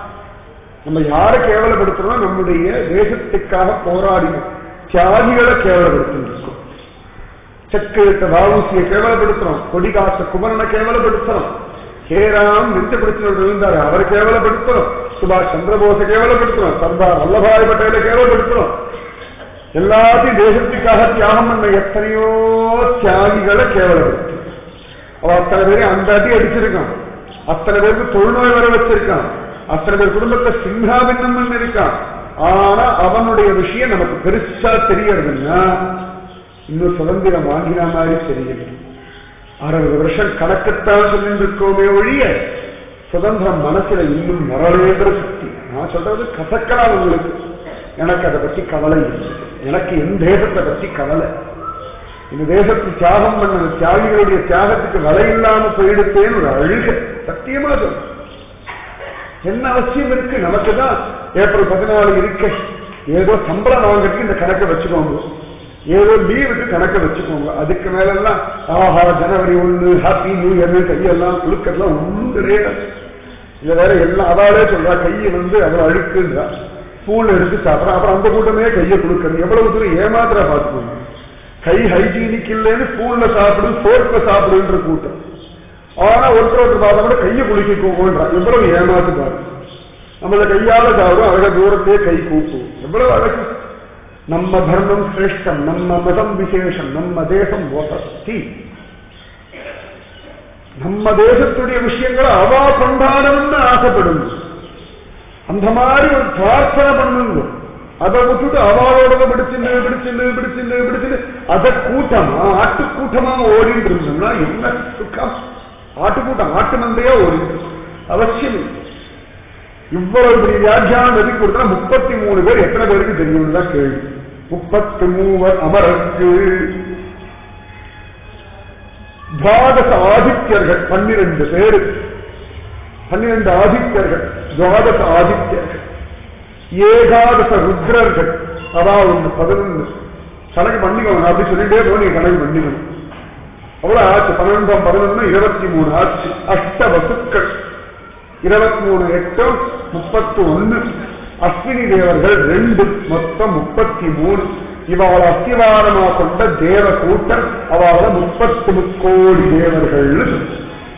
[SPEAKER 1] நம்ம யாரை கேவலப்படுத்துறோம் நம்முடைய தேசத்துக்காக போராடினோம் தியாகிகளை கேவலப்படுத்திருக்கோம் செக்கெழுத்த வாவுசியை கேவலப்படுத்துறோம் கொடிகாத்த குமரனை கேவலப்படுத்துறோம் ஹேராம் நெஞ்ச பிரச்சனை இருந்தாரு அவரை கேவலப்படுத்துறோம் சுபாஷ் சந்திரபோஸை கேவலப்படுத்துறோம் சர்தார் வல்லபாய் பட்டேலை கேவலப்படுத்துறோம் எல்லாத்தையும் தேசத்துக்காக தியாகம் பண்ண எத்தனையோ தியாகிகளை கேவலப்படுத்தும் அவ அத்தனை பேரையும் அந்த அடி அடிச்சிருக்கான் அத்தனை பேருக்கு தொழுநோய் வர வச்சிருக்கான் அத்தனை பேர் குடும்பத்தை சிங்காபின்னம் பண்ணி இருக்கான் ஆனா அவனுடைய விஷயம் நமக்கு பெருசா தெரியறதுன்னா இன்னும் சுதந்திரம் வாங்கின மாதிரி தெரியல அறுபது வருஷம் கணக்குத்தான் சொல்லிட்டு இருக்கோமே ஒழிய சுதந்திரம் மனசுல இன்னும் வரலேன்ற சக்தி நான் சொல்றது கசக்கலாம் உங்களுக்கு எனக்கு அதை பத்தி கவலை இல்லை எனக்கு என் தேசத்தை பத்தி கவலை இந்த தேசத்தை தியாகம் பண்ண தியாகிகளுடைய தியாகத்துக்கு விலை இல்லாம போயிடுத்தேன்னு ஒரு அழுக சத்தியமா சொல்றேன் என்ன அவசியம் இருக்கு நமக்கு தான் ஏப்ரல் பதினாலு இருக்க ஏதோ சம்பளம் வாங்குறதுக்கு இந்த கணக்கை வச்சுக்கோங்க ஏதோ லீவுக்கு கணக்கை வச்சுக்கோங்க அதுக்கு மேலெல்லாம் ஆஹா ஜனவரி ஒண்ணு ஹாப்பி நியூ இயர்னு கையெல்லாம் குழுக்கெல்லாம் ஒன்றும் கிடையாது இதுல வேற எல்லாம் அதாலே சொல்றா கையை வந்து அவ்வளவு அழுக்குன்றா ஸ்பூன் எடுத்து சாப்பிட்றா அப்புறம் அந்த கூட்டமே கையை கொடுக்கறது எவ்வளவு தூரம் ஏமாத்திரா பார்த்துக்கோங்க கை ஹைஜீனிக் இல்லைன்னு ஸ்பூன்ல சாப்பிடு ஃபோர்க்ல சாப்பிடுன்ற கூட்டம் ஆனா ஒருத்தர் ஒருத்தர் பார்த்தா கூட கையை குளிக்கோங்கன்றா எவ்வளவு ஏமாத்து பாரு நம்மள கையால சாப்பிடும் அழக தூரத்தையே கை கூப்பும் எவ்வளவு அழகு நம்ம தர்மம் சிரேஷ்டம் நம்ம மதம் விசேஷம் நம்ம தேசம் வசதி நம்ம தேசத்துடைய விஷயங்களை அவா கொண்டாடணும்னு ஆசைப்படும் அந்த மாதிரி ஒரு பிரார்த்தனை பண்ணுங்க அதை விட்டுட்டு அவாவோட பிடிச்சிண்டு பிடிச்சிண்டு பிடிச்சிண்டு பிடிச்சிண்டு அத கூட்டமா ஆட்டு கூட்டமா ஓடிட்டு இருந்தோம்னா என்ன சுக்கம் ஆட்டுக்கூட்டம் ஆட்டு மந்தையா ஓடிட்டு இருக்கும். அவசியம் இல்லை. இவ்வளவு பெரிய வியாக்கியானம் எழுதி கொடுத்தா முப்பத்தி மூணு பேர் எத்தனை பேருக்கு தெரியும் தான் கேள்வி முப்பத்தி மூவர் அமரருக்கு துவாதச ஆதித்யர்கள் பன்னிரண்டு பேரு பன்னிரண்டு ஆதித்யர்கள் துவாதச ஆதித்யர்கள் ஏகாதச ருத்ரர்கள் அதாவது ஒன்று பதினொன்று கணக்கு பண்ணிக்கணும் அப்படி சொல்லிட்டே போ நீங்க கணக்கு பண்ணிக்கணும் அவ்வளவு ஆச்சு பன்னெண்டாம் பதினொன்று இருபத்தி மூணு ஆச்சு அஷ்ட வசுக்கள் இருபத்தி மூணு எட்டு முப்பத்தி ஒன்னு அஸ்வினி தேவர்கள் ரெண்டு மொத்தம் முப்பத்தி மூணு இவளை அஸ்திவாரமா கொண்ட தேவ கூட்டம் அவளை முப்பத்தி முக்கோடி தேவர்கள்னு சொல்லு.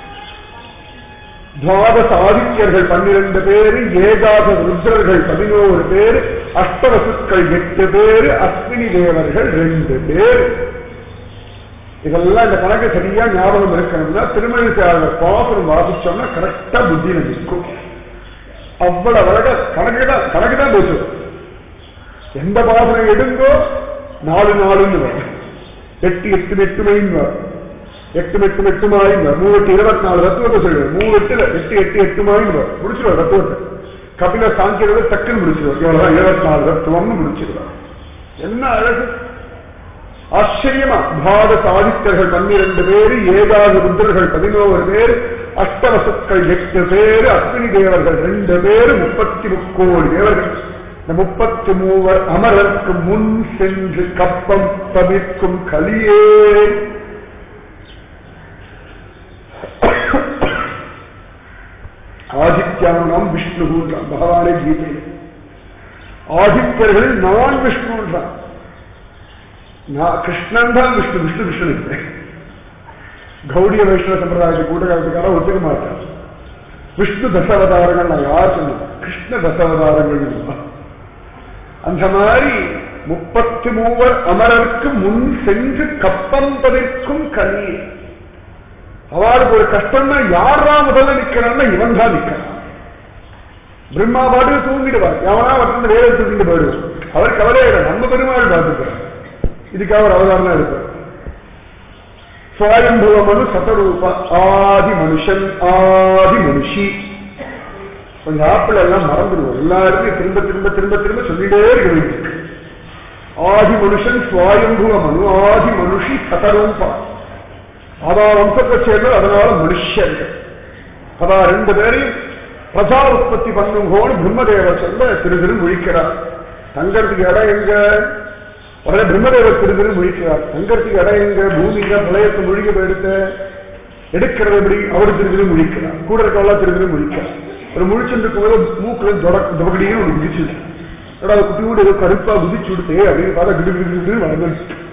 [SPEAKER 1] துவாதச ஆதித்யர்கள் பன்னிரண்டு பேரு ஏகாத ருத்ரர்கள் பதினோரு பேரு அஷ்டவசுக்கள் எட்டு பேரு அஸ்வினி தேவர்கள் ரெண்டு பேரு இதெல்லாம் இந்த கணக்கு சரியா ஞாபகம் இருக்கணும்னா திருமணிசாளர் பாசனம் வாசிச்சோம்னா கரெக்டா புத்தியில நிற்கும் அவ்வளவு அழகா கணக்கு தான் கணக்கு தான் பேசும் எந்த பாசனம் எடுங்கோ நாலு நாலுன்னு வரும் எட்டு எட்டு எட்டுமைன்னு வரும் எட்டு எட்டு எட்டு மாயின்னு வரும் மூணு எட்டு இருபத்தி நாலு தத்துவத்தை சொல்லுவார் மூணு எட்டுல எட்டு எட்டு எட்டு மாயின்னு வரும் முடிச்சிருவார் தத்துவத்தை கபில சாங்கியத்தை டக்குன்னு முடிச்சிருவார் இவ்வளவுதான் இருபத்தி நாலு தத்துவம்னு முடிச்சிருவார் என்ன அழகு ஆச்சரியமா பாத சாதித்தர்கள் பன்னிரண்டு பேரு ஏகாத ருத்ரர்கள் பதினோரு பேர் அஷ்டவசுக்கள் எட்டு பேரு அஸ்வினி தேவர்கள் ரெண்டு பேரு முப்பத்தி முக்கோடி தேவர்கள் இந்த முப்பத்தி மூவர் அமரருக்கு முன் சென்று கப்பம் தவிர்க்கும் கலியே ஆதித்யானம் விஷ்ணுன்றான் பகவானே கீதை ஆதித்யர்கள் நான் விஷ்ணுன்றான் நான் கிருஷ்ணன் தான் விஷ்ணு விஷ்ணு விஷ்ணு இல்லை கௌடிய வைஷ்ணவ சம்பிரதாயத்தை கூட்டக்காரத்துக்காக ஒத்துக்க மாட்டார் விஷ்ணு தசாவதாரங்கள் நான் யார் சொன்னேன் கிருஷ்ண தசாவதாரங்கள் இல்லையா? அந்த மாதிரி முப்பத்தி மூவர் அமரருக்கு முன் சென்று கப்பம் பதிர்க்கும் கனி அவளுக்கு ஒரு கஷ்டம்னா யாரா முதல்ல நிக்கிறான்னா இவன் தான் நிக்கிறான் பிரம்மா பாட்டு தூங்கிடுவார் எவனா வந்து வேலை தூங்கிட்டு போயிடுவார் அவர் கவலையே இல்லை நம்ம பெருமாள் பார்த்துக்கிறார் இதுக்காக ஒரு அவதாரம் தான் எடுப்பார் சுவாயம்புவமனு சதரூப ஆதி மனுஷன் ஆதி மனுஷி கொஞ்சம் ஆப்பிள் எல்லாம் மறந்துடுவோம் எல்லாருமே திரும்ப திரும்ப திரும்ப திரும்ப சொல்லிட்டே இருக்க வேண்டியிருக்கு ஆதி மனுஷன் சுவாயம்புவ மனு ஆதி மனுஷி சதரூபா அதான் வம்சத்தை சேர்ந்தது அதனால மனுஷர்கள் அதான் ரெண்டு பேரையும் பிரஜா உற்பத்தி பண்ணுங்கோன்னு பிரம்மதேவர் சொல்ல திரு திரு முழிக்கிறார் தங்கறதுக்கு இடம் எங்க உடனே பிரம்மதேவர் திரு திரு முழிக்கிறார் தங்கறதுக்கு இடம் எங்க பூமியில பிரளயத்தை முழுகி போயிடுத்த எடுக்கிறது எப்படி அவரு திரு திரு முழிக்கிறார் கூட இருக்கவெல்லாம் திரு திரு முழிக்கிறார் ஒரு முழிச்சுட்டு போது மூக்குல தொடக்க தொடக்கடியும் ஒரு குதிச்சுது ஏடா அது குட்டி கூட ஏதோ கருப்பா குதிச்சு விடுத்தே அப்படின்னு பார்த்தா கிடு கிடு கிடு வளர்ந்து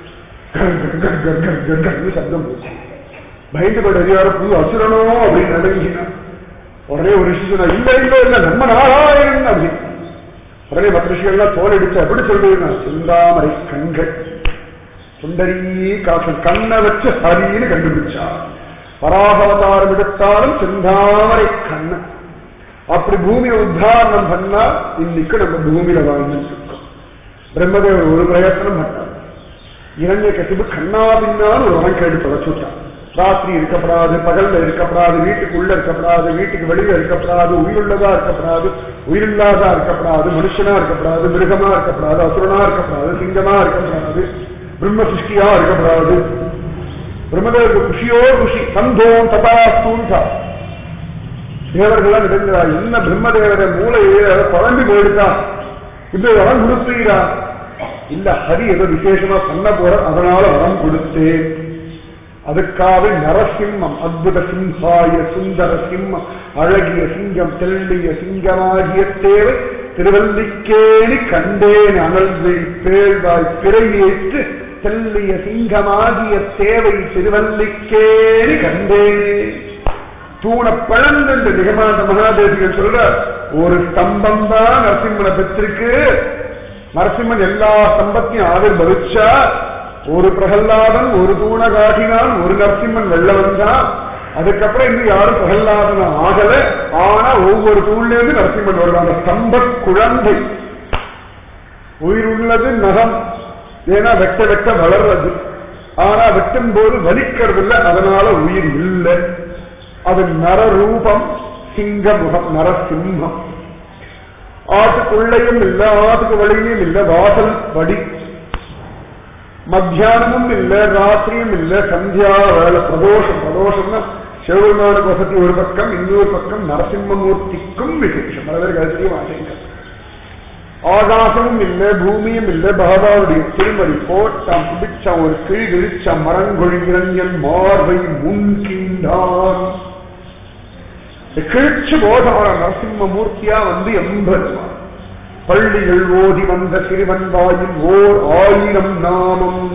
[SPEAKER 1] சப்தம் போச்சு பயந்து போய் அதிகார புது அசுரனோ அப்படின்னு நடங்கினா உடனே ஒரு ரிஷி சொன்னா இல்ல இல்ல இல்ல நம்ம நாராயணன் அப்படின்னு உடனே மற்ற ரிஷிகள்லாம் தோல் அடிச்சு அப்படி சொல்றீங்க சிந்தாமரை கண்கள் சுந்தரி காசன் கண்ணை வச்சு ஹரின்னு கண்டுபிடிச்சா பராகவதாரம் எடுத்தாலும் சிந்தாமரை கண்ணன் அப்படி பூமியை உத்தாரணம் பண்ணா இன்னைக்கு நம்ம பூமியில வாழ்ந்துட்டு இருக்கோம் பிரம்மதேவர் ஒரு பிரயத்தனம் பண்ணார் இரண்ய கசிப்பு கண்ணா பின்னான்னு ஒரு வரம் கேட்டு தொலைச்சுட்டான் ராத்திரி இருக்கப்படாது பகல்ல இருக்கப்படாது வீட்டுக்குள்ள இருக்கப்படாது வீட்டுக்கு வெளியில இருக்கப்படாது உயிருள்ளதா இருக்கப்படாது உயிரில்லாதா இருக்கப்படாது மனுஷனா இருக்கப்படாது மிருகமா இருக்கப்படாது அசுரனா இருக்கப்படாது சிங்கமா இருக்கப்படாது பிரம்ம சிருஷ்டியா இருக்கப்படாது பிரம்மதேவருக்கு குஷியோ குஷி சந்தோம் தபாஸ்தூன்சா தேவர்கள்லாம் நெடுங்கிறா என்ன பிரம்மதேவர மூளையே குழம்பி போயிடுதா இப்படி வரம் கொடுப்பீரா இல்ல ஹரி ஏதோ விசேஷமா பண்ண போற அதனால வரம் கொடுத்தேன் அதுக்காக நரசிம்மம் அத்புத சிம்ஹாய சுந்தர சிம்மம் அழகிய சிங்கம் தெள்ளிய சிங்கமாகிய தேவை திருவல்லிக்கேணி கண்டேன் அனல்வை பேழ்வாய் பிறையேற்று தெள்ளிய சிங்கமாகிய தேவை திருவல்லிக்கேணி கண்டேன் தூண பழந்து இந்த நிகமாந்த மகாதேவிகள் சொல்ற ஒரு ஸ்தம்பம் தான் நரசிம்மனை பெற்றிருக்கு நரசிம்மன் எல்லா ஸ்தம்பத்தையும் ஆவிர்வவிச்சா ஒரு பிரகல்லாதன் ஒரு தூண காட்டினான் ஒரு நரசிம்மன் வெள்ள வந்தான் அதுக்கப்புறம் இன்னும் யாரும் பிரகல்லாதன ஆகல ஆனா ஒவ்வொரு தூண்ல இருந்து நரசிம்மன் வருவாங்க அந்த ஸ்தம்ப குழந்தை உயிர் உள்ளது நகம் ஏன்னா வெட்ட வெட்ட வளர்றது ஆனா வெட்டும் போது வலிக்கிறது இல்லை அதனால உயிர் இல்லை அது நரரூபம் சிங்க முகம் நரசிம்மம் ஆட்டுக்குள்ளையும் இல்லை ஆட்டுக்கு வழியும் இல்லை வாசல் வடி மத்தியானமும் இல்லை ராத்திரியும் இல்லை சந்தியா வேலை பிரதோஷம் பிரதோஷம்னா சிவபெருமானுக்கு வசதி ஒரு பக்கம் இன்னொரு பக்கம் நரசிம்மமூர்த்திக்கும் விசேஷம் பல பேருக்கு அது தெரிய மாட்டேங்க ஆகாசமும் இல்லை பூமியும் இல்லை பகவானுடைய திருமதி போட்டான் பிடிச்சான் ஒரு கிழி கிழிச்சான் மரங்கொழிகிறன் மார்பை முன்கின்றான் கிழிச்சு போதான நரசிம்மமூர்த்தியா வந்து எம்பெருமான் பள்ளிகள் ஓதி வந்த சிறுவன் வாயில் ஓர் ஆயிரம் நாமம்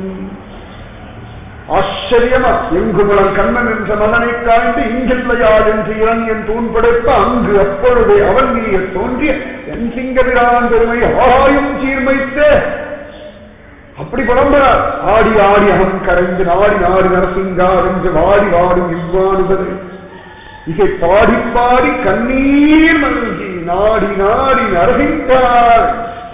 [SPEAKER 1] ஆச்சரியமா எங்குமலன் கண்ணன் என்ற மகனை காய்ந்து இங்கில்லையாள் என்று இரண்யன் தூண் படைப்ப அங்கு அப்பொழுதே அவன் நீய தோன்றிய என் சிங்கபிரான் பெருமை ஆயும் சீர்மைத்தே அப்படி புலம்புறார் ஆடி ஆடி அகம் கரைந்து நாடி நாடி நரசிங்கா என்று வாடி வாடும் இவ்வாடுவது இதை பாடி பாடி கண்ணீர் மல்கி நாடி நாடி நரசிங்கார்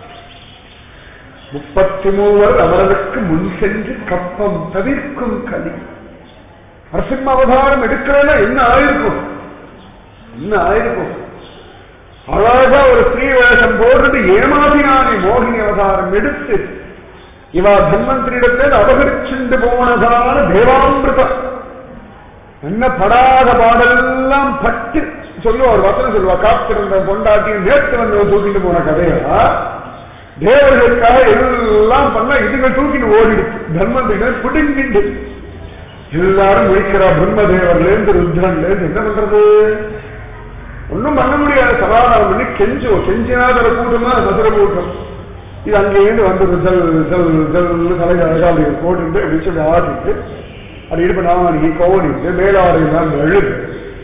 [SPEAKER 1] முப்பத்தி மூவர் அவர்களுக்கு முன் சென்று கப்பம் தவிர்க்கும் கலி நரசிம்ம அவதாரம் எடுக்கிறேன்னா என்ன ஆயிருக்கும் என்ன ஆயிருக்கும் அழகா ஒரு ஸ்ரீ வேஷம் போடுறது ஏமாதினானே மோகினி அவதாரம் எடுத்து இவா தன்வந்திரிடத்தில் அபகரிச்சுண்டு போனதான தேவாமிருதம் என்ன படாத பாடெல்லாம் பட்டு சொல்லுவா ஒரு வசனம் சொல்லுவா காத்திருந்த பொண்டாட்டி நேற்று வந்து தூக்கிட்டு போன கதையா தேவர்களுக்காக எல்லாம் பண்ண இதுகள் தூக்கிட்டு ஓடிடுச்சு தர்மந்திரிகள் பிடுங்கிண்டு எல்லாரும் முடிக்கிறா பிரம்மதேவர்ல இருந்து ருத்ரன்ல இருந்து என்ன பண்றது ஒன்னும் பண்ண முடியாது சமாதானம் பண்ணி கெஞ்சோம் கெஞ்சினாத கூட்டமா சதுர கூட்டம் இது அங்கேயிருந்து வந்து ஜல் ஜல் ஜல்னு தலையில் அழகாளி போட்டு அப்படி சொல்லி ஆடிட்டு அது இடுப்பு நாளைக்கு கோணிட்டு மேலாடையெல்லாம் அழுது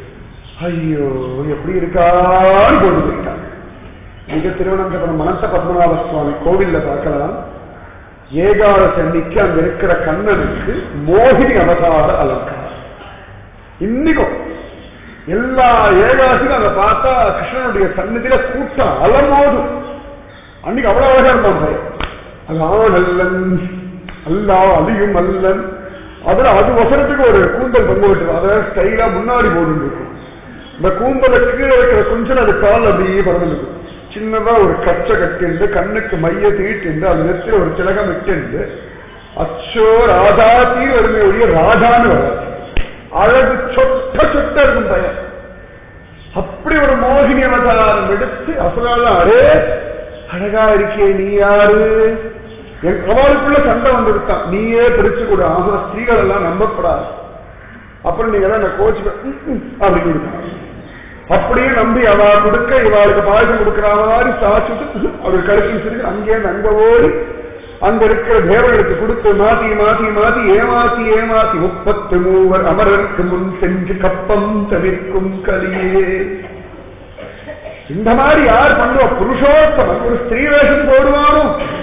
[SPEAKER 1] ஐயோ எப்படி இருக்கான்னு போட்டு போயிட்டாங்க மிக திருவனந்தபுரம் மனச பத்மநாப சுவாமி கோவில்ல பார்க்கலாம் ஏகாதசி அன்னைக்கு அங்க இருக்கிற கண்ணனுக்கு மோகினி அவதார அலங்காரம் இன்னைக்கும் எல்லா ஏகாதசியும் அங்க பார்த்தா கிருஷ்ணனுடைய சன்னதியில கூட்டம் அலமோதும் அன்னைக்கு அவ்வளவு அழகா இருப்பான் பையன் அது ஆண் அல்லன் அல்லா அலியும் அல்லன் அதுல அது வசனத்துக்கு ஒரு கூந்தல் பங்கு விட்டு அதை ஸ்டைலா முன்னாடி போட்டு இருக்கும் இந்த கூந்தல கீழே இருக்கிற கொஞ்சம் அது கால் அப்படியே பறந்துருக்கும் சின்னதா ஒரு கச்சை கட்டிண்டு கண்ணுக்கு மைய தீட்டிண்டு அது நெத்தில ஒரு திலகம் விட்டுண்டு அச்சோ ராதாத்தி வருமே ஒழிய ராதான்னு வராது அழகு சொட்ட சொட்ட இருக்கும் பையன் அப்படி ஒரு மோகினி அவதாரம் எடுத்து அசுரால அடே அழகா இருக்கே நீ யாரு என் அவளுக்குள்ள சண்டை வந்துருக்கான் நீயே பிரிச்சு கொடு ஆமா ஸ்திரீகள் எல்லாம் நம்பப்படாது அப்புறம் நீங்க எல்லாம் கோச்சு அப்படி கொடுத்தாங்க அப்படியே நம்பி அவ கொடுக்க இவாளுக்கு பாயசம் கொடுக்கிற மாதிரி சாச்சுட்டு அவர் கழுத்தில் சிரிச்சு அங்கே அங்க ஓடி அங்க இருக்கிற தேவர்களுக்கு கொடுத்து மாத்தி மாத்தி மாத்தி ஏமாத்தி ஏமாத்தி முப்பத்து மூவர் அமரருக்கு முன் சென்று கப்பம் தவிர்க்கும் கலியே இந்த மாதிரி யார் பண்ணுவா புருஷோத்தமன் ஒரு ஸ்திரீ வேஷம் போடுவானோ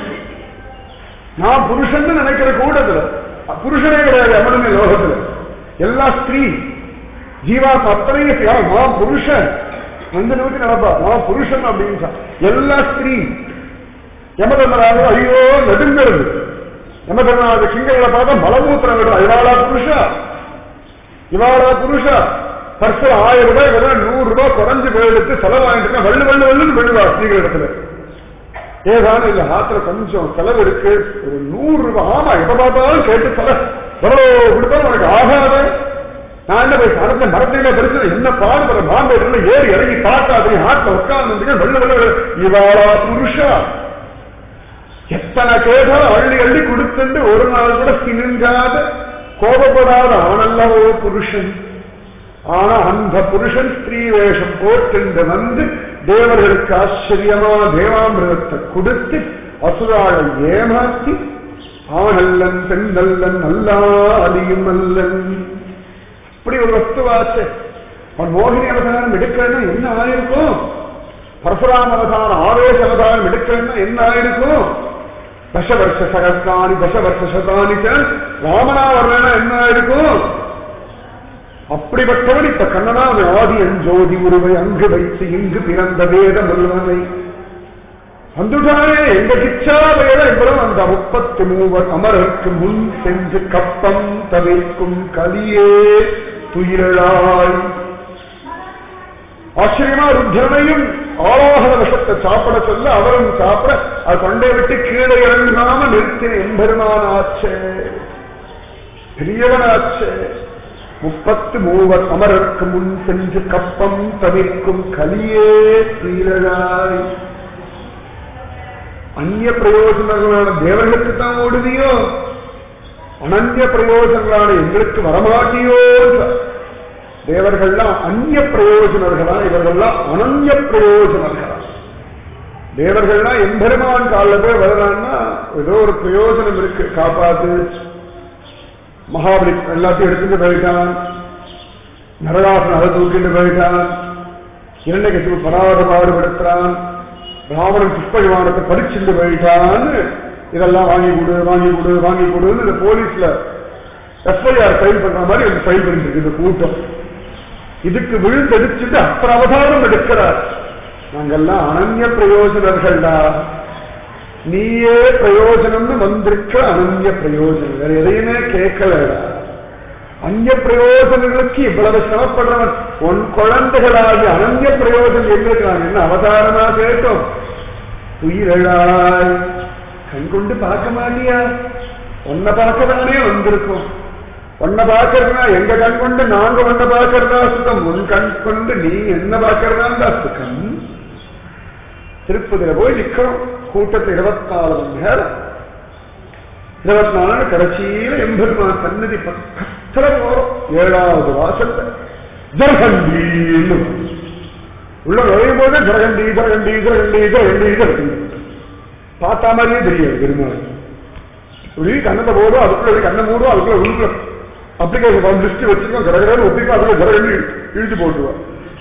[SPEAKER 1] நான் புருஷன் நினைக்கிற கூட்டத்துல புருஷனே கிடையாது அவனுமே லோகத்துல எல்லா ஸ்திரீ ஜீவாத்மா அத்தனையும் நான் புருஷன் அந்த நிமிஷம் நினைப்பா நான் புருஷன் அப்படின்னு எல்லா ஸ்திரீ யமதர்மராஜ ஐயோ நெடுங்கிறது யமதர்மராஜ கிங்களை பார்த்தா மலமூத்திரம் விடும் இவாளா புருஷா இவாளா புருஷா பர்சு ஆயிரம் ரூபாய் விட நூறு ரூபாய் குறைஞ்சு போயிடுத்து செலவாயிட்டு வள்ளு வள்ளு வள்ளுன்னு விடுவா ஸ்திரீகள் இடத்துல ஏதானும் இல்ல ஆத்துல கொஞ்சம் செலவு இருக்கு ஒரு நூறு ரூபாய் ஆமா எப்ப பார்த்தாலும் கேட்டு செலவு எவ்வளவு கொடுத்தாலும் உனக்கு ஆகாது நான் என்ன போய் மரத்தை மரத்தில பெருசு என்ன பாடுபட பாம்பே ஏறி இறங்கி பார்த்தா அப்படி ஆட்டில் உட்கார்ந்து வெள்ள வெள்ள இவாளா புருஷா எத்தனை கேட்டாலும் அள்ளி அள்ளி கொடுத்துட்டு ஒரு நாள் கூட சினுங்காத கோபப்படாத அவனல்லவோ புருஷன் ஆனா அந்த புருஷன் ஸ்திரீ வேஷம் போட்டு வந்து தேவர்களுக்கு ஆச்சரியமா தேவாமிரதத்தை கொடுத்து அசுராளை ஏமாத்தி ஆணல்லன் பெண்ணல்லன் அல்லா அலியும் அல்லன் இப்படி ஒரு வஸ்துவாச்சு அவன் மோகினி அவதாரம் எடுக்கிறேன்னா என்ன ஆயிருக்கும் பரசுராம அவதாரம் ஆவேச அவதாரம் எடுக்கிறேன்னா என்ன ஆயிருக்கும் தசவர்ஷ சகஸ்தானி தசவர்ஷ சதானி ராமனா வர்றேன்னா என்ன ஆயிருக்கும் அப்படிப்பட்டவன் இப்ப கண்ணனா ஆதி ஜோதி உருவை அங்கு வைத்து இங்கு பிறந்த வேத முல்வனை வந்துட்டானே எங்க கிச்சா வேத இவ்வளவு அந்த முப்பத்து மூவர் அமரருக்கு முன் சென்று கப்பம் தவிர்க்கும் கலியே துயிலாய் ஆச்சரியமா ருத்ரனையும் ஆவாகன விஷத்தை சாப்பிட சொல்ல அவரும் சாப்பிட அது கொண்டை விட்டு கீழே இறங்காம நிறுத்தின எம்பெருமான் ஆச்சே பெரியவனாச்சே முப்பத்து மூவர் அமரருக்கு முன் சென்று கப்பம் தவிர்க்கும் கலியே தீரழாய் அந்நிய பிரயோஜனங்களான தேவர்களுக்கு தான் ஓடுவியோ அனன்ய பிரயோஜனங்களான எங்களுக்கு வரமாட்டியோ தேவர்கள்லாம் அந்நிய பிரயோஜனர்களா இவர்கள்லாம் அனன்ய பிரயோஜனர்களா தேவர்கள்லாம் எம்பெருமான் காலில் போய் வர்றான்னா ஏதோ ஒரு பிரயோஜனம் இருக்கு காப்பாத்து மகாபலி எல்லாத்தையும் எடுத்துட்டு போயிட்டான் நரகாசன் அதை தூக்கிட்டு போயிட்டான் இரண்டகத்துக்கு பராத பாடுபடுத்துறான் ராவணன் புஷ்ப விமானத்தை பறிச்சுட்டு போயிட்டான்னு இதெல்லாம் வாங்கி கொடு வாங்கி கொடு வாங்கி கொடுன்னு இந்த போலீஸ்ல எஃப்ஐஆர் ஃபைல் பண்ற மாதிரி ஒரு ஃபைல் பண்ணிருக்கு இந்த கூட்டம் இதுக்கு விழுந்தடிச்சுட்டு அத்தனை அவதாரம் எடுக்கிறார் நாங்கெல்லாம் அனன்ய பிரயோஜனர்கள்டா நீயே பிரயோஜனம்னு வந்திருக்க அனன்ய பிரயோஜனம் வேற எதையுமே கேட்கலடா அந்நிய பிரயோஜனங்களுக்கு இவ்வளவு சிரமப்படுறவன் உன் குழந்தைகளாகி அனன்ய பிரயோஜனம் எங்களுக்கு நான் என்ன அவதாரமா கேட்டோம் உயிரழாய் கண் கொண்டு பார்க்க மாட்டியா உன்னை பார்க்க தானே வந்திருக்கோம் உன்னை பார்க்கறதுனா எங்க கண் கொண்டு நாங்க உன்னை பார்க்கறதா சுத்தம் உன் கண் கொண்டு நீ என்ன பார்க்கறதா சுத்தம் திருப்பதியில போய் நிக்கிறோம் கூட்டத்தை இருபத்தி நாலு மணி நேரம் இருபத்தி நாலு கடைசியில எம்பெருமான் சன்னதி பக்கத்துல போறோம் ஏழாவது வாசல்ல ஜரகண்டின்னு உள்ள நுழையும் போது ஜரகண்டி ஜரகண்டி ஜரகண்டி ஜரகண்டி ஜரகண்டி பார்த்தா மாதிரியே தெரியாது பெருமாள் இப்படி கண்ணத்தை போதும் அதுக்குள்ள கண்ணை மூடும் அதுக்குள்ள உள்ளுக்குள்ள அப்ளிகேஷன் ஃபார்ம் லிஸ்ட் வச்சிருக்கோம் கடகடன்னு ஒப்பிக்கும் அதுல ஜரகண்டி இழுத்து போட்டுருவான்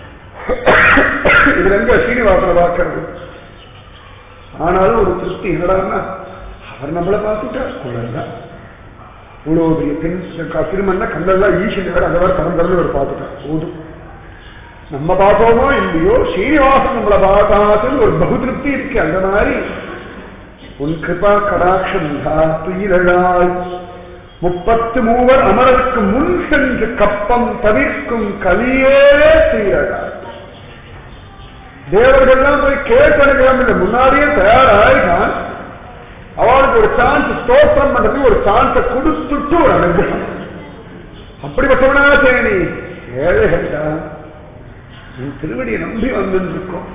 [SPEAKER 1] இதுல எங்க சீனிவாசனை பார்க்கறது ஆனாலும் ஒரு திருப்தி என்னடான்னா அவர் நம்மளை பார்த்துட்டார் குழந்தை இவ்வளவு பெரிய பெண் திருமண கண்ணெல்லாம் ஈசன் வேற அந்த வேற கலந்தரன்னு ஒரு பார்த்துட்டார் போதும் நம்ம பார்த்தோமோ இல்லையோ ஸ்ரீனிவாசன் நம்மளை பார்த்தாச்சுன்னு ஒரு பகு திருப்தி இருக்கு அந்த மாதிரி உன் கிருபா கடாட்சம் துயிலாய் முப்பத்து மூவர் அமரருக்கு முன் சென்று கப்பம் தவிர்க்கும் கலியே துயிலாய் தேவர்கள்லாம் போய் கேட்கணும் இல்லை முன்னாடியே தயாராகினான் அவளுக்கு ஒரு சான்ஸ் ஸ்தோத்திரம் பண்றதுக்கு ஒரு சான்ஸை கொடுத்துட்டு ஒரு அனுகிரகம் அப்படிப்பட்டவனா சேனி ஏழைகள்டா உன் திருவடியை நம்பி வந்துருக்கோம்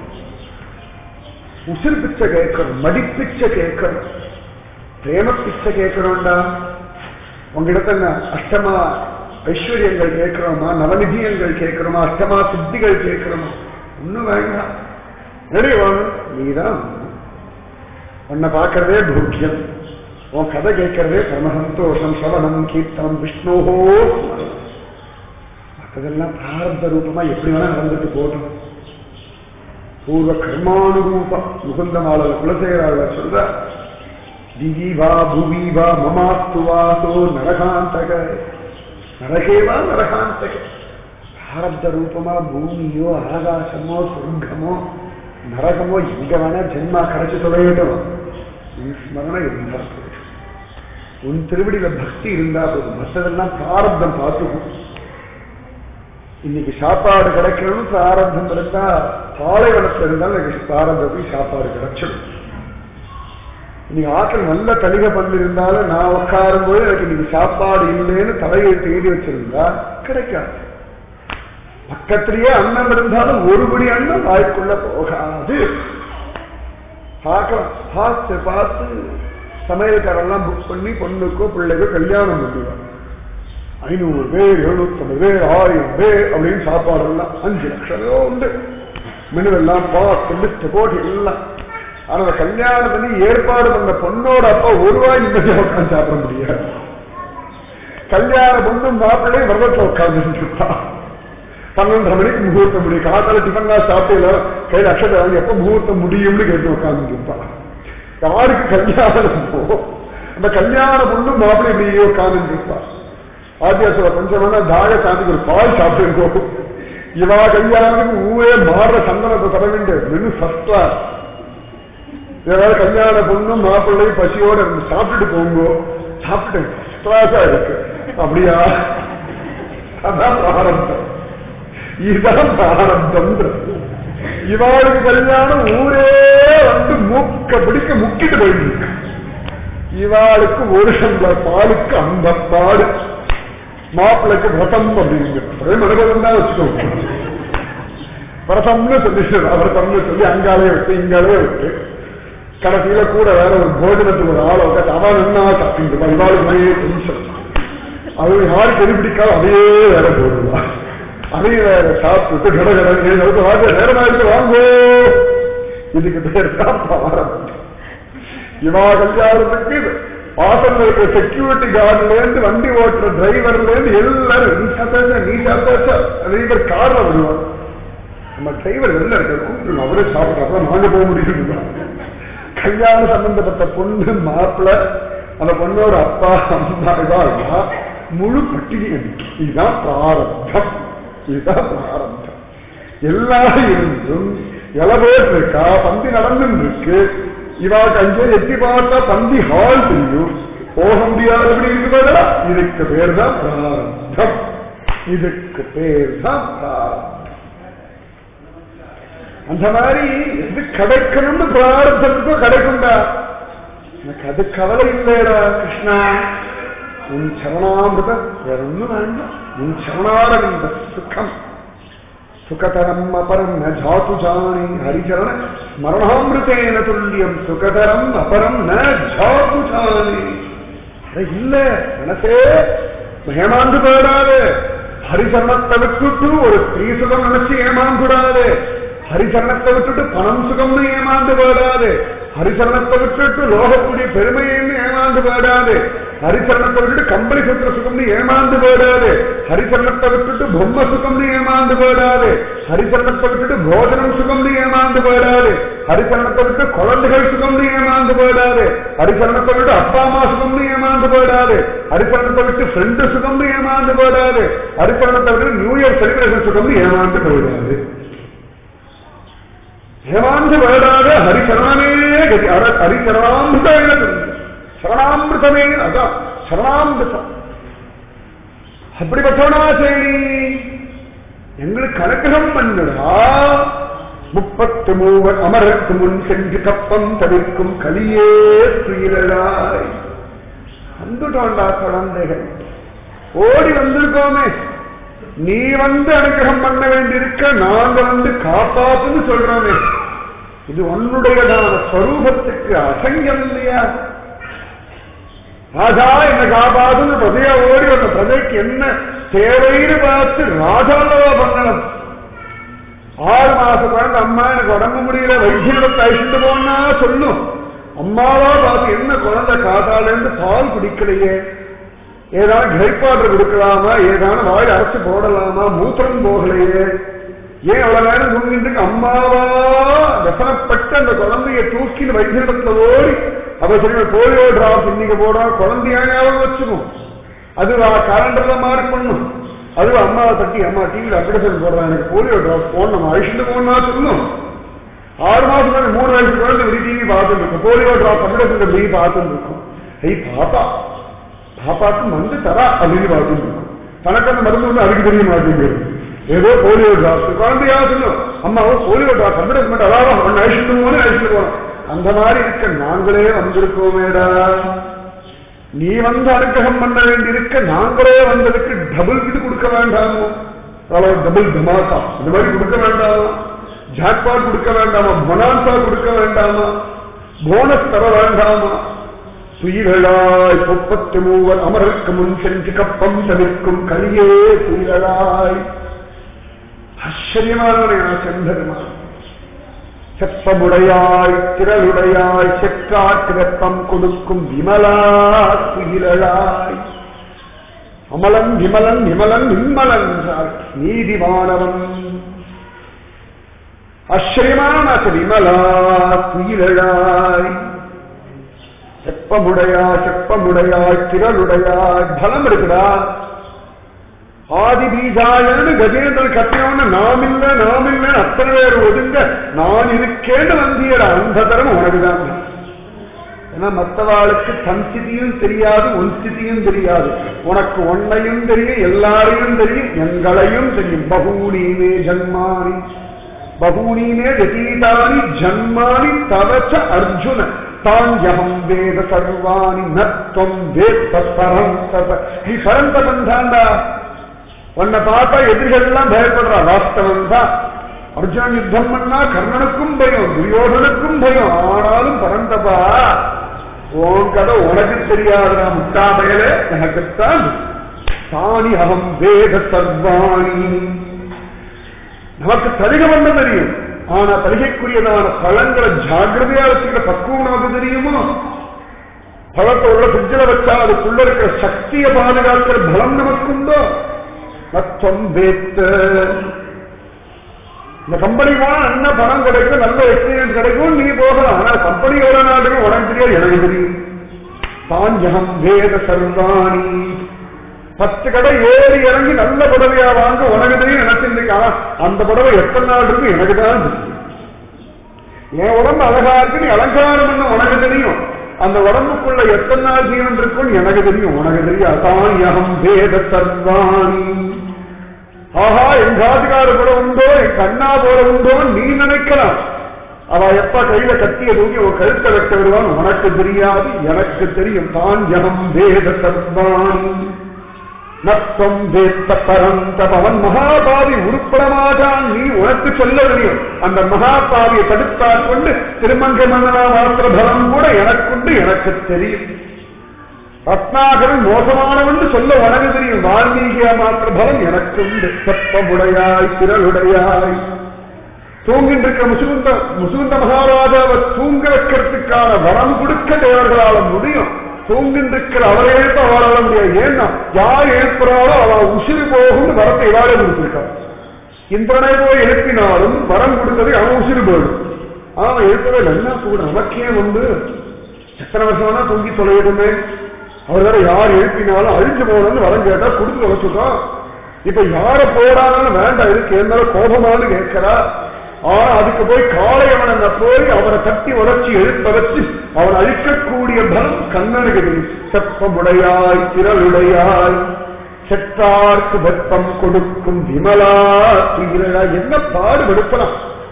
[SPEAKER 1] உசிர் பிச்சை கேட்கணும் மடிப்பிச்சை கேட்கணும் பிரேம பிச்சை கேட்கணும்டா உங்களிடத்த அஷ்டமா ஐஸ்வர்யங்கள் கேட்கிறோமா நவநிதியங்கள் கேட்கிறோமா அஷ்டமா சித்திகள் கேட்கிறோமா ஒண்ணும் வேண்டாம் ரெடி வாங்க நீதான் உன்னை பார்க்கறதே போக்கியம் உன் கதை கேட்கறதே பரமசந்தோஷம் சவனம் கீர்த்தனம் விஷ்ணோஹோ மற்றதெல்லாம் பிராரப்த ரூபமா எப்படி வேணா நடந்துட்டு போட்டோம் பூர்வ கர்மானுரூபம் முகுந்த மாலல குலசேகராக சொல்ற திவி வா புவி வா மமாஸ்து வாசோ நரகாந்தக நரகேவா நரகாந்தக பிராரப்த ரூபமா பூமியோ ஆகாசமோ சொர்க்கமோ நரகமோ எங்க வேணா ஜென்மா கரைச்சு தொலையட்டும் உன் ஸ்மரணம் இருந்தா போதும் உன் திருவடியில பக்தி இருந்தா போதும் மற்றதெல்லாம் பிராரப்தம் பார்த்துக்கும் இன்னைக்கு சாப்பாடு கிடைக்கணும்னு பிராரப்தம் இருந்தா பாலைவனத்துல இருந்தாலும் எனக்கு பிராரப்தத்துக்கு சாப்பாடு கிடைச்சிடும் இன்னைக்கு ஆற்றல் நல்ல தலிக பண்ணு இருந்தாலும் நான் உட்காரும் போது எனக்கு இன்னைக்கு சாப்பாடு இல்லைன்னு தலையை தேடி வச்சிருந்தா கிடைக்காது பக்கத்திலேயே அன்னம் இருந்தாலும் ஒருபடி அன்னம் வாய்க்குள்ள போகாது பார்க்கலாம் பார்த்து பார்த்து சமையல்காரெல்லாம் புக் பண்ணி பொண்ணுக்கோ பிள்ளைக்கோ கல்யாணம் பண்ணுவாங்க ஐநூறு பேர் எழுநூத்தம்பது பேர் ஆயிரம் பேர் அப்படின்னு சாப்பாடெல்லாம் அஞ்சு லட்சம் உண்டு மெனுவெல்லாம் பார்த்து லிஸ்ட் போட்டு எல்லாம் ஆனா அந்த கல்யாணம் பண்ணி ஏற்பாடு பண்ண பொண்ணோட அப்பா ஒரு ரூபாய் நிம்மதியாக உட்காந்து சாப்பிட முடியாது கல்யாண பொண்ணும் மாப்பிள்ளையும் விரதத்தில் உட்கார்ந்து இருப்பான் பன்னெண்டரை மணிக்கு முகூர்த்தம் முடியும் காத்தால டிஃபன்லாம் சாப்பிட்டு கையில் அக்ஷதை வாங்கி எப்ப முகூர்த்தம் முடியும்னு கேட்டு உட்கார்ந்து இருப்பான் யாருக்கு கல்யாணம் அந்த கல்யாண பொண்ணு மாப்பிள்ளை இப்படியே உட்கார்ந்து இருப்பான் ஆத்தியாசோட பஞ்சமனா தாக சாந்திக்கு ஒரு பால் சாப்பிட்டு இவா கல்யாணத்துக்கு ஊரே மாறுற சந்தனத்தை தர வேண்டிய மெனு ஃபர்ஸ்ட் கிளாஸ் ஏதாவது கல்யாண பொண்ணும் மாப்பிள்ளையும் பசியோட இருந்து சாப்பிட்டுட்டு போங்க சாப்பிட்டு ஃபர்ஸ்ட் கிளாஸா இருக்கு அப்படியா அதான் பிராரப்தம் இதுதான் பிராரப்தம் இவாளுக்கு கல்யாணம் ஊரே வந்து மூக்க பிடிக்க முக்கிட்டு போயிட்டு இருக்கு இவாளுக்கு ஒரு சம்பள பாலுக்கு அந்த பாடு மாப்பிள்ளைக்கு விரதம் அப்படிங்கிறது மனபலம் தான் வச்சுக்கோங்க விரதம்னு சொல்லி விரதம்னு சொல்லி அங்காலே விட்டு இங்காலே விட்டு கடைசியில கூட வேற ஒரு போஜனத்துக்கு ஒரு ஆளை உட்காந்து அவன் என்ன சாப்பிட்டு இவாளுக்கு நிறைய டென்ஷன் அது யாரு கண்டுபிடிக்காம அதையே வேற போடுவா அதையும் வேற சாப்பிட்டு கட கடன் வாங்க நேரமா இருக்கு வாங்கோ இதுக்கு பேர் தான் பாரம் இவா கல்யாணத்துக்கு வாசல்ல இருக்க செக்யூரிட்டி கார்டுல இருந்து வண்டி ஓட்டுற டிரைவர்ல இருந்து எல்லாரும் நீ சாப்பிட்டாச்சா நீ சாப்பிட்டாச்சா நிறைய பேர் கார்ல வருவாங்க நம்ம டிரைவர் வெளில இருக்க கூப்பிட்டு அவரே சாப்பிட்டா நாங்க போக முடியும் கல்யாண சம்பந்தப்பட்ட பொண்ணு மாப்பிள்ள அந்த பொண்ணோட அப்பா அம்மா இதா முழு பட்டினி இதுதான் பிராரப்தம் இதுதான் பிராரப்தம் எல்லாரும் இருந்தும் எலவேட் இருக்கா பந்தி நடந்து இருக்கு இவாக்கு அங்கே எட்டி பார்த்தா பந்தி ஹால் தெரியும் போக முடியாதபடி இருக்குதா இதுக்கு பேர் தான் பிராரப்தம் இதுக்கு பேர் தான் பிராரப்தம் அந்த மாதிரி எது கிடைக்கணும்னு பிரார்த்தத்துக்கோ கிடைக்கும்டா எனக்கு அது கவலை இல்லைடா கிருஷ்ணா உன் சரணாமிருத வேற ஒண்ணும் வேண்டாம் உன் சரணாரவிந்த சுகம் சுகதரம் அபரம் ந ஜாத்து ஜானி ஹரிச்சரண ஸ்மரணாமிருதேன துல்லியம் சுகதரம் அபரம் ந ஜாத்து ஜானி இல்ல மனசே ஏமாந்து போயிடாது ஹரிசரணத்தை விட்டுட்டு ஒரு ஸ்திரீ சுகம் நினைச்சு ஏமாந்துடாது ஹரிசரணத்தை விட்டுட்டு பணம் சுகம்னு ஏமாந்து போயிடாது ஹரிசரணத்தை விட்டுட்டு லோகக்கூடிய பெருமைன்னு ஏமாந்து போயிடாது ஹரிசரணத்தை விட்டுட்டு கம்பளி சுற்ற சுகம்னு ஏமாந்து போயிடாது ஹரிசரணத்தை விட்டுட்டு பொம்மை சுகம்னு ஏமாந்து போயிடாது ஹரிசரணத்தை விட்டுட்டு போஜனம் சுகம்னு ஏமாந்து போயிடாது ஹரிசரணத்தை விட்டு குழந்தைகள் சுகம்னு ஏமாந்து போயிடாது ஹரிசரணத்தை விட்டு அப்பா அம்மா சுகம்னு ஏமாந்து போயிடாது ஹரிசரணத்தை விட்டு ஃப்ரெண்டு சுகம்னு ஏமாந்து போயிடாது ஹரிசரணத்தை விட்டு நியூ இயர் செலிபிரேஷன் சுகம்னு ஏமாந்து போயிடாது ஏமாந்து விடாத ஹரிசரணமே கதி ஹரிசரணாமிருத சரணாமிருதமே அதான் சரணாமிருதம் அப்படிப்பட்டவனா சரி எங்களுக்கு அனுகிரகம் பண்ணுடா முப்பத்து மூவர் அமரருக்கு முன் சென்று கப்பம் தவிர்க்கும் கலியே துயிலாய் வந்துட்டோண்டா குழந்தைகள் ஓடி வந்திருக்கோமே நீ வந்து அனுகிரகம் பண்ண வேண்டியிருக்க நாங்க வந்து காப்பாத்துன்னு சொல்றோமே இது உன்னுடையதான ஸ்வரூபத்துக்கு அசங்கம் இல்லையா ராஜா என்ன காப்பாதுன்னு பிரதையா ஓடி வந்த பிரதைக்கு என்ன தேவைன்னு பார்த்து ராஜாலவா பண்ணணும் ஆறு மாச குழந்தை அம்மா எனக்கு உடம்பு முடியல வைத்தியத்தை அழிச்சுட்டு போனா சொல்லும் அம்மாவா பார்த்து என்ன குழந்தை காதால இருந்து பால் குடிக்கலையே ஏதாவது கிரைப்பாடு கொடுக்கலாமா ஏதாவது வாயில் அரைச்சு போடலாமா மூத்திரம் போகலையே ஏன் அவ்வளவு நேரம் தூங்கிட்டு அம்மாவா வசனப்பட்டு அந்த குழந்தைய தூக்கி வைத்தியத்துல ஓடி அவ சரி போலியோ டிராப் இன்னைக்கு போடுறா குழந்தையா ஞாபகம் வச்சுக்கும் அது கலண்டர்ல மார்க் பண்ணும் அது அம்மாவை தட்டி அம்மா டிவியில் அப்டேஷன் போடுறான் எனக்கு போலியோ டிராப் போடணும் அழிச்சுட்டு போனா சொல்லும் ஆறு மாசம் முன்னாடி மூணு வயசு குழந்தை இப்படி டிவி பார்த்துட்டு இருக்கும் போலியோ டிராப் அப்டேஷன் இப்படி பார்த்துட்டு இருக்கும் ஐய் பாப்பா பாப்பாக்கு மருந்து தரா அப்படின்னு பார்த்துட்டு இருக்கும் தனக்கு அந்த மருந்து ஒன்று அதுக்கு தெரிய மாட்டேங்குது ஏதோ போலியோ டிராப்ஸ் குழந்தையா சொல்லும் அம்மாவோ போலியோ டிராப் அட்வர்டைஸ்மெண்ட் அதான் ஒன்று அழிச்சுட்டு போனே அழிச்சுட்டு போனோம் அந்த மாதிரி இருக்க நாங்களே வந்திருக்கோமேடா நீ வந்து அனுகிரகம் பண்ண வேண்டியிருக்க நாங்களே வந்ததுக்கு டபுள் இது கொடுக்க வேண்டாமோ அதாவது டபுள் தமாசா இந்த மாதிரி கொடுக்க வேண்டாமா ஜாக்பாட் கொடுக்க வேண்டாமா பொனான்சா கொடுக்க வேண்டாமா போனஸ் தர வேண்டாமா துயிலாய் முப்பத்து மூவர் அமருக்கு முன் சென்று கப்பம் தவிர்க்கும் கலியே துயிலாய் ஆச்சரியமான செந்தருமா செப்பமுடையாய் திரளுடையாய் செக்காட்டு வெப்பம் கொடுக்கும் விமலா துயிலாய் அமலன் விமலன் விமலன் நிம்மலன் நீதிவானவன் ஆச்சரியமான விமலா துயிலாய் செப்பமுடையா செப்பமுடையாய் திரளுடையாய் பலம் இருக்குடா ஆதி பீஜாயன்னு கஜேந்திரன் கத்தினவன நாம் இல்ல நாம் இல்ல அத்தனை பேர் ஒதுங்க நான் இருக்கேன்னு வந்தியட அந்த தரம் உனக்குதான் ஏன்னா மற்றவாளுக்கு தன் ஸ்திதியும் தெரியாது உன் ஸ்திதியும் தெரியாது உனக்கு உன்னையும் தெரியும் எல்லாரையும் தெரியும் எங்களையும் தெரியும் பகூனீமே ஜன்மானி பகூனீமே ஜதீதானி ஜன்மானி தவச்ச அர்ஜுன தாஞ்சகம் வேத சர்வாணி நத்வம் வேத்த பரந்தப நீ பரந்தபன் தாண்டா உன்னை பார்த்தா எதிரிகள் எல்லாம் பயப்படுறா வாஸ்தவம் தான் அர்ஜுனன் யுத்தம் பண்ணா கர்ணனுக்கும் பயம் துரியோதனுக்கும் பயம் ஆனாலும் பரந்தபா உன் கதை உனக்கு தெரியாதுடா முட்டாமையிலே எனக்குத்தான் தானி அகம் வேத சர்வாணி நமக்கு தலிக பண்ண தெரியும் ஆனா தலிகைக்குரியதான பழங்களை ஜாகிரதையா வச்சுக்கிற பக்குவம் நமக்கு தெரியுமோ பழத்தை உள்ள ஃப்ரிட்ஜில் வச்சா அதுக்குள்ள இருக்கிற சக்தியை பாதுகாக்கிற பலம் நமக்குண்டோ நத்தம் வேத்த இந்த கம்பெனி போனா நல்ல பணம் கிடைக்கும் நல்ல எக்ஸ்பீரியன்ஸ் கிடைக்கும் நீ போகலாம் ஆனா கம்பெனி எவ்வளவு நாட்டுக்கு உனக்கு தெரியாது எனக்கு தெரியும் தாஞ்சகம் வேத சர்வாணி பத்து கடை ஏறி இறங்கி நல்ல புடவையா வாங்க உனக்கு தெரியும் நினைச்சிருந்தீங்க ஆனா அந்த புடவை எத்தனை நாள் இருக்கு எனக்கு தான் தெரியும் என் உடம்பு அழகா இருக்கு நீ அலங்காரம் பண்ண உனக்கு தெரியும் அந்த உடம்புக்குள்ள எத்தனை நாள் ஜீவன் இருக்கும்னு எனக்கு தெரியும் உனக்கு தெரியும் அதாயம் வேத சர்வாணி ஆஹா என் காதுகார போல உண்டோ என் கண்ணா போல உண்டோ நீ நினைக்கலாம் அவ எப்ப கையில கத்திய தூக்கி ஒரு கழுத்தை வெட்ட விடுவான் உனக்கு தெரியாது எனக்கு தெரியும் தான் ஜனம் வேத சர்வாணி நத்தம் வேத்த பரந்த பவன் மகாபாவி உருப்பட மாட்டான் நீ உனக்கு சொல்ல தெரியும் அந்த மகாபாவியை தடுத்தாற் கொண்டு திருமங்கை மன்னனா மாத்திர பலம் கூட எனக்குண்டு எனக்கு தெரியும் ரத்னாகரன் மோசமானவன் சொல்ல உனக்கு தெரியும் வால்மீகியா மாத்திர பலம் எனக்கு உண்டு செப்பமுடையாய் திரளுடையாய் தூங்கிட்டு இருக்கிற முசுகுந்த முசுகுந்த மகாராஜாவை தூங்க வைக்கிறதுக்கான வரம் கொடுக்க தேவர்களால முடியும் தூங்கிட்டு இருக்கிற அவரை எழுப்ப அவரால முடியாது ஏன்னா யார் எழுப்புறாளோ அவ உசிறு போகும் வரத்தை இவாளே கொடுத்திருக்கான் இந்திரனை போய் எழுப்பினாலும் வரம் கொடுத்தது அவன் உசிறு போயிடும் அவன் எழுப்பவே இல்லை. என்ன கூட நமக்கே வந்து எத்தனை வருஷம்னா தூங்கி தொலைவிடுமே அவர் வேற யார் எழுப்பினாலும் அழிஞ்சு போகணும்னு வரம் கேட்டா கொடுத்து வச்சுட்டோம் இப்ப யார போடானாலும் வேண்டாம் இருக்கு இருந்தாலும் கோபமானு கேட்கிறா ஆனா அதுக்கு போய் காளையவனை போய் அவனை தட்டி உடச்சி எழுப்ப வச்சு அவன் அழிக்கக்கூடிய பலம் கண்ணனுக்கு தெரியும் செப்பமுடையாய் திரளுடையாய் செற்றார்க்கு வெப்பம் கொடுக்கும் விமலா தீரழா என்ன பாடுபடுத்தலாம்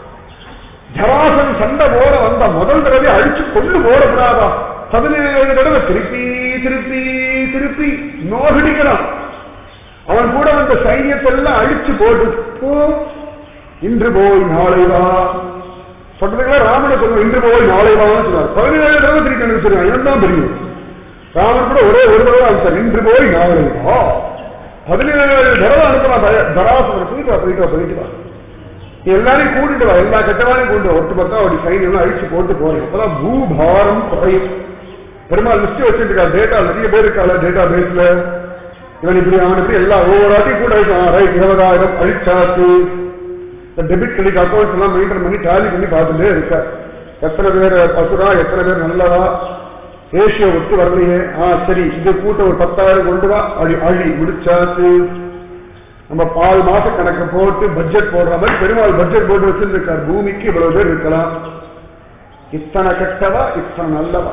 [SPEAKER 1] ஜராசன் சண்டை போட வந்த முதல் தடவை அழிச்சு கொண்டு போடக்கூடாதா பதினேழு தடவை திருப்பி திருப்பி திருப்பி நோகடிக்கிறான் அவன் கூட வந்த சைன்யத்தை எல்லாம் அழிச்சு போட்டு போ இன்று போய் நாளை வா சொல்றதுக்குள்ள ராமனை சொல்லுவோம் இன்று போய் நாளை வான்னு சொல்லுவார் பதினேழு தடவை திருப்பி அனுப்பிச்சிருக்கான் எனக்கு தான் தெரியும் ராமன் கூட ஒரே ஒரு தடவை அனுப்பிச்சார் இன்று போய் நாளை வா பதினேழு தடவை அனுப்பினா தராசனை போயிட்டு வா போயிட்டு வா போயிட்டு வா நீ எல்லாரையும் கூட்டிட்டு வா எல்லா கெட்டவாரையும் கூட்டு வா ஒட்டு பத்தா அப்படி சைன் எல்லாம் அழிச்சு போட்டு போறேன் அப்பதான் பூபாரம் குறையும் பெருமாள் லிஸ்ட் வச்சுட்டு இருக்கா டேட்டா நிறைய பேர் இருக்காள டேட்டா பேஸ்ல இவன் இப்படி அவன் இப்படி எல்லா ஒவ்வொரு ஆட்டையும் கூட இருக்கான் ரைட் இருபதாயிரம் அழிச்சாச்சு டெபிட் கிரெடிட் அக்கௌண்ட்ஸ் எல்லாம் மெயின்டைன் பண்ணி டாலி பண்ணி பார்த்துட்டே இருக்க எத்தனை பேர் பசுரா எத்தனை பேர் நல்லதா ரேஷியோ ஒத்து வரலையே ஆ சரி இது கூட்ட ஒரு பத்தாயிரம் கொண்டு வா அழி அழி முடிச்சாச்சு நம்ம பால் மாச கணக்கு போட்டு பட்ஜெட் போடுற மாதிரி பெருமாள் பட்ஜெட் போட்டு வச்சிருக்கார் பூமிக்கு இவ்வளவு பேர் இருக்கலாம் இத்தனை கெட்டவா இத்தனை நல்லவா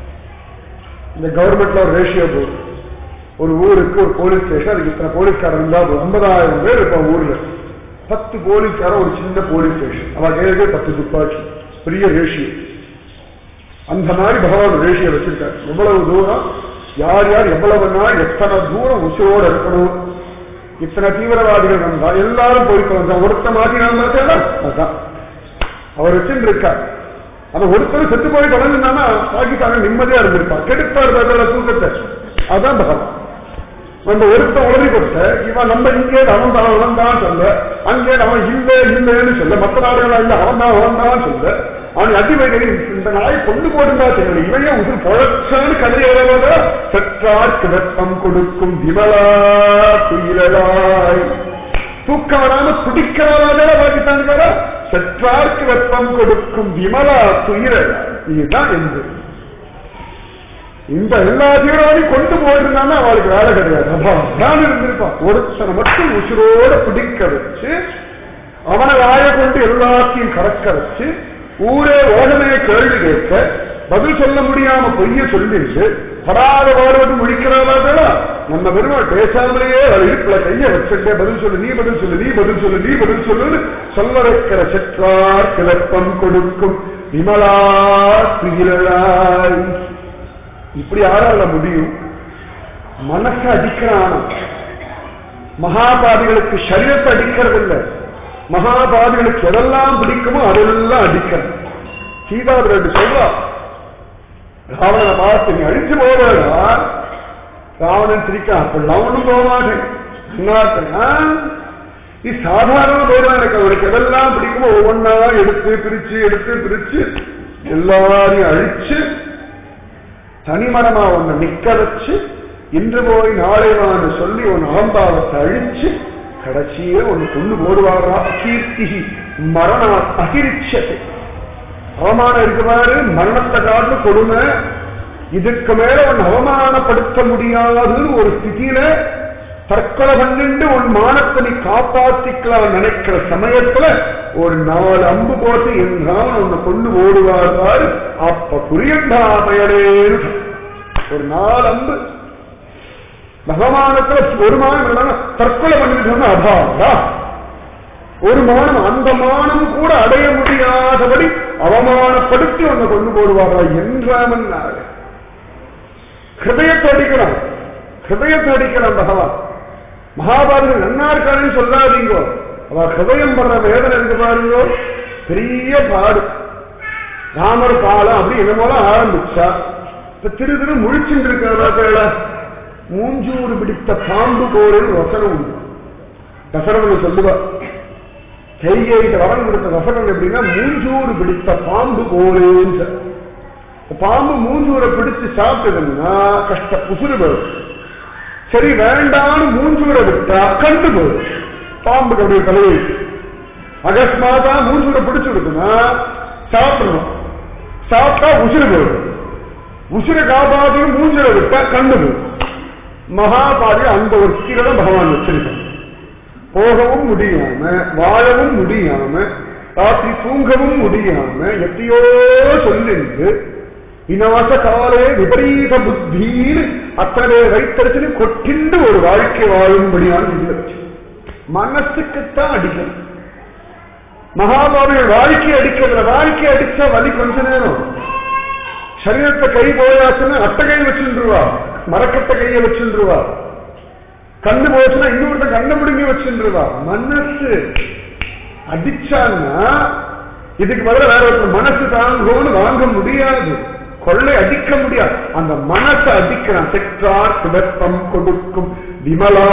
[SPEAKER 1] இந்த கவர்மெண்ட்ல ஒரு ரேஷியோ போடு ஒரு ஊருக்கு ஒரு போலீஸ் ஸ்டேஷன் அதுக்கு இத்தனை போலீஸ்காரன் இருந்தா போதும். ஐம்பதாயிரம் பேர் இருப்பான் ஊர்ல பத்து போலீஸ்காரன் ஒரு சின்ன போலீஸ் ஸ்டேஷன் அவ கையிலே பத்து துப்பாக்கி பெரிய ரேஷியோ அந்த மாதிரி பகவான் ரேஷியோ வச்சிருக்காரு எவ்வளவு தூரம் யார் யார் எவ்வளவு நாள் எத்தனை தூரம் உசுரோட இருக்கணும் இத்தனை தீவிரவாதிகள் வந்தா எல்லாரும் போயிட்டு வந்தா ஒருத்த மாட்டினா அதான் அவர் வச்சுட்டு இருக்கார் அந்த ஒருத்தர் செத்து போய் தொடங்கினா பாகிஸ்தான் நிம்மதியா இருந்திருப்பான் கெடுத்தார் பதில தூக்கத்தை அதான் பகவான் நம்ம ஒருத்த உதவி கொடுத்த இவன் நம்ம இங்கே அவன் தான் அவன் தான் சொல்ல அங்கே அவன் இல்லை இல்லைன்னு சொல்ல மற்ற நாடுகள் இல்ல அவன் தான் அவன் தான் சொல்ல அவன் அடிமைகளை இந்த நாய் கொண்டு போடுந்தா தெரியல இவையே உதிர் பொழச்சான்னு கதையோட செற்றார்க்கு வெப்பம் கொடுக்கும் விமலா துயிலாய் தூக்கம் வராம துடிக்காத பாகிஸ்தானுக்கார செற்றார்க்கு வெப்பம் கொடுக்கும் விமலா துயிரல் இதுதான் என்று இந்த எல்லா தீவிரவாதியும் கொண்டு போயிருந்தான்னா அவளுக்கு வேலை கிடையாது அதான் இருந்திருப்பான் ஒருத்தனை மட்டும் உசுரோட பிடிக்க வச்சு அவனை வாய கொண்டு எல்லாத்தையும் கறக்க வச்சு ஊரே உலகமே கேள்வி கேட்க பதில் சொல்ல முடியாம பொய்ய சொல்லிட்டு படாத பாடுவது முடிக்கிறார்களா நம்ம பெருமாள் பேசாமலேயே அவள் இடுப்புல கைய வச்சுட்டே பதில் சொல்லு நீ பதில் சொல்லு நீ பதில் சொல்லு நீ பதில் சொல்லுன்னு சொல்ல வைக்கிற செற்றார் கிளப்பம் கொடுக்கும் விமலா துயிலாய் இப்படி யாரால முடியும் மனசை அடிக்கிறான் மகாபாதிகளுக்கு சரீரத்தை அடிக்கிறது இல்ல மகாபாதிகளுக்கு எதெல்லாம் பிடிக்குமோ அதெல்லாம் அடிக்கிறது சீதாபிரட்டு சொல்றா ராவணனை பார்த்து நீ அழிச்சு போவேடா ராவணன் சிரிக்கான் அப்படிலாம் ஒண்ணும் போக மாட்டேன் என்னாத்தனா நீ சாதாரண போதான் எனக்கு அவனுக்கு எதெல்லாம் பிடிக்குமோ ஒவ்வொன்னா எடுத்து பிரிச்சு எடுத்து பிரிச்சு எல்லாரையும் அழிச்சு தனிமரமா உன்னை நிக்க வச்சு இன்று போய் நாளை வான்னு சொல்லி உன் அகம்பாவத்தை அழிச்சு கடைசியே ஒன்னு கொண்டு போடுவாரா கீர்த்தி மரண அகிரிச்சத்தை அவமானம் இருக்கு பாரு மரணத்தை காட்டு கொடுமை இதுக்கு மேல உன் அவமானப்படுத்த முடியாதுன்னு ஒரு ஸ்திதியில தற்கொலை பண்ணிட்டு உன் மானத்தை நீ காப்பாத்திக்கலாம் நினைக்கிற சமயத்துல ஒரு நாலு அம்பு போட்டு என் ராமன் உன்னை கொண்டு ஓடுவார் பாரு அப்ப புரியண்டா பயனேன்னு ஒரு நாலு அம்பு பகவானத்துல ஒரு மானம் இல்லைன்னா தற்கொலை பண்ணிட்டு சொன்னா அபாவா ஒரு மானம் அந்த மானம் கூட அடைய முடியாதபடி அவமானப்படுத்தி ஒன்னு கொண்டு போடுவாரா என்றாமன் ஹிருதயத்தை அடிக்கலாம் ஹிருதயத்தை அடிக்கலாம் பகவான் மகாபாரதம் நன்னா இருக்காருன்னு சொல்லாதீங்க அவ ஹிருதயம் படுற வேதனை இருக்கு பாருங்க பெரிய பாடு ராமர் பாலம் அப்படி என்னமோலாம் ஆரம்பிச்சா இப்ப திரு திரு முழிச்சுட்டு இருக்கிறதா மூஞ்சூறு பிடித்த பாம்பு கோரில் வசனம் உண்டு தசரவன் சொல்லுவா கைகைக்கு வரன் கொடுத்த வசனம் எப்படின்னா மூஞ்சூறு பிடித்த பாம்பு கோரேன்னு பாம்பு மூஞ்சூரை பிடிச்சு சாப்பிட்டதுன்னா கஷ்ட புசுறு வரும் சரி வேண்டான்னு மூஞ்சூரை விட்டா கண்டு போகும் பாம்புக்கு அப்படியே தலையை அகஸ்மாதா மூஞ்சூரை பிடிச்சு விடுதுன்னா சாப்பிடணும் சாப்பிட்டா உசுறு போயிடும் உசுரை காப்பாற்றி மூஞ்சூரை விட்டா கண்டு போகும் மகாபாரி அந்த ஒரு ஸ்திரத பகவான் வச்சிருக்கான் போகவும் முடியாம வாழவும் முடியாம ராத்திரி தூங்கவும் முடியாம எத்தையோ சொல்லிருந்து இனவாச காலே விபரீத புத்தின்னு அத்தனை வைத்தறிச்சு கொட்டிண்டு ஒரு வாழ்க்கை வாழும்படியான வச்சு மனசுக்குத்தான் அடிக்கணும் மகாபாரத வாழ்க்கை அடிக்கிறதுல வாழ்க்கை அடிச்சா வலி கொஞ்ச நேரம் சரீரத்தை கை போயாச்சுன்னா அட்ட கை வச்சுருவா மரக்கட்ட கையை வச்சுருவா கண்ணு போச்சுன்னா இன்னொருத்த கண்ணை முடிங்கி வச்சுருவா மனசு அடிச்சான்னா இதுக்கு பதில வேற ஒரு மனசு தாங்கன்னு வாங்க முடியாது கொள்ளை அடிக்க முடியாது அந்த மனசை அடிக்கிறான் செற்றார் சுபத்தம் கொடுக்கும் விமலா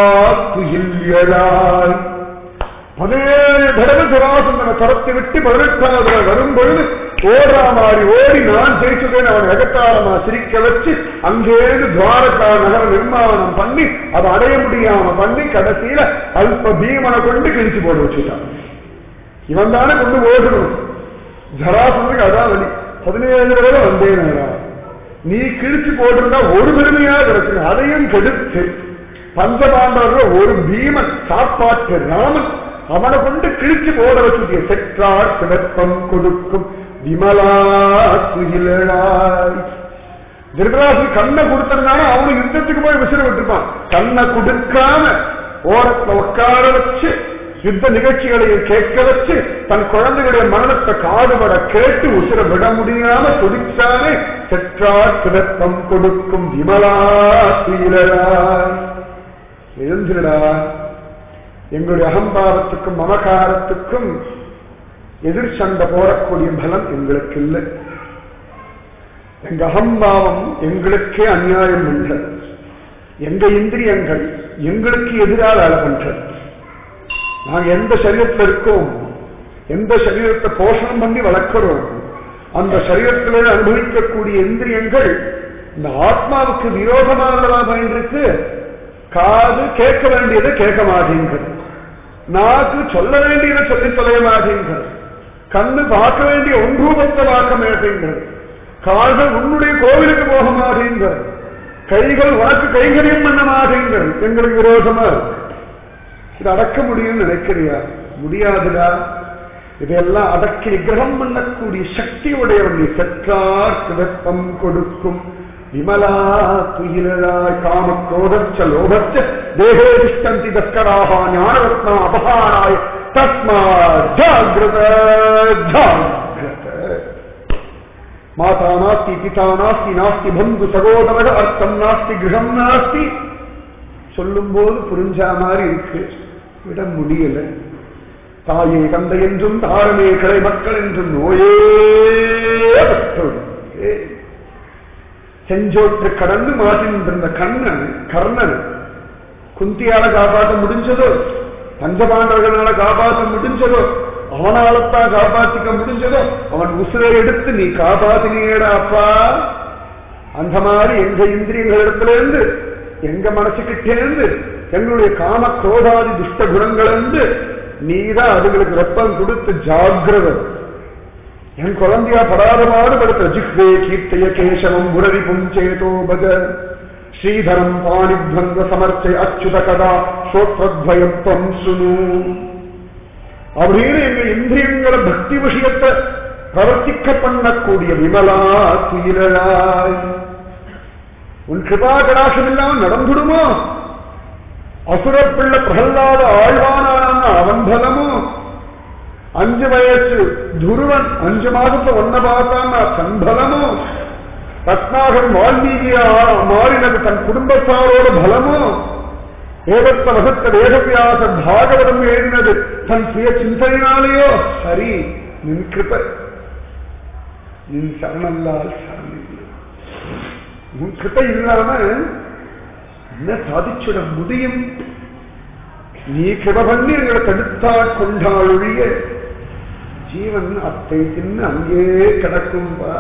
[SPEAKER 1] துயில்யழாய் பதினேழு தடவை ஜராசந்தனை துரத்தி விட்டு பதினெட்டாவது வரும் பொழுது ஓடுறா மாதிரி ஓடி நான் ஜெயிச்சுட்டேன் அவன் எகத்தாளமா சிரிக்க வச்சு அங்கேருந்து துவாரகா நகர நிர்மாணம் பண்ணி அதை அடைய முடியாம பண்ணி கடைசியில அல்ப பீமனை கொண்டு கிழிச்சு போட வச்சுட்டான் இவன் தானே கொண்டு ஓடணும் ஜராசனுக்கு அதான் வழி பதினேழு தடவை வந்தேன் நீ கிழிச்சு போட்டிருந்தா ஒரு பெருமையா கிடைச்சு அதையும் கெடுத்து பஞ்சபாண்டவர்கள் ஒரு பீமன் காப்பாற்று ராமன் அவனை கொண்டு கிழிச்சு போட வச்சுட்டிய செற்றார் சிவப்பம் கொடுக்கும் விமலா துயிலாய் திருதராசு கண்ணை கொடுத்திருந்தானா அவனு யுத்தத்துக்கு போய் விசிற விட்டுருப்பான் கண்ணை கொடுக்காம ஓரத்துல உட்கார வச்சு யுத்த நிகழ்ச்சிகளையும் கேட்க வச்சு தன் குழந்தைகளுடைய மரணத்தை காடுபட கேட்டு உசிர விட முடியாம துடிச்சாலே செற்றார் சிவப்பம் கொடுக்கும் விமலா துயிலாய் எழுந்துடா எங்களுடைய அகம்பாவத்துக்கும் மமகாரத்துக்கும் எதிர் சண்டை போடக்கூடிய பலம் எங்களுக்கு இல்லை எங்க அகம்பாவம் எங்களுக்கே அநியாயம் பண்றது எங்க இந்திரியங்கள் எங்களுக்கு எதிராக வேலை பண்றது நாங்க எந்த சரீரத்தில் இருக்கோம் எந்த சரீரத்தை போஷணம் பண்ணி வளர்க்கிறோம் அந்த சரீரத்திலே அனுபவிக்கக்கூடிய இந்திரியங்கள் இந்த ஆத்மாவுக்கு விரோதமானதா பயன்றிருக்கு காது கேட்க வேண்டியதை கேட்க மாட்டேங்கிறது நாக்கு சொல்ல வேண்டியதை சொல்லி தொலைய மாட்டேங்கிறது கண்ணு பார்க்க வேண்டிய ஒன்றூபத்தை பார்க்க மாட்டேங்கிறது கால்கள் உன்னுடைய கோவிலுக்கு போக மாட்டேங்கிறது கைகள் உனக்கு கைகரியம் பண்ண மாட்டேங்கிறது எங்களுக்கு விரோதமா இருக்கு இது அடக்க முடியும்னு நினைக்கிறியா முடியாதுடா இதெல்லாம் அடக்கி நிகிரகம் பண்ணக்கூடிய சக்தி உடையவன் நீ செற்றார்க்கு வெப்பம் கொடுக்கும் விமலா துயிலாய் காம குரோதச்ச லோகச்ச தேகே திஷ்டந்தி தஸ்கராக ஞானரத்னா அபகாராய் தஸ்மா ஜாகிரத ஜாகிரத மாதா நாஸ்தி பிதா நாஸ்தி நாஸ்தி பந்து சகோதரக அர்த்தம் நாஸ்தி கிரகம் நாஸ்தி சொல்லும் போது புரிஞ்சா மாதிரி இருக்கு விட முடியல தாயை தந்தை என்றும் தாரமே கிளை மக்கள் என்றும் நோயே பெற்றோர். ஏ. செஞ்சோற்று கடந்து மாட்டின்றிருந்த கண்ணன் கர்ணன் குந்தியால காப்பாற்ற முடிஞ்சதோ பஞ்சபாண்டவர்களால காப்பாற்ற முடிஞ்சதோ அவனாலத்தான் காப்பாற்றிக்க முடிஞ்சதோ அவன் உசுரை எடுத்து நீ காப்பாத்தினீடா அப்பா அந்த மாதிரி எங்க இந்திரியங்களிடத்துல இருந்து எங்க மனசுக்கிட்டே இருந்து எங்களுடைய காம குரோதாதி துஷ்ட குணங்கள் இருந்து நீதான் அதுகளுக்கு வெப்பம் கொடுத்து ஜாகிரதம் என் குழந்தையா படாதமாடு படுத்த ஜிஹ்வே கீர்த்தய கேசவம் முரவி புஞ்சேதோ பஜ ஸ்ரீதரம் பாணித்வந்த சமர்ச்சை அச்சுத கதா சோத்ரத்வயம் தம் சுனு அப்படின்னு எங்க இந்திரியங்களை பக்தி விஷயத்தை பிரவர்த்திக்க பண்ணக்கூடிய விமலா துயிலாய் உன் கிருபா கடாசம் இல்லாமல் நடந்துடுமோ அசுரப்பிள்ள பிரகல்லாத ஆழ்வானான அவன் பலமோ அஞ்சு வயசு துருவன் அஞ்சு மாதத்துல ஒன்ன பார்த்தான்னா தன் பலமோ ரத்னாகர் வால்மீகியா மாறினது தன் குடும்பத்தாரோட பலமோ வேதத்த வகுத்த வேதவியாச பாகவதம் எழுதினது தன் சுய சிந்தனையினாலேயோ சரி நின் கிருப நின் சரணல்லால் சரணில்லை உன் கிருபை இல்லாம என்ன சாதிச்சுட முடியும் நீ கிருப பண்ணி எங்களை தடுத்தா கொண்டாளொழிய ஜீவன் அத்தை தின்னு அங்கே கிடக்கும்பா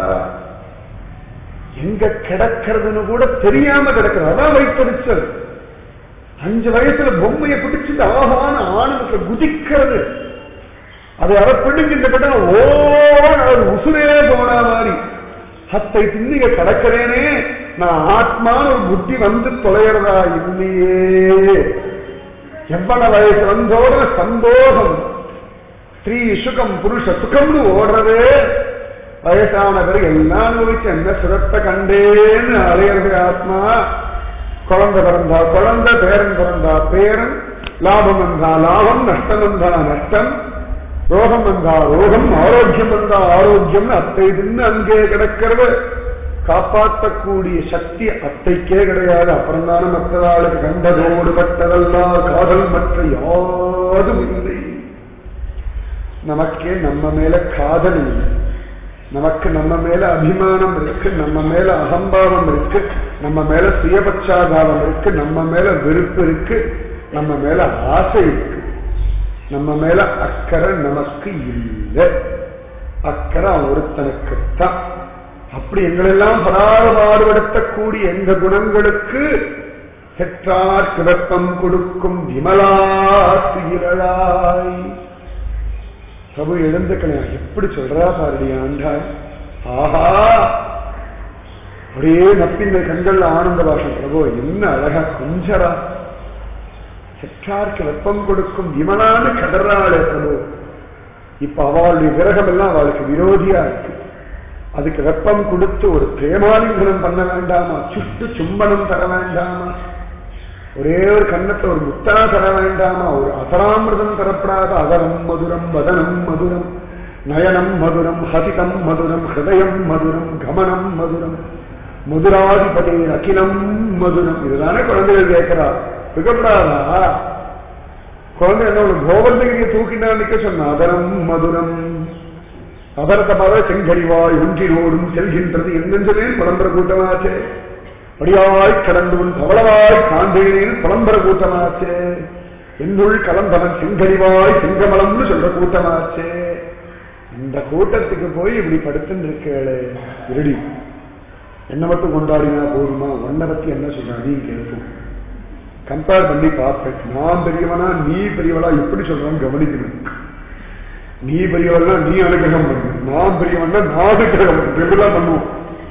[SPEAKER 1] எங்க கிடக்கிறதுன்னு கூட தெரியாம கிடக்கிறது அதான் வைத்தடிச்சல் அஞ்சு வயசுல பொம்மையை பிடிச்சிட்டு ஆகான ஆனந்தத்தை குதிக்கிறது அதை அரை பிடிக்கின்ற கிட்ட ஓ உசுரே போன மாதிரி ஹத்தை தின்னிக கடக்கிறேனே நான் ஆத்மான ஒரு புத்தி வந்து தொலைகிறதா இல்லையே எவ்வளவு வயசு வந்தோட சந்தோஷம் ஸ்திரீ சுகம் புருஷ சுகம்னு ஓடுறதே வயசான பிறகு எல்லாம் அனுபவிச்சு என்ன சுரத்தை கண்டேன்னு அலையிறது ஆத்மா குழந்தை பிறந்தா குழந்தை பேரன் பிறந்தா பேரன் லாபம் வந்தா லாபம் நஷ்டம் வந்தா நஷ்டம் ரோகம் வந்தா ரோகம் ஆரோக்கியம் வந்தா ஆரோக்கியம் அத்தை தின்னு அங்கே கிடக்கிறது காப்பாற்றக்கூடிய சக்தி அத்தைக்கே கிடையாது அப்புறம் தானே மற்றதாளுக்கு கண்டதோடு பட்டதெல்லாம் காதல் மற்ற யாரும் இல்லை நமக்கே நம்ம மேல காதல் இல்லை நமக்கு நம்ம மேல அபிமானம் இருக்கு நம்ம மேல அகம்பாவம் இருக்கு நம்ம மேல சுயபச்சாதாரம் இருக்கு நம்ம மேல வெறுப்பு இருக்கு நம்ம மேல ஆசை இருக்கு நம்ம மேல அக்கறை நமக்கு இல்லை அக்கறை அவன் ஒருத்தனுக்குத்தான் அப்படி எங்களெல்லாம் பராபாடுபடுத்தக்கூடிய எந்த குணங்களுக்கு செற்றார் கிடப்பம் கொடுக்கும் விமலா துயிலாய் பிரபு எழுந்துக்கலாம் எப்படி சொல்றா பாருடி ஆண்டாய் ஆஹா அப்படியே நப்பிந்த கண்கள்ல ஆனந்த பாஷம் பிரபு என்ன அழகா கொஞ்சரா செற்றார்க்கு வெப்பம் கொடுக்கும் விமலான கடறாளே பிரபு இப்ப அவளுடைய விரகம் எல்லாம் அவளுக்கு விரோதியா இருக்கு அதுக்கு வெப்பம் கொடுத்து ஒரு பிரேமாலிங்கனம் பண்ண வேண்டாமா சுட்டு சும்பனம் தர வேண்டாமா ஒரே ஒரு கண்ணத்துல ஒரு முத்தா தர வேண்டாமா ஒரு அதராமிரதம் தரப்படாத அதரம் மதுரம் வதனம் மதுரம் நயனம் மதுரம் ஹசிதம் மதுரம் ஹிருதயம் மதுரம் கமனம் மதுரம் மதுராதிபதி அகிலம் மதுரம் இதுதானே குழந்தைகள் கேட்கிறா இருக்கக்கூடாதா குழந்தை என்ன ஒரு கோவர்தகிரியை தூக்கினா நிக்க சொன்ன அதரம் மதுரம் அதரத்த பத செங்கரிவாய் ஒன்றினோடும் செல்கின்றது என்னென்றதே புலம்பர கூட்டமாச்சே படியாய் கடந்துவன் பவளவாய் காந்தேனேன் புலம்பர கூட்டமாச்சே என்னுள் கலந்தவன் செங்கரிவாய் செங்கமலம்னு சொல்ற கூட்டமாச்சே இந்த கூட்டத்துக்கு போய் இப்படி படுத்துன்னு இருக்கேளே இருடி என்ன மட்டும் கொண்டாடினா போதுமா உன்னை பத்தி என்ன சொல்ற நீ கேட்கும் கம்பேர் பண்ணி பார்ப்பேன் நான் பெரியவனா நீ பெரியவளா எப்படி சொல்றான்னு கவனிக்கணும் நீ பெரியவனா நீ அனுகிரகம் பண்ணு நான் பெரியவனா நான் அனுகிரகம் பண்ணு ரெண்டுலாம் பண்ணுவோம்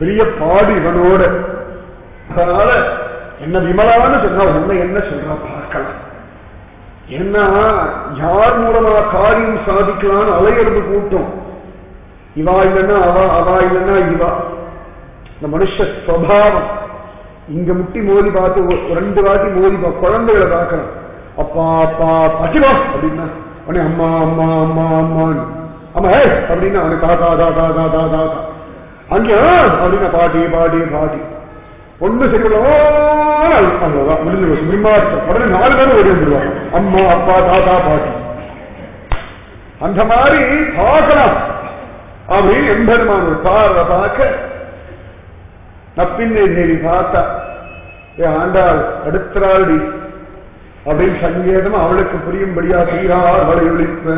[SPEAKER 1] பெரிய பாடு இவனோட அதனால என்ன விமலான்னு சொன்னா உண்மை என்ன சொல்றா பார்க்கலாம் ஏன்னா யார் மூலமா காரியம் சாதிக்கலாம்னு அலையிறது கூட்டம் இவா இல்லைன்னா அவா அவா இல்லைன்னா இவா இந்த மனுஷ ஸ்வபாவம் இங்க முட்டி மோதி பார்த்து ஒரு- ஒரு ரெண்டு வாட்டி மோதி பா- குழந்தைகளை பார்க்கணும் அப்பா அப்பா பசிவா அப்படின்னா உடனே அம்மா அம்மா அம்மா அம்மான்னு ஆமா ஏ அப்படின்னா அவனுக்கு தாத்தா தாத்தா தாத்தா தாத்தா அங்கே ஆ, அப்படின்னா பாட்டி பாட்டி பாட்டி ஒண்ணு சரியில்லை அவ்வளவுதான் முடிஞ்சு போச்சு பிரம்மாஸ்திரம் உடனே நாலு பேரும் ஓடி வந்துருவாங்க அம்மா அப்பா தாத்தா பாட்டி அந்த மாதிரி பார்க்கலாம் அப்படின்னு எம்பெருமான் ஒரு பார்வை பார்க்க நப்பின்னை தேவி பார்த்தா ஏ ஆண்டாள் அடுத்தராடி அப்படின்னு சங்கேதம் அவளுக்கு புரியும்படியா தீரார் வலை ஒழிப்ப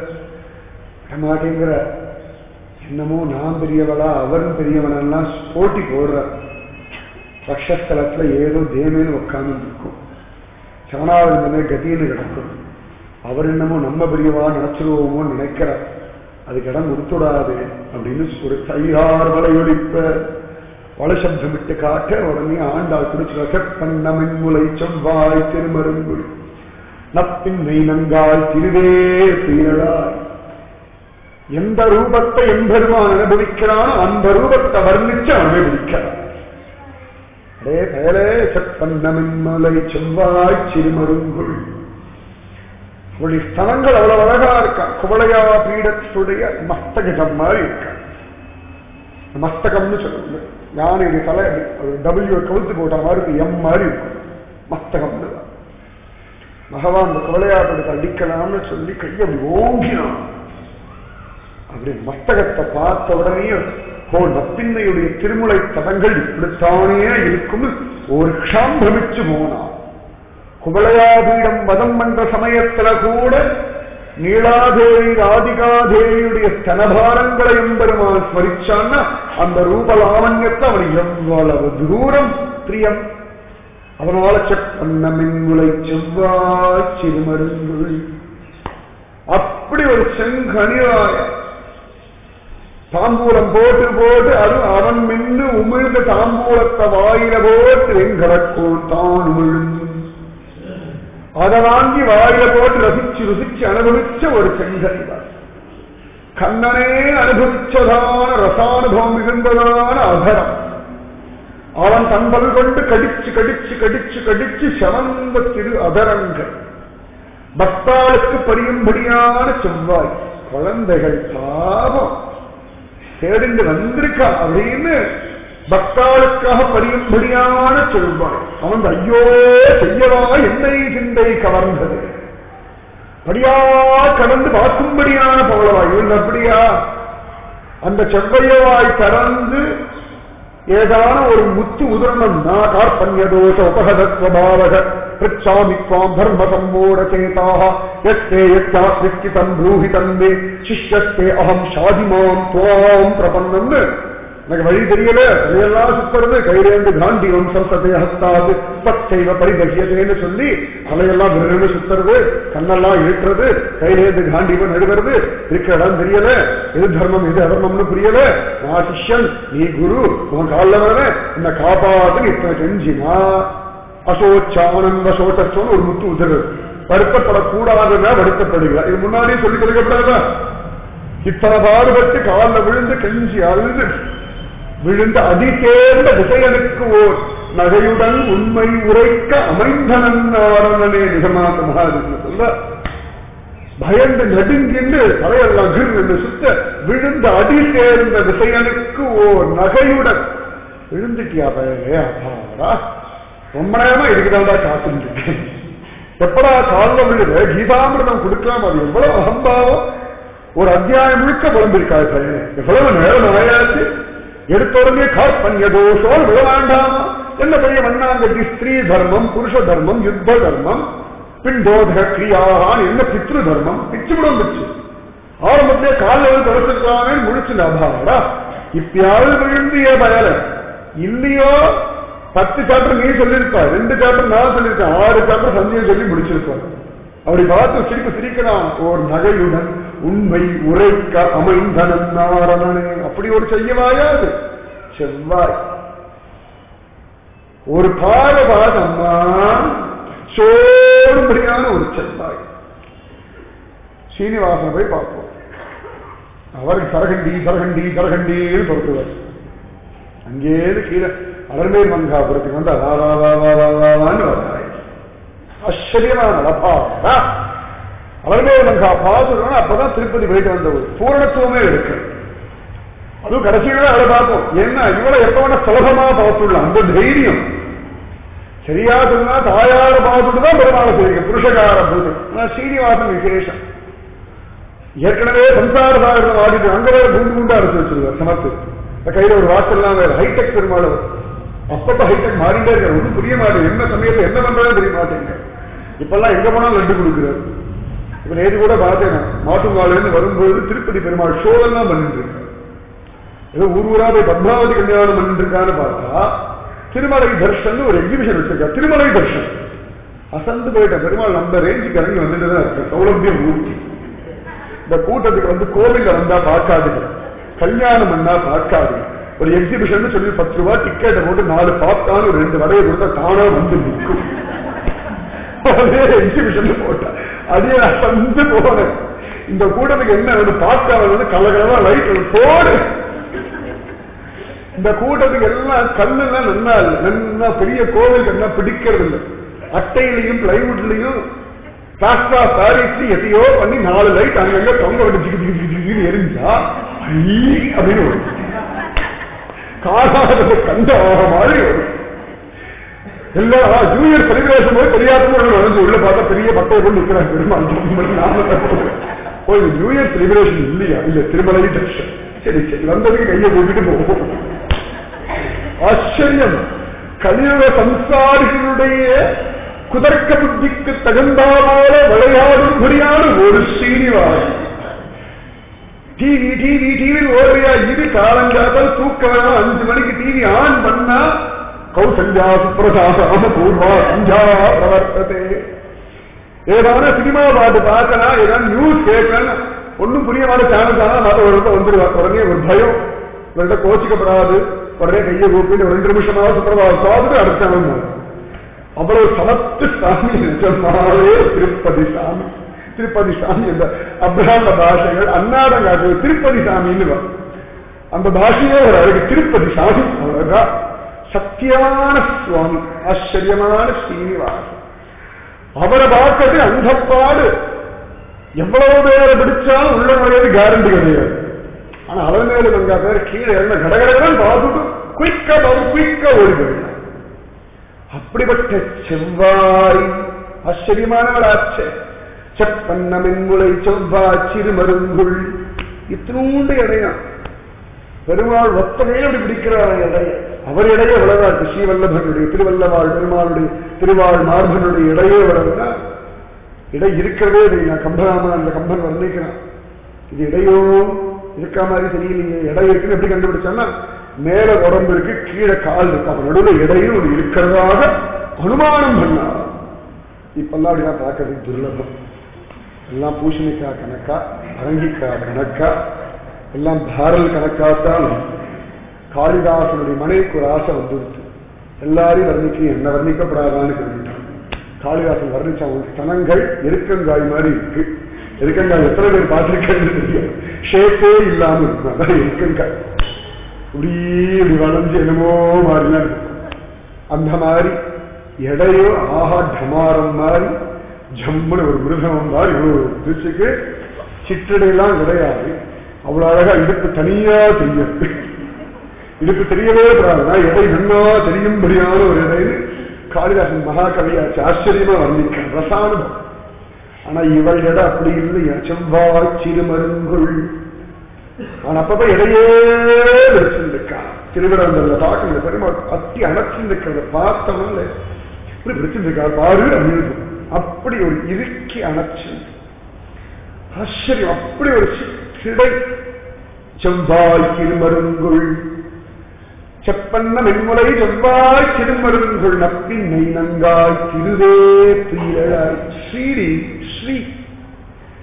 [SPEAKER 1] மாட்டேங்கிற என்னமோ நான் பெரியவளா அவரும் பெரியவனெல்லாம் போட்டி போடுற பக்ஷஸ்தலத்துல ஏதோ தேமேன்னு உட்கார்ந்து இருக்கும் சவனாவது இந்த கதின்னு கிடக்கும் அவர் என்னமோ நம்ம பெரியவா நினைச்சிருவோமோ நினைக்கிற அதுக்கு இடம் கொடுத்துடாது அப்படின்னு ஒரு தையார் வலையொலிப்ப வளசப்தம் விட்டு காட்ட உடனே ஆண்டாள் குடிச்சு செப்பன்னமின் முலை செவ்வாய் திருமருங்குள் நப்பின்னை நங்காய் திருவே பீரலாய் எந்த ரூபத்தை எம்பெருமான் அனுபவிக்கிறானோ அந்த ரூபத்தை வர்ணிச்சு அனுபவிக்கிறான் அடே பயலே செப்பன்னமின் மலை செவ்வாய் சிறுமருங்குள் அவளுடைய ஸ்தலங்கள் அவ்வளவு அழகா இருக்கான் குவளையா பீடத்துடைய மஸ்தகம் மாதிரி இருக்கான் மஸ்தகம்னு சொல்லுவாங்க யானையுடைய தலை டபிள்யூ கவுத்து போட்ட மாதிரி இருக்கு எம் மாதிரி இருக்கும் மஸ்தகம்னு தான். பகவான் இந்த குவளையாபடத்தை அடிக்கலாம்னு சொல்லி கையை அப்படி ஓங்கினான் அப்படி மஸ்தகத்தை பார்த்த உடனே ஓ நப்பின்னையுடைய திருமுலை தடங்கள் இப்படித்தானே இருக்கும் ஒரு க்ஷாம் பிரமிச்சு போனான் குவளையாபீடம் வதம் பண்ற சமயத்துல கூட நீலாதேவி ராதிகாதேவியுடைய ஸ்தனபாரங்களை எம்பெருமான் ஸ்மரிச்சான்னா அந்த ரூபலாவண்யத்தை அவன் எவ்வளவு தூரம் பிரியம் அதனால செப்பன்னமின் முளை செவ்வாய் சிறுமருங்குள் அப்படி ஒரு செங்கனிவாய தாம்பூலம் போட்டு போட்டு அது அவன் மின்னு உமிழ்ந்த தாம்பூலத்தை வாயில போட்டு எங்கடக்கோன் தான் உமிழும் அதை வாங்கி வாயில போட்டு ரசிச்சு ருசிச்சு அனுபவிச்ச ஒரு செங்கனிவாய் கண்ணனே அனுபவிச்சதான ரசானுபவம் மிகுந்ததான அதரம் அவன் தன்பல் கொண்டு கடிச்சு கடிச்சு கடிச்சு கடிச்சு சமந்த திரு அதரங்கள் பக்தாளுக்கு பரியும்படியான செவ்வாய் குழந்தைகள் பாவம் தேடிந்து வந்திருக்கா அப்படின்னு பக்தாளுக்காக பரியும்படியான செவ்வாய் அவன் ஐயோ செய்யவா என்னை சிந்தை கவர்ந்தது படியா கடந்து பார்க்கும்படியான பவளவாய் இவன் அப்படியா அந்த செவ்வையவாய் திறந்து ஏதான ஒரு முத்து உதிரணம்னா கார்பண்யதோஷ உபகதத்வபாவக பிரிச்சாமி துவாம் தர்ம சம்மோட சேதாக எஸ்தே யத்யாஸ்திதம் ப்ரூஹி தந்தே சிஷ்யஸ்தே அகம் ஷாதிமாம் துவாம் பிரபன்னம்னு எனக்கு வழி தெரியல அதையெல்லாம் சுத்துறது கையிலேந்து காண்டி வம்சம் சதய ஹஸ்தாது பச்சைவ பரிதகியதேன்னு சொல்லி அலையெல்லாம் விரும்பு சுத்துறது கண்ணெல்லாம் இழுக்கிறது கையிலேந்து காண்டிவன் நடுகிறது இருக்கிற இடம் தெரியல எது தர்மம் எது அதர்மம்னு புரியல நான் சிஷ்யன் நீ குரு உன் காலில் வர என்ன காப்பாத்து இத்தனை செஞ்சினா அசோச்சானந்த சோட்டச்சோன்னு ஒரு முத்து உதறது வருத்தப்படக்கூடாதுன்னா வருத்தப்படுகிறார் இது முன்னாடியே சொல்லி கொடுக்கப்படாதா இத்தனை பாடுபட்டு காலில் விழுந்து கெஞ்சி அழுது விழுந்த அதிதேர்ந்த திசையனுக்கு ஓர் நகையுடன் உண்மை உரைக்க அமைந்தனன் நாரணனே நிகமாத மகாதின்னு சொல்ல பயந்து நடுங்கின்று தலையெல்லாம் கிர் என்று சுத்த விழுந்த அடி சேர்ந்த விசையனுக்கு ஓர் நகையுடன் விழுந்துட்டியா பயலே அப்பாடா ரொம்ப நேரமா இதுக்குதான்டா காத்துட்டு இருக்கேன் எப்படா காலில் விழுத கீதாமிரதம் கொடுக்காம அது எவ்வளவு அகம்பாவம் ஒரு அத்தியாயம் முழுக்க புலம்பிருக்காரு பையன் எவ்வளவு நேரம் ஆயாச்சு எடுத்தோடனே கார்பண்ய தோஷம் விழ வேண்டாமா என்ன பெரிய மண்ணாங்கட்டி ஸ்திரீ தர்மம் புருஷ தர்மம் யுத்த தர்மம் பிண்டோதக கிரியாகான் என்ன பித்ரு தர்மம் பிச்சு விடும் பிச்சு ஆரம்பத்திலே காலில் தொடச்சிருக்கானே முடிச்சு லாபாடா இப்பயாவது விழுந்திய பயல இல்லையோ பத்து சாப்டர் நீ சொல்லியிருப்பா ரெண்டு சாப்டர் நான் சொல்லியிருக்கேன் ஆறு சாப்டர் சந்தியம் சொல்லி முடிச்சிருப்பார் அப்படி பார்த்து சிரிப்பு சிரிக்கிறான் ஓர் நகையுடன் உண்மை உரைக்க அமைந்தனன் நாரணனே அப்படி ஒரு செய்யவாயாது செவ்வாய் ஒரு பாத பாதம்மா சோறும்படியான ஒரு செவ்வாய் சீனிவாசனை போய் பார்ப்போம் அவருக்கு சரகண்டி சரகண்டி சரகண்டின்னு பொறுத்துவார் அங்கேயிருந்து கீழே அலர்மேல் மங்காபுரத்துக்கு வந்து வா வா வா வா வா வா வான்னு வர்றாரு ஆச்சரியமான நடப்பா அலர்மேல் மங்கா பார்த்துருக்கோம் அப்பதான் திருப்பதி போயிட்டு வந்தவர் பூரணத்துவமே இருக்கு அதுவும் கடைசியில அவளை பார்ப்போம் என்ன இவ்வளவு எப்ப வேணா சுலபமா பார்த்துடலாம் அந்த தைரியம் சரியா சொன்னா தாயார பார்த்துட்டு தான் பெருமாளை செய்யுங்க புருஷகார பூஜை ஆனா சீனிவாசன் விசேஷம் ஏற்கனவே சம்சார சாகரம் வாடிட்டு அங்க வேற குண்டு குண்டா எடுத்து வச்சிருவார் சமத்து இந்த கையில ஒரு வாசல்லாம் வேற ஹைடெக் பெருமாள் அவர். அப்பப்ப ஹைடெக் மாறிட்டே இருக்காரு ஒன்றும் புரிய மாட்டேங்குது என்ன சமயத்துல என்ன பண்றதே தெரிய மாட்டேங்க இப்பெல்லாம் எங்க போனாலும் லட்டு கொடுக்குறாரு இப்ப நேற்று கூட பார்த்தேன் நான். மாட்டுங்காலேருந்து வரும்போது திருப்பதி பெருமாள் ஷோ எல்லாம் பண்ணிட்டு இருக்காரு ஏதோ ஊர் ஊரா போய் பத்மாவதி கல்யாணம் பண்ணிட்டு இருக்கான்னு பார்த்தா திருமலை தர்ஷன் ஒரு எக்ஸிபிஷன் வச்சிருக்காரு திருமலை தர்ஷன் அசந்து போயிட்ட பெருமாள் நம்ம ரேஞ்சுக்கு இறங்கி வந்துட்டு தான் இருக்கு சௌலபிய மூர்த்தி இந்த கூட்டத்துக்கு வந்து கோவில்ல வந்தா பார்க்காதீங்க கல்யாணம் பண்ணா பார்க்காதீங்க ஒரு எக்ஸிபிஷன் சொல்லி பத்து ரூபாய் டிக்கெட்டை போட்டு நாலு பாப்கார்ன் ஒரு ரெண்டு வடையை கொடுத்தா தானா வந்து நிற்கும் அதே எக்ஸிபிஷன் போட்டா அதே நான் வந்து போனேன் இந்த கூட்டத்துக்கு என்ன வேணும் பாப்கார்ன் வந்து கலகலமா லைட் போடு இந்த கூட்டத்துக்கு எல்லாம் கல்லுலாம் நன்னா இல்லை நன்னா பெரிய கோவில் என்ன பிடிக்கிறது இல்லை அட்டையிலையும் பிளைவுட்லயும் பிளாஸ்டா பாரிஸ்லயும் எதையோ பண்ணி நாலு லைட் அங்கங்க தொங்க விட்டு ஜிகி ஜிகி ஜிகி ஜிகின்னு எரிஞ்சா ஐ அப்படின்னு வரும் காணாத கண்ட மாதிரி வரும் எல்லாம் ஜூனியர் செலிபிரேஷன் போய் தெரியாதவங்க வந்து உள்ள பார்த்தா பெரிய பட்டையை கொண்டு நிற்கிறாங்க பெருமாள் நாம ஓ இது ஜூனியர் செலிபிரேஷன் இல்லையா இல்ல திருமலை தர்ஷன் சரி சரி வந்ததுக்கு கையை போட்டுட்டு போவோம் ஆச்சரியம் கலியுக சம்சாரிகளுடைய குதர்க்க புத்திக்கு தகுந்தாவால விளையாடும்படியான ஒரு சீனிவாசன் டிவி டிவி டிவி ஓடுறியா இது காலங்காத்தால் தூக்க வேணாம் அஞ்சு மணிக்கு டிவி ஆன் பண்ணா கௌசல்யா சுப்பிரசாதாம பூர்வா சஞ்சா பிரவர்த்ததே ஏதாவது சினிமா பாட்டு பார்க்கலாம் ஏதாவது நியூஸ் கேட்கலாம் ஒன்னும் புரிய மாட்ட சேனல் தானா மற்ற ஒரு இடத்துல வந்துருவா உடனே ஒரு பயம் இவர்கிட்ட கோச்சிக்கப்படாது உடனே கையை கூப்பிட்டு ஒரு ரெண்டு நிமிஷமாவது சுப்பிரபாதம் பார்த்துட்டு அடுத்த சேனல் மாறும். அவ்வளவு சமத்து சாமி நிஜமாவே திருப்பதி சாமி திருப்பதி சாமி அந்த அப்ராண்ட பாஷைகள் அன்னாடம் காட்டுவது திருப்பதி சாமின்னு வரும். அந்த பாஷையே ஒரு அழகு திருப்பதி சாமி அவ்வளவுதான் சத்தியமான சுவாமி ஆச்சரியமான ஸ்ரீனிவாசன் அவரை பார்க்கறது அந்தப்பாடு எவ்வளவு பேரை பிடிச்சாலும் உள்ள நுழையாது கேரண்டி கிடையாது ஆனா அவர் மேல வந்தா பேர் கீழே இறங்க கடகடகடன் பார்த்துட்டு குயிக்கா பார்த்து குயிக்கா ஓடி போயிட்டார் அப்படிப்பட்ட செவ்வாய் ஆச்சரியமானவளாச்சே செப்பன்ன மென்முளை செவ்வாய் சிறுமருங்குள் இத்தினூண்டு இடையான் பெருமாள் ஒத்தனையே அப்படி பிடிக்கிறார் இடைய அவர் இடையே விளவாட்டு ஸ்ரீவல்லபனுடைய திருவல்லவாள் பெருமாளுடைய திருவாள் மார்பனுடைய இடையே விளவுனா இடை இருக்கிறதே இல்லை நான் கம்பராமன் அந்த கம்பன் வர்ணிக்கிறான் இது இடையோ இருக்க மாதிரி தெரியலையே இடை இருக்குன்னு எப்படி கண்டுபிடிச்சான்னா மேல உடம்பு இருக்கு கீழே கால் இருக்கு அப்ப நடுவில் இடையும் ஒரு இருக்கிறதாக அனுமானம் பண்ணார் இப்பெல்லாம் அப்படிலாம் பார்க்கறது துர்லபம் எல்லாம் பூசணிக்காய் கணக்கா அரங்கிக்காய் கணக்கா எல்லாம் பாரல் கணக்காத்தான் காளிதாசனுடைய மனைவிக்கு ஒரு ஆசை வந்துருச்சு எல்லாரையும் வர்ணிக்க என்ன வர்ணிக்கப்படாதான்னு சொல்லிட்டான் காளிதாசன் வர்ணிச்ச அவன் ஸ்தனங்கள் எருக்கங்காய் மாதிரி இருக்கு எருக்கங்காய் எத்தனை பேர் பார்த்திருக்கேன்னு தெரியும் ஷேப்பே இல்லாம இருக்கும் அதான் எருக்கங்காய் இப்படி இப்படி வளைஞ்சு என்னமோ மாதிரிலாம் இருக்கும் அந்த மாதிரி எடையோ ஆஹா டமாரம் மாதிரி ஜம்முன்னு ஒரு மிருகம் மாதிரி இவ்வளவு திருச்சிக்கு சிற்றடையெல்லாம் கிடையாது அவ்வளவு அழகா இடுப்பு தனியா தெரியும் இடுப்பு தெரியவே கூடாதுன்னா எடை நன்னா தெரியும்படியான ஒரு இடைன்னு காளிதாசன் மகாகவியாச்சு ஆச்சரியமா வர்ணிக்க ரசானுபவம் ஆனா இவள் எடை அப்படி இல்லையா செவ்வாய் சிறுமருங்குள் அவன் அப்பப்ப இடையே வச்சிருக்கான் திருவிழாந்தல்ல பார்க்கல பெருமாள் அத்தி அணைச்சிருக்கிறத பார்த்தவன்ல இப்படி பிடிச்சிருக்கா பாரு அப்படின்னு அப்படி ஒரு இறுக்கி அணைச்சு ஆச்சரியம் அப்படி ஒரு சிடை செவ்வாய் திருமருங்குள் செப்பன்ன மென்முலை செவ்வாய் திருமருங்குள் நப்பின்னை நங்காய் திருவே பிரியழாய் ஸ்ரீரி ஸ்ரீ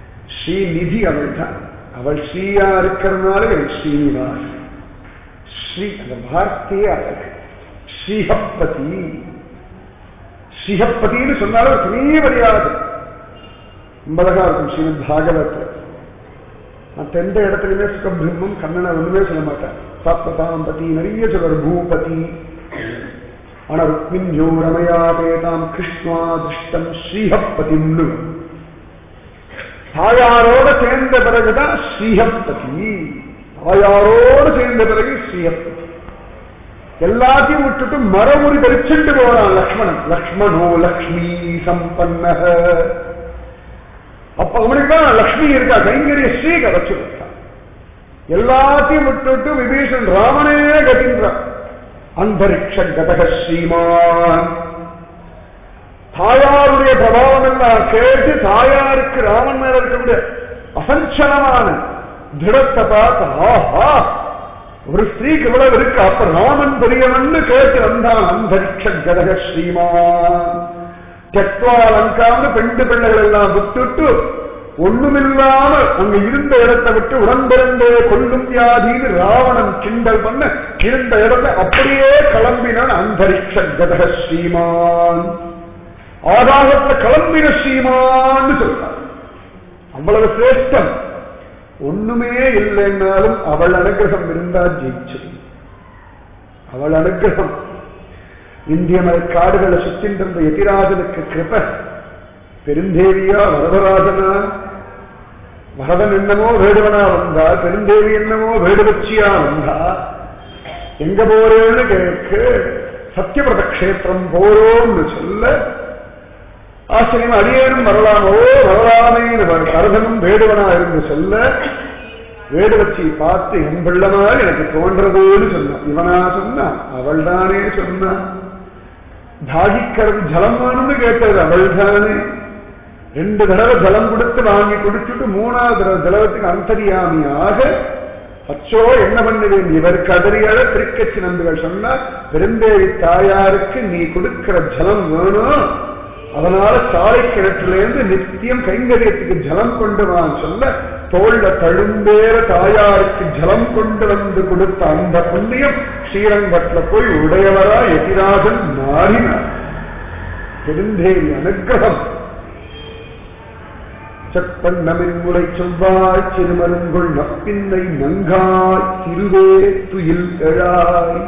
[SPEAKER 1] ஸ்ரீநிதி அவள் தான் அவள் ஸ்ரீயா இருக்கிறதுனால அவள் ஸ்ரீனிவாஸ் ஸ்ரீ அந்த வார்த்தையே அழகு ஸ்ரீஹப்பதி ஸ்ரீஹப்பதின்னு சொன்னாலும் ஒரு பெரிய மரியாதை ரொம்ப அழகா இருக்கும் ஸ்ரீமத் பாகவத்தில் மற்ற எந்த இடத்துலயுமே சுகபிரம்மம் கண்ணனை ஒண்ணுமே சொல்ல மாட்டேன் சாத்வதாம் பதி நிறைய சொல்ற பூபதி ஆனா ருக்மிஞ்சோ ரமயா வேதாம் கிருஷ்ணா திருஷ்டம் ஸ்ரீஹப்பதின்னு தாயாரோட சேர்ந்த பிறகுதான் ஸ்ரீஹப்பதி தாயாரோடு சேர்ந்த பிறகு ஸ்ரீஹப்பதி எல்லாத்தையும் விட்டுட்டு மரமுறி தரிச்சுட்டு போறான் லக்ஷ்மணன் லக்ஷ்மணோ லக்ஷ்மி சம்பன்ன அப்ப அவனுக்கு தான் லக்ஷ்மி இருக்கா கைங்கரிய ஸ்ரீ கிடைச்சு விட்டான் எல்லாத்தையும் விட்டுட்டு விபீஷன் ராமனே கட்டின்றான் அந்தரிக்ஷ கடக ஸ்ரீமான் தாயாருடைய பிரபாவம் எல்லாம் கேட்டு தாயாருக்கு ராமன் மேல இருக்கக்கூடிய அசஞ்சலமான திடத்தை பார்த்து ஆஹா ஒரு ஸ்திரீக்கு இவ்வளவு இருக்கு அப்ப ராமன் பெரியவன்னு கேட்டு வந்தான் அந்தரிக்ஷ கடக ஸ்ரீமான் தெத்வா லங்கான்னு பெண்டு பிள்ளைகள் எல்லாம் விட்டுட்டு ஒண்ணுமில்லாம அங்க இருந்த இடத்தை விட்டு உடன்பிறந்தே கொல்லும் வியாதின்னு ராவணன் கிண்டல் பண்ண இருந்த இடத்தை அப்படியே கிளம்பினான் அந்தரிக்ஷ கடக ஸ்ரீமான் ஆகாசத்துல கிளம்பின ஸ்ரீமான்னு சொல்றார் அவ்வளவு சிரேஷ்டம் ஒண்ணுமே இல்லைன்னாலும் அவள் அனுகிரகம் இருந்தா ஜெயிச்சு அவள் அனுகிரகம் இந்திய மலை காடுகளை சுத்தின் இருந்த எதிராஜனுக்கு கிருப பெருந்தேவியா வரதராஜனா வரதன் என்னமோ வேடுவனா வந்தா பெருந்தேவி என்னமோ வேடுவச்சியா வந்தா எங்க போறேன்னு கேட்க சத்தியபிரத கஷேத்திரம் போறோம்னு சொல்ல ஆச்சரியம் அடியேனும் வரலாமோ வரலாமேன்னு வரதனும் வேடுவனா இருந்து சொல்ல வேடுவச்சி பார்த்து என் பிள்ளை மாதிரி எனக்கு தோன்றதுன்னு சொன்னான் இவனா சொன்னா அவள் தானே சொன்னா தாகிக்கிறது ஜலம் வேணும்னு கேட்டது அவள் தானே ரெண்டு தடவை ஜலம் கொடுத்து வாங்கி குடிச்சுட்டு மூணாவது தடவை ஜலத்துக்கு அந்தரியாமியாக அச்சோ என்ன பண்ணுவேன் இவர் கதறியால திருக்கட்சி நம்பிகள் சொன்னா பெருந்தேவி தாயாருக்கு நீ கொடுக்கிற ஜலம் வேணும் அதனால சாலை கிணற்றிலிருந்து நித்தியம் கைங்கரியத்துக்கு ஜலம் கொண்டு வான் சொல்ல தோல்ல தழும்பேற தாயாருக்கு ஜலம் கொண்டு வந்து கொடுத்த அந்த புண்ணியம் ஸ்ரீரங்கத்துல போய் உடையவரா எதிராஜன் மாறினார் பெருந்தேவி அனுகிரகம் செப்பண்ணமின் முளை சொல்வாய் சிறுமருங்குள் நப்பின்னை நங்காய் திருவே துயில் எழாய்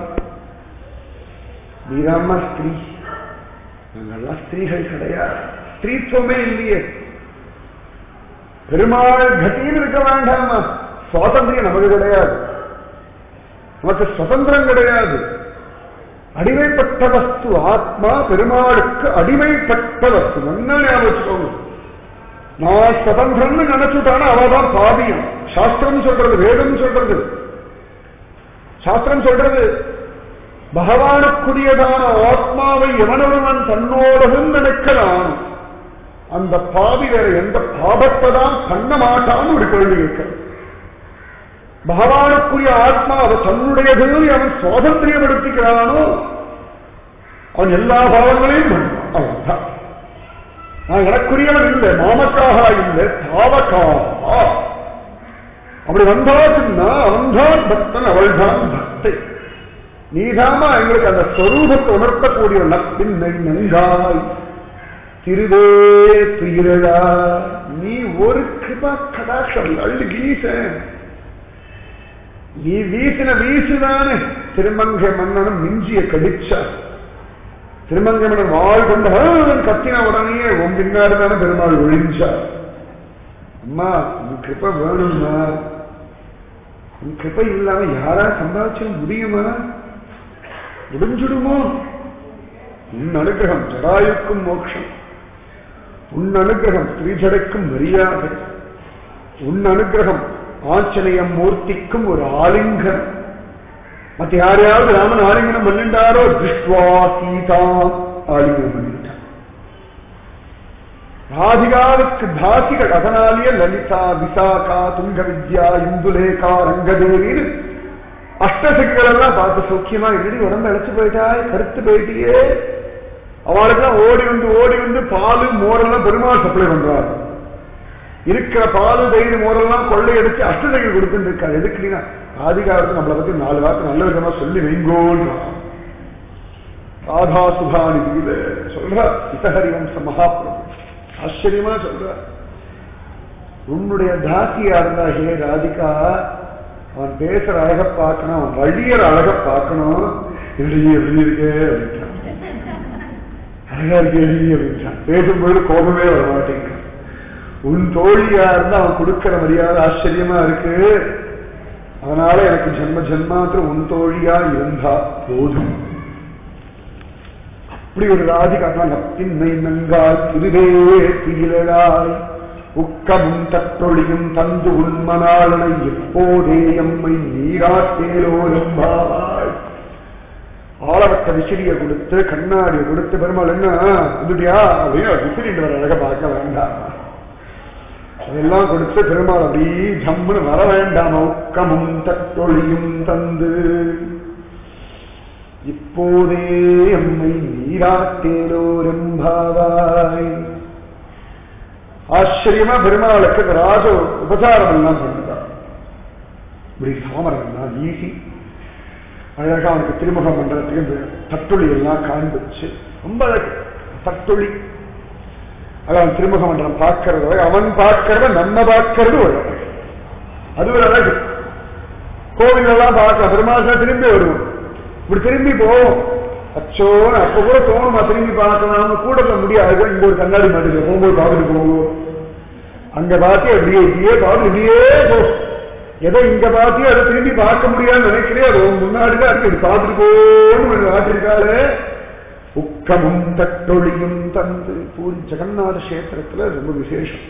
[SPEAKER 1] நீராம ஸ்திரீ நாங்கெல்லாம் ஸ்திரீகள் கிடையாது ஸ்திரீத்துவமே இல்லையே பெருமாள் கட்டின்னு இருக்க வேண்டாமா சுவாதந்திரம் நமக்கு கிடையாது நமக்கு சுதந்திரம் கிடையாது அடிமைப்பட்ட வஸ்து ஆத்மா பெருமாளுக்கு அடிமைப்பட்ட வஸ்து நல்லா ஞாபகம் வச்சுக்கோங்க நான் சுதந்திரம்னு நினைச்சுட்டானா அவதான் பாதியம் சாஸ்திரம் சொல்றது வேதம் சொல்றது சாஸ்திரம் சொல்றது பகவானுக்குரியதான ஆத்மாவை எவனொருவன் தன்னோடவும் நினைக்கிறான் அந்த பாவி வேற எந்த பாபத்தை தான் பண்ண மாட்டான்னு ஒரு கேள்வி இருக்கிறது பகவானுக்குரிய ஆத்மாவை தன்னுடையது அவன் சுவாதந்திரியம் எடுத்துக்கிறானோ அவன் எல்லா பாவங்களையும் பண்ணுவான் அவன்தான் நான் எனக்குரியவன் இல்லை மாமக்காக இல்லை தாவக்காக அப்படி வந்தாச்சுன்னா அவன்தான் பக்தன் அவள்தான் பக்தை நீதாமா எங்களுக்கு அந்த ஸ்வரூபத்தை உணர்த்தக்கூடிய நப்பின்னை நங்காய் திருவே துயிரழா நீ ஒரு கிருபா கடாட்சம் அள்ளி வீச நீ வீசின வீசுதானே திருமங்கை மன்னனும் மிஞ்சிய கடிச்சா திருமங்கை மன்னன் வாழ் கொண்ட அவன் கத்தின உடனே உன் பின்னாடி தானே பெருமாள் ஒழிஞ்சா அம்மா உன் கிருப்ப வேணும்மா உன் கிருப்பை இல்லாம யாரா சம்பாதிச்சிட முடியுமா முடிஞ்சிடுமோ உன் அனுகிரகம் ஜடாயுக்கும் மோட்சம் உன் அனுகிரகம் ஸ்ரீஜடைக்கும் மரியாதை உன் அனுகிரகம் ஆஞ்சநேயம் மூர்த்திக்கும் ஒரு ஆலிங்கனம் மத்த யாரையாவது ராமன் ஆலிங்கனம் பண்ணிட்டாரோ திருஷ்வா சீதா ஆலிங்கனம் பண்ணிட்டான் ராதிகாவுக்கு தாசிகள் அதனாலேயே லலிதா விசாகா துங்க வித்யா இந்துலேகா ரங்கதேவின்னு அஷ்டசக்திகள் எல்லாம் பார்த்து சௌக்கியமா இல்லடி உடம்பு அழைச்சு போயிட்டாய் கருத்து போயிட்டியே அவளுக்கெல்லாம் ஓடி வந்து ஓடி வந்து பால் மோரெல்லாம் பெருமாள் சப்ளை பண்றாரு இருக்கிற பால் தயிர் மோரெல்லாம் கொள்ளையடிச்சு அஷ்டதைகள் கொடுத்துட்டு இருக்காரு எதுக்குன்னா ஆதிகாலத்தில் நம்மளை பத்தி நாலு வார்த்தை நல்ல விதமா சொல்லி வைங்கோன்னு ராதா சுபாநிதியில சொல்ற இசஹரிவம்ச மகாபிரபு ஆச்சரியமா சொல்ற உன்னுடைய தாசியா இருந்தா ஹே ராதிகா அவன் பேசுற அழக பார்க்கணும் அவன் வழியற அழக பார்க்கணும் எப்படி எப்படி இருக்கே அப்படின்ட்டான் அழகா இருக்கே அப்படின்ட்டான் பேசும்பொழுது கோபமே வர மாட்டேங்க உன் தோழியா இருந்தா அவன் கொடுக்கிற மரியாதை ஆச்சரியமா இருக்கு அதனால எனக்கு ஜென்ம ஜென்மாத்திரம் உன் தோழியா இருந்தா போதும் அப்படி ஒரு ராதிகா நப்பின்மை நங்கால் திருவே துயிலாய் உக்கமும் தற்றொழியும் தந்து உண்மனாளனை எப்போதே எம்மை நீராட்டேலோரும்பாவாய் ஆளவட்ட விசிறிய கொடுத்து கண்ணாடியை கொடுத்து பெருமாள் என்ன வந்துட்டியா அப்படின்னு விசிறின்ற அழக பார்க்க வேண்டாம் அதெல்லாம் கொடுத்து பெருமாள் அப்படி ஜம்முன்னு வர வேண்டாம் உக்கமும் தற்றொழியும் தந்து இப்போதே எம்மை நீராட்டேலோரெம்பாவாய் ஆச்சரியமா பெருமாளுக்கு இந்த ராஜ உபசாரம் எல்லாம் பண்ணுறார் இப்படி சாமரம் தான் ஈசி அழகா அவனுக்கு திருமுகம் பண்றதுக்கு இந்த தட்டுளி எல்லாம் காண்பிச்சு ரொம்ப அழகு தட்டுளி அதான் திருமுக மண்டலம் பார்க்கறது அவன் பார்க்கறத நம்ம பார்க்கறது ஒரு அழகு அது ஒரு அழகு கோவில் எல்லாம் பார்க்கலாம் பெருமாள் திரும்பி வருவோம் இப்படி திரும்பி போவோம் அச்சோ அப்ப கூட தோணுமா திரும்பி பார்க்கலாம்னு கூட முடியாது இங்க ஒரு கண்ணாடி மாட்டில போகும்போது பார்த்துட்டு போவோம் அங்க பார்த்து அப்படியே இப்படியே பார்த்து இப்படியே போ எதை இங்க பார்த்து அதை திரும்பி பார்க்க முடியாதுன்னு நினைக்கிறேன் அது முன்னாடிதான் இருக்கு இப்படி பார்த்துட்டு போன்னு காட்டிருக்காளே உக்கமும் தட்டொழியும் தந்து பூரி ஜெகநாத கஷேத்திரத்துல ரொம்ப விசேஷம்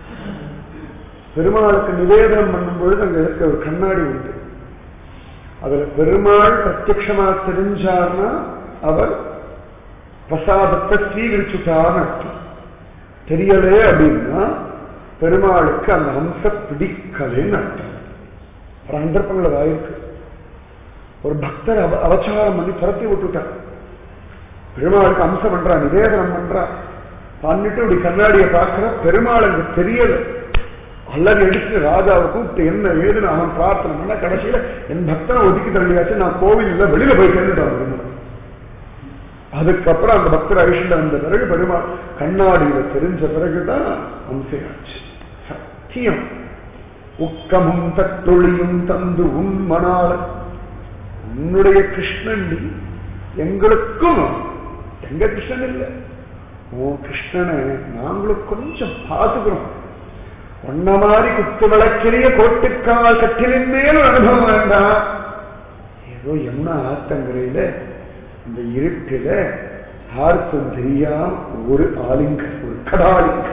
[SPEAKER 1] பெருமாளுக்கு நிவேதனம் பண்ணும் பொழுது அங்க இருக்க ஒரு கண்ணாடி உண்டு அதுல பெருமாள் பிரத்யமா தெரிஞ்சார்னா அவர் பிரசாதத்தை ஸ்வீகரிச்சுட்டான்னு அர்த்தம் தெரியலே அப்படின்னா பெருமாளுக்கு அந்த அம்ச பிடிக்கலைன்னு அர்த்தம் ஒரு சந்தர்ப்பங்கள் ஆயிருக்கு ஒரு பக்தர் அவ அவச்சாரம் பண்ணி துரத்தி விட்டுட்டார் பெருமாளுக்கு அம்சம் பண்றா நிவேதனம் பண்றா பண்ணிட்டு இப்படி கண்ணாடியை பார்க்கிற பெருமாள் அங்க தெரியல அல்லது எடுத்து ராஜாவை கூப்பிட்டு என்ன ஏதுன்னு அவன் பிரார்த்தனை பண்ண கடைசியில என் பக்தனை ஒதுக்கி தள்ளியாச்சு நான் கோவில் இல்ல வெளியில போய் சேர்ந்துட்டான் அதுக்கப்புறம் அந்த பக்தர் ஐஷில வந்த பிறகு பெருமாள் கண்ணாடியில தெரிஞ்ச பிறகுதான் அம்சையாச்சு சத்தியம் உக்கமும் தட்டொழியும் தந்து உண்மனால உன்னுடைய கிருஷ்ணன் நீ எங்களுக்கும் எங்க கிருஷ்ணன் இல்லை ஓ கிருஷ்ணனை நாங்களும் கொஞ்சம் பார்த்துக்கிறோம் ஒன்ன மாதிரி குத்து விளக்கிலேயே கோட்டுக்கால் கட்டிலின் மேல் ஒரு அனுபவம் வேண்டாம் ஏதோ யமுனா ஆத்தங்கரையில இந்த இருட்டில யாருக்கும் தெரியாம ஒரு ஆலிங்க ஒரு கடாலிங்க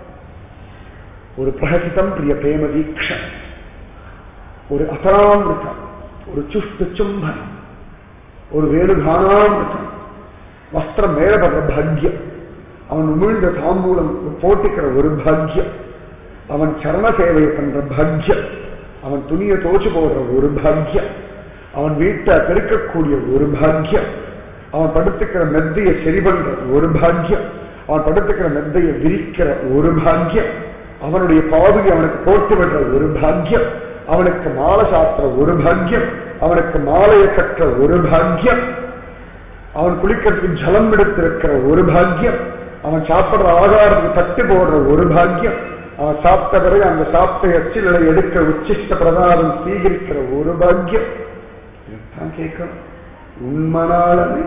[SPEAKER 1] ஒரு பிரகசிதம் பிரிய பிரேம தீக்ஷம் ஒரு அபராமிருத்தம் ஒரு சுஷ்டு சும்பன் ஒரு வேணுகானாமிருத்தம் வஸ்திரம் மேலப்படுற பாக்யம் அவன் உமிழ்ந்த தாம்பூலம் போட்டிக்கிற ஒரு பாக்யம் அவன் சரண சேவையை பண்ற பாக்யம் அவன் துணியை தோச்சு போடுற ஒரு பாக்யம் அவன் வீட்டை பெருக்கக்கூடிய ஒரு பாக்யம் அவன் படுத்துக்கிற மெத்தையை சரி பண்ற ஒரு பாக்யம் அவன் படுத்துக்கிற மெத்தையை விரிக்கிற ஒரு பாக்யம் அவனுடைய பாதுகை அவனுக்கு போட்டு விடுற ஒரு பாக்யம் அவனுக்கு மாலை சாத்துற ஒரு பாக்யம் அவனுக்கு மாலையை கற்ற ஒரு பாக்யம் அவன் குளிக்கிறதுக்கு ஜலம் எடுத்திருக்கிற ஒரு பாக்யம் அவன் சாப்பிடுற ஆகாரத்துக்கு தட்டு போடுற ஒரு பாக்யம் அவன் சாப்பிட்ட பிறகு அந்த சாப்பிட்ட எச்சிலை எடுக்க உச்சிஷ்ட பிரதானம் சீகரிக்கிற ஒரு பாக்கியம் இதைத்தான் கேட்கணும் உண்மனாளனை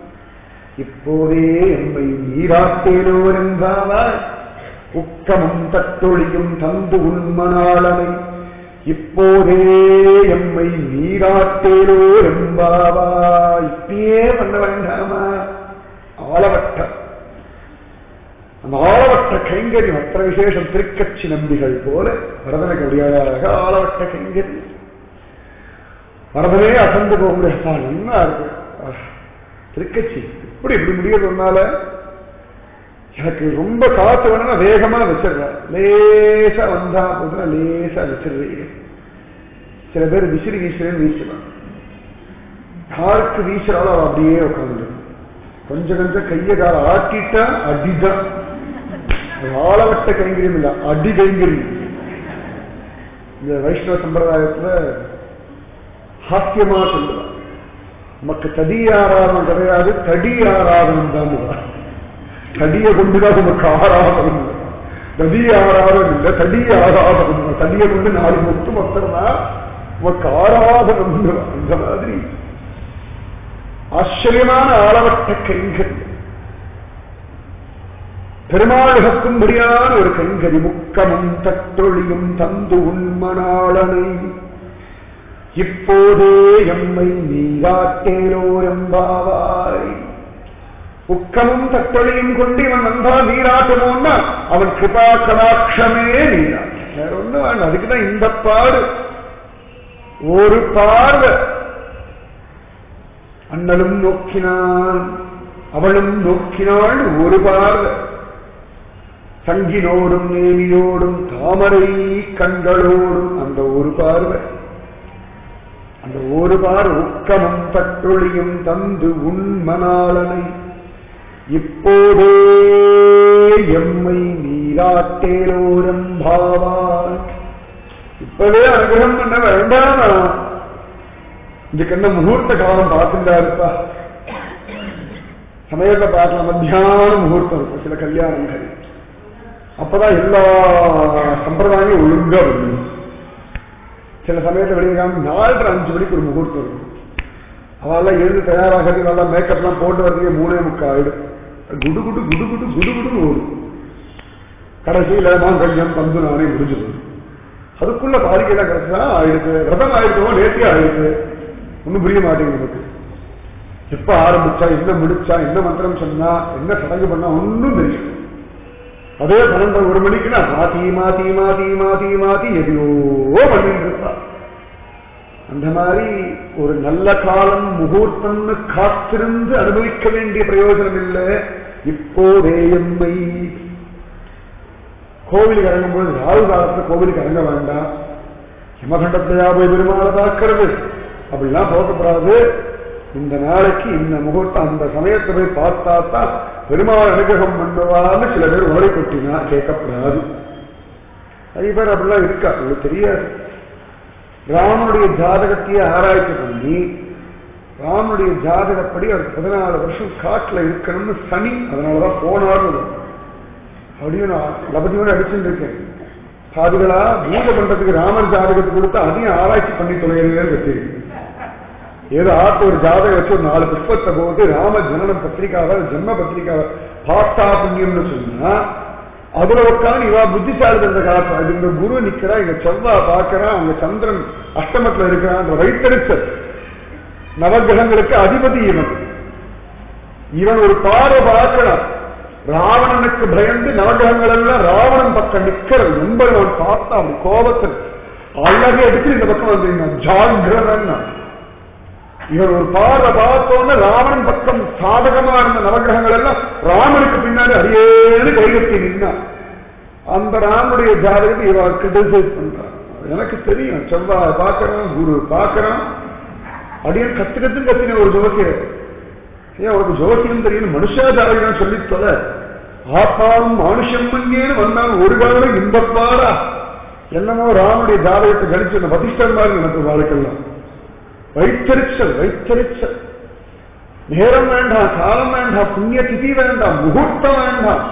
[SPEAKER 1] இப்போதே எம்மை நீராட்டேலோர் என்பாவாய் உக்கமும் தத்தொழியும் தந்து உண்மனாளனை இப்போதே எம்மை நீராட்டேலோர் என்பாவா இப்பயே பண்ண வேண்டாமா ஆளவட்டம் அந்த ஆளவட்ட கைங்கரியம் அத்தனை விசேஷம் திருக்கட்சி நம்பிகள் போல வரதனுக்கு முடியாத ஆளவட்ட கைங்கரி வரதனே அசந்து போக முடியாதா நல்லா இருக்கு ஆஹ், திருக்கட்சி இப்படி இப்படி முடியறதுனால எனக்கு ரொம்ப காத்து வேணும்னா வேகமா வச்சிடுறேன் லேசா வந்தா போதுனா லேசா வச்சிடுறீங்க சில பேர் விசிறி வீசுறேன்னு வீசுறான் யாருக்கு வீசுறாலும் அவன் அப்படியே உட்காந்து கொஞ்சம் கொஞ்சம் கையை கால ஆட்டிட்டா அடிதான் ஆளவட்ட கைங்கரியம் இல்ல அடி கைங்கரியம் இந்த வைஷ்ணவ சம்பிரதாயத்துல ஹாஸ்யமா சொல்லுவார் நமக்கு தடி ஆராதனம் கிடையாது தடி ஆராதனம் தான் தடியை கொண்டுதான் நமக்கு ஆராதனம் இல்லை. தடி ஆராதனம் இல்லை தடி ஆராதனம் இல்லை. தடியை கொண்டு நாலு முத்து மொத்தம்னா நமக்கு ஆராதனம் இல்லை. அந்த மாதிரி ஆச்சரியமான ஆளவட்ட கைங்கரியம் பெருமாளுகக்கும்படியான ஒரு கைங்கரி முக்கமும் தட்டொழியும் தந்து உண்மனாளனை இப்போதே எம்மை நீராட்டேலோரம்பாவாய் உக்கமும் தட்டொழியும் கொண்டு இவன் வந்தா நீராட்டணும்னா அவன் கிருபா கடாட்சமே நீராட்டு வேற ஒண்ணு வேண்டாம் அதுக்குதான் இந்த பாடு ஒரு பார்வை அண்ணலும் நோக்கினான் அவளும் நோக்கினாள் ஒரு பார்வை சங்கினோடும் நேமியோடும் தாமரை கண்களோடும் அந்த ஒரு பார்வை அந்த ஒரு பார் உக்கமும் தட்டொழியும் தந்து உண்மனாளனை இப்போதே எம்மை நீராட்டேரோரம் பாவான் இப்பவே அனுகிரகம் பண்ண வேண்டாமா இதுக்கு என்ன முகூர்த்த காலம் பார்த்துட்டா இருப்பா சமயத்தை பார்க்கலாம் மத்தியான முகூர்த்தம் இருக்கும் சில கல்யாணங்கள் அப்பதான் எல்லா சம்பிரதாயமும் ஒழுங்கா வரும் சில சமயத்தை வெளியிடாம நாலரை அஞ்சு மணிக்கு ஒரு முகூர்த்தம் இருக்கும் அவெல்லாம் எழுந்து தயாராகிறது நல்லா மேக்கப்லாம் போட்டு வரதுக்கு மூணே முக்கால் ஆயிடும் குடு குடு குடு குடு குடு குடுன்னு ஓடும் கடைசியில மாங்கல்யம் தந்து நானே முடிஞ்சிடும் அதுக்குள்ள பாதிக்கலாம் கிடைச்சா ஆயிடுச்சு விரதம் ஆயிடுச்சோ நேர்த்தியா ஆயிடுச்சு ஒன்றும் புரிய மாட்டேங்குது நமக்கு எப்ப ஆரம்பிச்சா என்ன முடிச்சா என்ன மந்திரம் சொன்னா என்ன சடங்கு பண்ணா ஒன்றும் தெரியும் அதே பன்னெண்டரை ஒரு மணிக்குன்னா மாத்தி மாத்தி மாத்தி மாத்தி மாத்தி எதையோ பண்ணிட்டு இருப்பா அந்த மாதிரி ஒரு நல்ல காலம் முகூர்த்தம்னு காத்திருந்து அனுபவிக்க வேண்டிய பிரயோஜனம் இல்லை இப்போதே எம்மை கோவிலுக்கு இறங்கும்போது ராகு காலத்துல கோவிலுக்கு இறங்க வேண்டாம் ஹிமகண்டத்தையா போய் பெருமாளை பார்க்கறது அப்படிலாம் போகக்கூடாது இந்த நாளைக்கு இந்த முகூர்த்தம் அந்த சமயத்தை போய் பார்த்தா தான் பெருமாள் அனுகிரகம் பண்ணுவான்னு சில பேர் ஓடி கொட்டினா கேட்கப்படாது நிறைய பேர் அப்படிலாம் இருக்கா உங்களுக்கு தெரியாது ராமனுடைய ஜாதகத்தையே ஆராய்ச்சி பண்ணி ராமனுடைய ஜாதகப்படி அவருக்கு பதினாலு வருஷம் காட்டுல இருக்கணும்னு சனி அதனாலதான் போனார்னு அப்படின்னு நான் லபதியோட அடிச்சுட்டு இருக்கேன் சாதுகளா பூஜை பண்றதுக்கு ராமர் ஜாதகத்தை கொடுத்து அதையும் ஆராய்ச்சி பண்ணி தொலைகிறேன்னு வச்சிருக்கு ஏதோ ஆத்து ஒரு ஜாதகம் வச்சு ஒரு நாலு புஷ்பத்தை போட்டு ராம ஜனனம் பத்திரிக்காவ ஜென்ம பத்திரிக்காவ பாட்டா புண்ணியம்னு சொன்னா அதுல உட்காந்து இவா புத்திசாலி இருந்த காலத்துல இந்த குரு நிக்கிறா இங்க செவ்வா பாக்குறான் அங்க சந்திரன் அஷ்டமத்துல இருக்கிறான் வைத்தறிச்சல் நவகிரகங்களுக்கு அதிபதி இவன் இவன் ஒரு பார்வை பார்க்கிறான் ராவணனுக்கு பயந்து நவகிரகங்கள் எல்லாம் ராவணன் பக்கம் நிக்கிறது என்பதை அவன் பார்த்தா அப்படி கோபத்தில் அழகே எடுத்து இந்த பக்கம் வந்து ஜாகிரதன் இவர் ஒரு பார்வை பார்த்தோன்னு ராவணன் பக்கம் சாதகமா இருந்த நவகிரகங்கள் எல்லாம் ராமனுக்கு பின்னாடி அடியேன்னு கைகட்டி நின்னா அந்த ராமனுடைய ஜாதகத்தை இவர் கிரிட்டிசைஸ் பண்றான் எனக்கு தெரியும் செவ்வாய் பார்க்கறான் குரு பார்க்கறான் அடியன் கத்து கத்து கத்தின ஒரு ஜோசியர் ஏன் அவருக்கு ஜோசியம் தெரியும் மனுஷா ஜாதகம் சொல்லி தொலை ஆப்பாவும் மனுஷம் மங்கேன்னு வந்தான் ஒரு காலம் இந்த பாடா என்னமோ ராமனுடைய ஜாதகத்தை கணிச்சு வதிஷ்டர் மாதிரி எனக்கு வாழ்க்கைலாம் வைத்தறிச்சல் வைத்தறிச்சல் நேரம் வேண்டாம் காலம் வேண்டாம் புண்ணிய திதி வேண்டாம் முகூர்த்தம் வேண்டாம்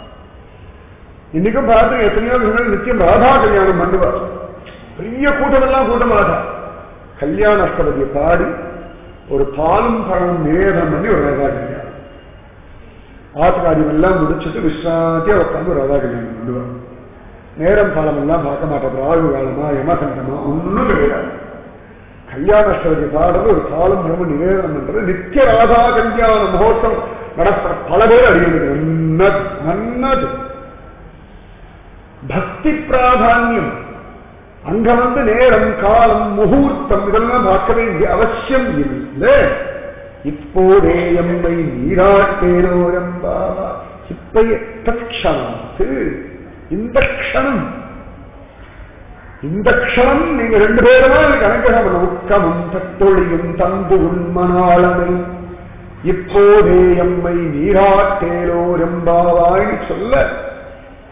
[SPEAKER 1] இன்னைக்கும் பார்த்து எத்தனையோ விஷயங்கள் நிச்சயம் ராதா கல்யாணம் பண்ணுவார் பெரிய கூட்டம் எல்லாம் கூட்டமாதா கல்யாண அஷ்டபதியை பாடி ஒரு பாலும் பழம் நிவேதனம் பண்ணி ஒரு ராதா கல்யாணம் ஆத்துக்காரியம் எல்லாம் முடிச்சுட்டு விஸ்ராந்தியா உட்காந்து ஒரு ராதா கல்யாணம் பண்ணுவார் நேரம் காலம் எல்லாம் பார்க்க மாட்டோம் ராகு காலமா யமகண்டமா ஒன்றும் கிடையாது கல்யாணஸ்வரி பாடுறது ஒரு காலம் ரொம்ப நிவேதனம் பண்றது நித்திய ராதா கல்யாண மகோத்சவம் நடத்துற பல பேர் அறியுது நன்னது நன்னது பக்தி பிராதான்யம் அங்க வந்து நேரம் காலம் முகூர்த்தம் இதெல்லாம் பார்க்க வேண்டிய அவசியம் இல்லை இப்போதே எம்மை நீராட்டேரோரம்பா இப்பய தற்ஷணத்து இந்த க்ஷணம் இந்த க்ஷணம் நீங்க ரெண்டு பேருமா எனக்கு அனுகிரகம் உக்கமும் தத்தொழியும் தந்து உண்மனாளனை இப்போதே எம்மை நீராட்டேலோ ரெம்பாவாய் சொல்ல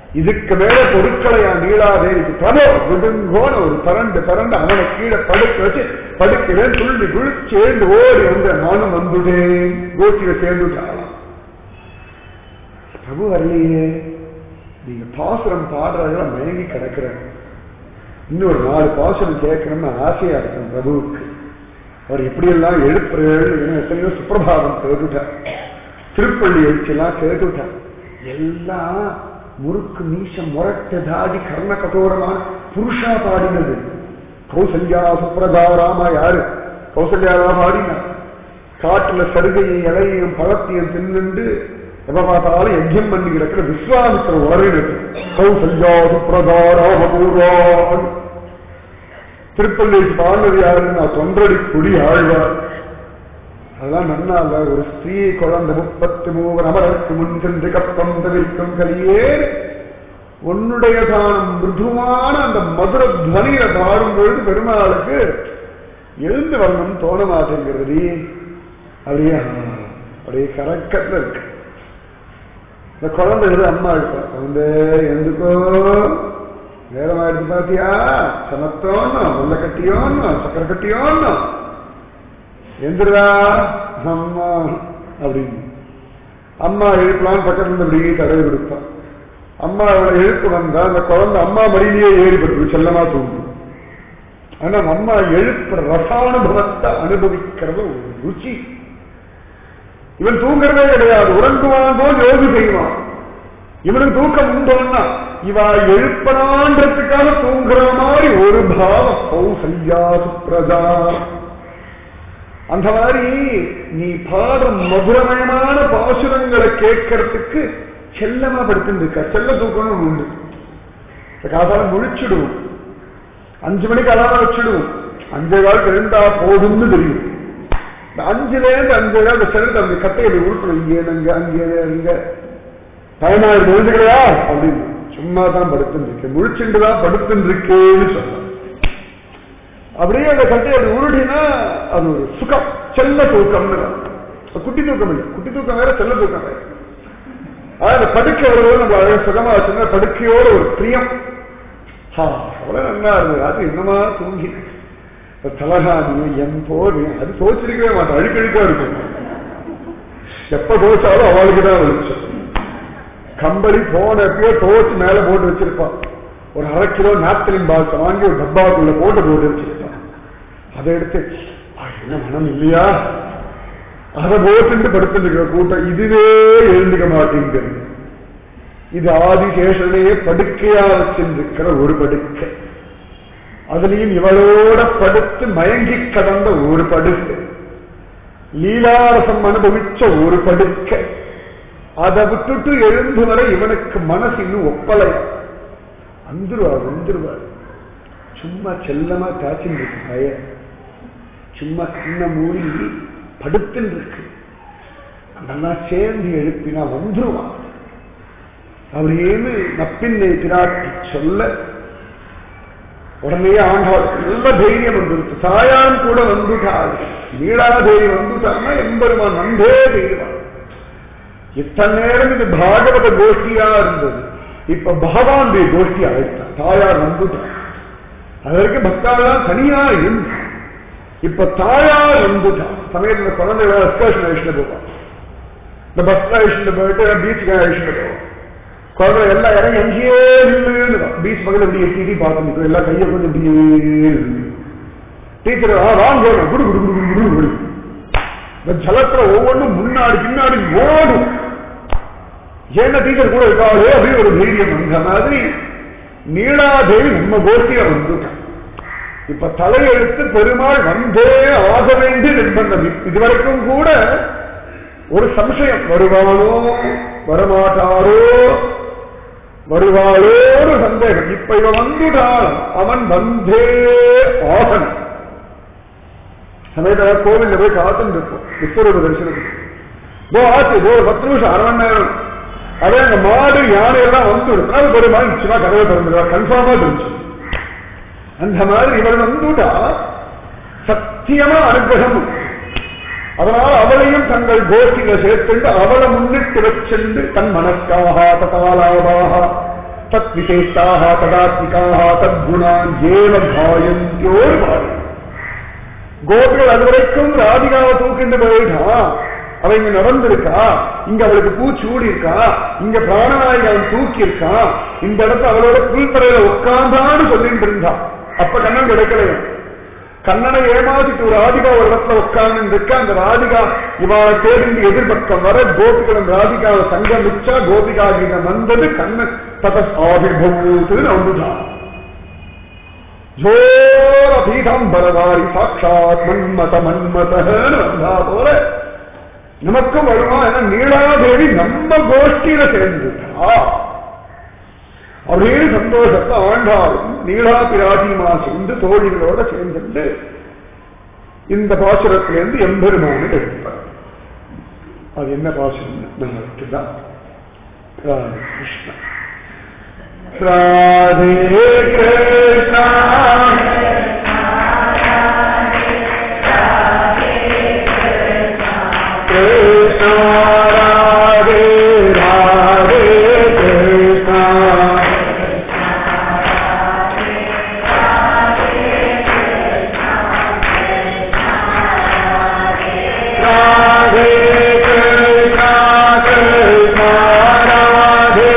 [SPEAKER 1] இதுக்கு மேல பொருட்களையா நீளாதேவிக்கு பிரபோ விடுங்கோன ஒரு பரண்டு பரண்டு அவனை கீழே படுக்க வச்சு படுக்கல துள்ளி குளிச்சு எழுந்து ஓடி வந்து நானும் வந்துட்டேன் கோஷ்டியில சேர்ந்துட்டாளாம் பிரபு வரலையே நீங்க பாசுரம் பாடுறதுல மயங்கி கிடக்குறேன் இன்னொரு நாலு பாசுரம் கேட்கணும்னு ஆசையா இருக்கும் பிரபுவுக்கு அவர் எப்படியெல்லாம் எழுப்புறேன்னு எத்தனையோ சுப்பிரபாதம் கேட்டுட்டார் திருப்பள்ளி எழுச்சியெல்லாம் கேட்டுட்டார் எல்லாம் முறுக்கு மீசம் முரட்டு தாடி கர்ண கட்டோரமான புருஷா பாடினது கௌசல்யா சுப்ரதா ராமா யாரு கௌசல்யாவா பாடினா காட்டுல சருகையும் இலையையும் பழத்தையும் தின்னுண்டு எப்ப பார்த்தாலும் யஜ்யம் பண்ணி கிடக்கிற விஸ்வாமித்திர உளறினது கௌசல்யா சுப்ரதா ராமபூர்வான் திருப்பள்ளி பாண்டது யாருன்னா தொன்றடி கொடி ஆழ்வார் அதெல்லாம் நன்னா இல்ல ஒரு ஸ்திரீ குழந்தை முப்பத்து மூவர் அமரருக்கு முன் சென்று கப்பம் தவிர்க்கும் கலியே உன்னுடைய தானம் மிருதுவான அந்த மதுர துவனியில பாடும் பொழுது பெருமாளுக்கு எழுந்து வரணும் தோண மாட்டேங்கிறது அப்படியே அப்படியே கரக்கத்துல இருக்கு இந்த குழந்தை எழுது அம்மா இருப்பா குழந்தை எந்துக்கோ நேரம் ஆயிடுச்சு பாத்தியா சமத்தோன்னு முல்ல கட்டியோன்னு சக்கரை கட்டியோன்னு எந்திரா அம்மா அப்படின்னு அம்மா எழுப்பலான்னு பக்கத்துல இருந்து அப்படியே தடவை கொடுப்பா அம்மா அவளை எழுப்பு வந்தா அந்த குழந்தை அம்மா மடியிலேயே ஏறிப்பட்டு செல்லமா தூங்கும் ஆனா அம்மா எழுப்புற ரசானுபவத்தை அனுபவிக்கிறது ஒரு ருச்சி இவன் தூங்குறதே கிடையாது உறங்குவான் போல் யோகி செய்வான் இவனுக்கு தூக்கம் உண்டோன்னா இவா எழுப்பனான்றதுக்காக தூங்குற மாதிரி ஒரு பாவம் கௌசல்யா சுப்ரதா அந்த மாதிரி நீ பாடும் மதுரமயமான பாசுரங்களை கேட்கறதுக்கு செல்லமா படுத்துட்டு இருக்க செல்ல தூக்கணும் உண்டு காதால முழிச்சிடுவோம் அஞ்சு மணிக்கு அலாரம் வச்சிடுவோம் அஞ்சே கால் எழுந்தா போதும்னு தெரியும் இந்த அஞ்சுல இருந்து அஞ்சு கால் இந்த செல்ல அந்த கட்டையை உருட்டணும் இங்கே அங்க அங்கே அங்க பதினாறு எழுதுகளையா அப்படின்னு சும்மா தான் படுத்துட்டு இருக்கேன் முழிச்சுட்டு தான் படுத்துட்டு இருக்கேன்னு சொன்னான் அப்படியே அந்த கட்டையை அப்படி உருடினா அது ஒரு சுகம் செல்ல தூக்கம்னு குட்டி தூக்கம் இல்லை குட்டி தூக்கம் வேற செல்ல தூக்கம் வேற அதாவது அந்த படுக்கை வரும்போது நம்ம அழகாக சுகமா வச்சிருந்தா படுக்கையோட ஒரு பிரியம் அவ்வளவு நல்லா இருந்தது அது என்னமா தூங்கி தலகாணி என் போர் அது தோச்சிருக்கவே மாட்டேன் அழுக்கழுக்கா இருக்கும் எப்ப தோச்சாலும் அவளுக்கு தான் வெளிச்சம் கம்பளி போன எப்பயோ தோச்சு மேல போட்டு வச்சிருப்பான் ஒரு அரை கிலோ நாப்தலின் பாக்ஸ் வாங்கி ஒரு டப்பாக்குள்ள போட்டு போட்டு வச்சிருப்பான் அதை எடுத்து என்ன மனம் இல்லையா அதை போட்டு படுத்துட்டு கூட்டம் இதுவே எழுந்துக்க மாட்டேங்கிறது இது ஆதிசேஷனையே படுக்கையா வச்சிருக்கிற ஒரு படுக்கை அதுலயும் இவளோட படுத்து மயங்கி கடந்த ஒரு படுக்கை லீலாரசம் அனுபவிச்ச ஒரு படுக்கை அதை விட்டுட்டு எழுந்து வரை இவனுக்கு மனசு இன்னும் ஒப்பலை வந்துருவார் வந்துருவார் சும்மா செல்லமா காய்ச்சின்னு இருக்கு பய சும்மா கண்ண மூடி படுத்துன்னு இருக்கு அதெல்லாம் சேர்ந்து எழுப்பினா வந்துருவான் அப்படின்னு நப்பின்னை பிராட்டி சொல்ல உடனே ஆண்டாள் நல்ல தைரியம் வந்துருச்சு தாயான் கூட வந்துட்டாள் நீளாதேவி வந்துட்டான்னா எம்பெருமான் வந்தே தீருவான் இத்தனை நேரம் இது பாகவத கோஷ்டியா இருந்தது இப்ப பகவானுடைய கோஷ்டி ஆயிட்டான் தாயார் வந்துட்டான் அது வரைக்கும் பக்தாலாம் தனியா இருந்து இப்ப தாயார் வந்துட்டான் சமயத்துல குழந்தைகள் எக்ஸ்கர்ஷன் அழிச்சுட்டு போவான் இந்த பஸ்ல அழிச்சுட்டு போயிட்டு பீச்சுக்கு அழிச்சுட்டு போவான் குழந்தை எல்லாம் இறங்கி அங்கேயே நின்று பீச் பக்கத்துல இப்படி எட்டி எட்டி பார்த்து நிற்கும் எல்லாம் கையை கொஞ்சம் இப்படியே டீச்சர் ஆ வாங்க குடு குடு குடு குடு குடு குடு இந்த ஜலத்துல ஒவ்வொன்றும் முன்னாடி பின்னாடி ஓடும் ஏன்னா டீச்சர் கூட இருக்காளே அப்படின்னு ஒரு தைரியம் அந்த மாதிரி நீளாதேவி நம்ம கோஷ்டியா வந்துட்டான் இப்ப தலையெழுத்து பெருமாள் வந்தே ஆக வேண்டிய நிர்பந்தம் இதுவரைக்கும் கூட ஒரு சம்சயம் வருவானோ வரமாட்டாரோ வருவாளோ ஒரு சந்தேகம் இப்ப இவன் வந்துட்டான் அவன் வந்தே ஆகன் சமயத்துல கோவில்ல போய் காத்துட்டு இருப்போம் விஸ்வரூப தரிசனத்துக்கு போ ஆச்சு போ பத்து நிமிஷம் அரை மணி நேரம் அதே அந்த மாடு யானை எல்லாம் வந்து அது பெருமாள் நிச்சயமா கதவை திறந்துடுவா கன்ஃபார்மா தெரிஞ்சு அந்த மாதிரி இவள் வந்துட்டா சத்தியமா அனுகிரகம் அதனால் அவளையும் தங்கள் கோஷ்டியில சேர்த்துண்டு அவளை முன்னிட்டு வச்சென்று தன் மனக்காக தகாலாபாக தத் விசேஷாக ததாத்மிகாக தத்குணான் ஏவ காயந்தியோர் பாடி கோபிகள் அது வரைக்கும் ராதிகாவை தூக்கிட்டு போயிட்டான் அவ இங்க நடந்திருக்கா இங்க அவளுக்கு பூச்சூடி இருக்கா இங்க பிராணநாயகி அவன் தூக்கி இருக்கான் இந்த இடத்துல அவளோட புல்தரையில உட்கார்ந்தான்னு சொல்லிட்டு இருந்தான் அப்ப கண்ணன் கிடைக்கலையா கண்ணனை ஏமாத்திட்டு ஒரு ராதிகா ஒரு இடத்துல உட்கார்ந்து இருக்க அந்த ராதிகா இவாளை தேடி எதிர்பக்கம் வர கோபிகளும் ராதிகாவை சங்கமிச்சா கோபிகா கீதம் வந்தது கண்ணன் தத ஆவிர்பூத்துன்னு வந்துதான் ஜோர பீதாம்பரதாரி சாட்சாத் மன்மத மன்மதன்னு வந்தா போல நமக்கும் வருமா என நீலாதேவி நம்ம கோஷ்டியில சேர்ந்துட்டா அப்படியே சந்தோஷத்தை ஆண்டாலும் நீலா பிராட்டிமா சேர்ந்து தோழிகளோட சேர்ந்துட்டு இந்த பாசுரத்திலிருந்து எம்பெருமானு எடுப்பார் அது என்ன பாசுரம் நம்மளுக்கு தான் ராதே கிருஷ்ணா ராதே கிருஷ்ணா கிருஷ்ணா ராதே ராதே கிருஷ்ணா ராதே கிருஷ்ணா கிருஷ்ணா ராதே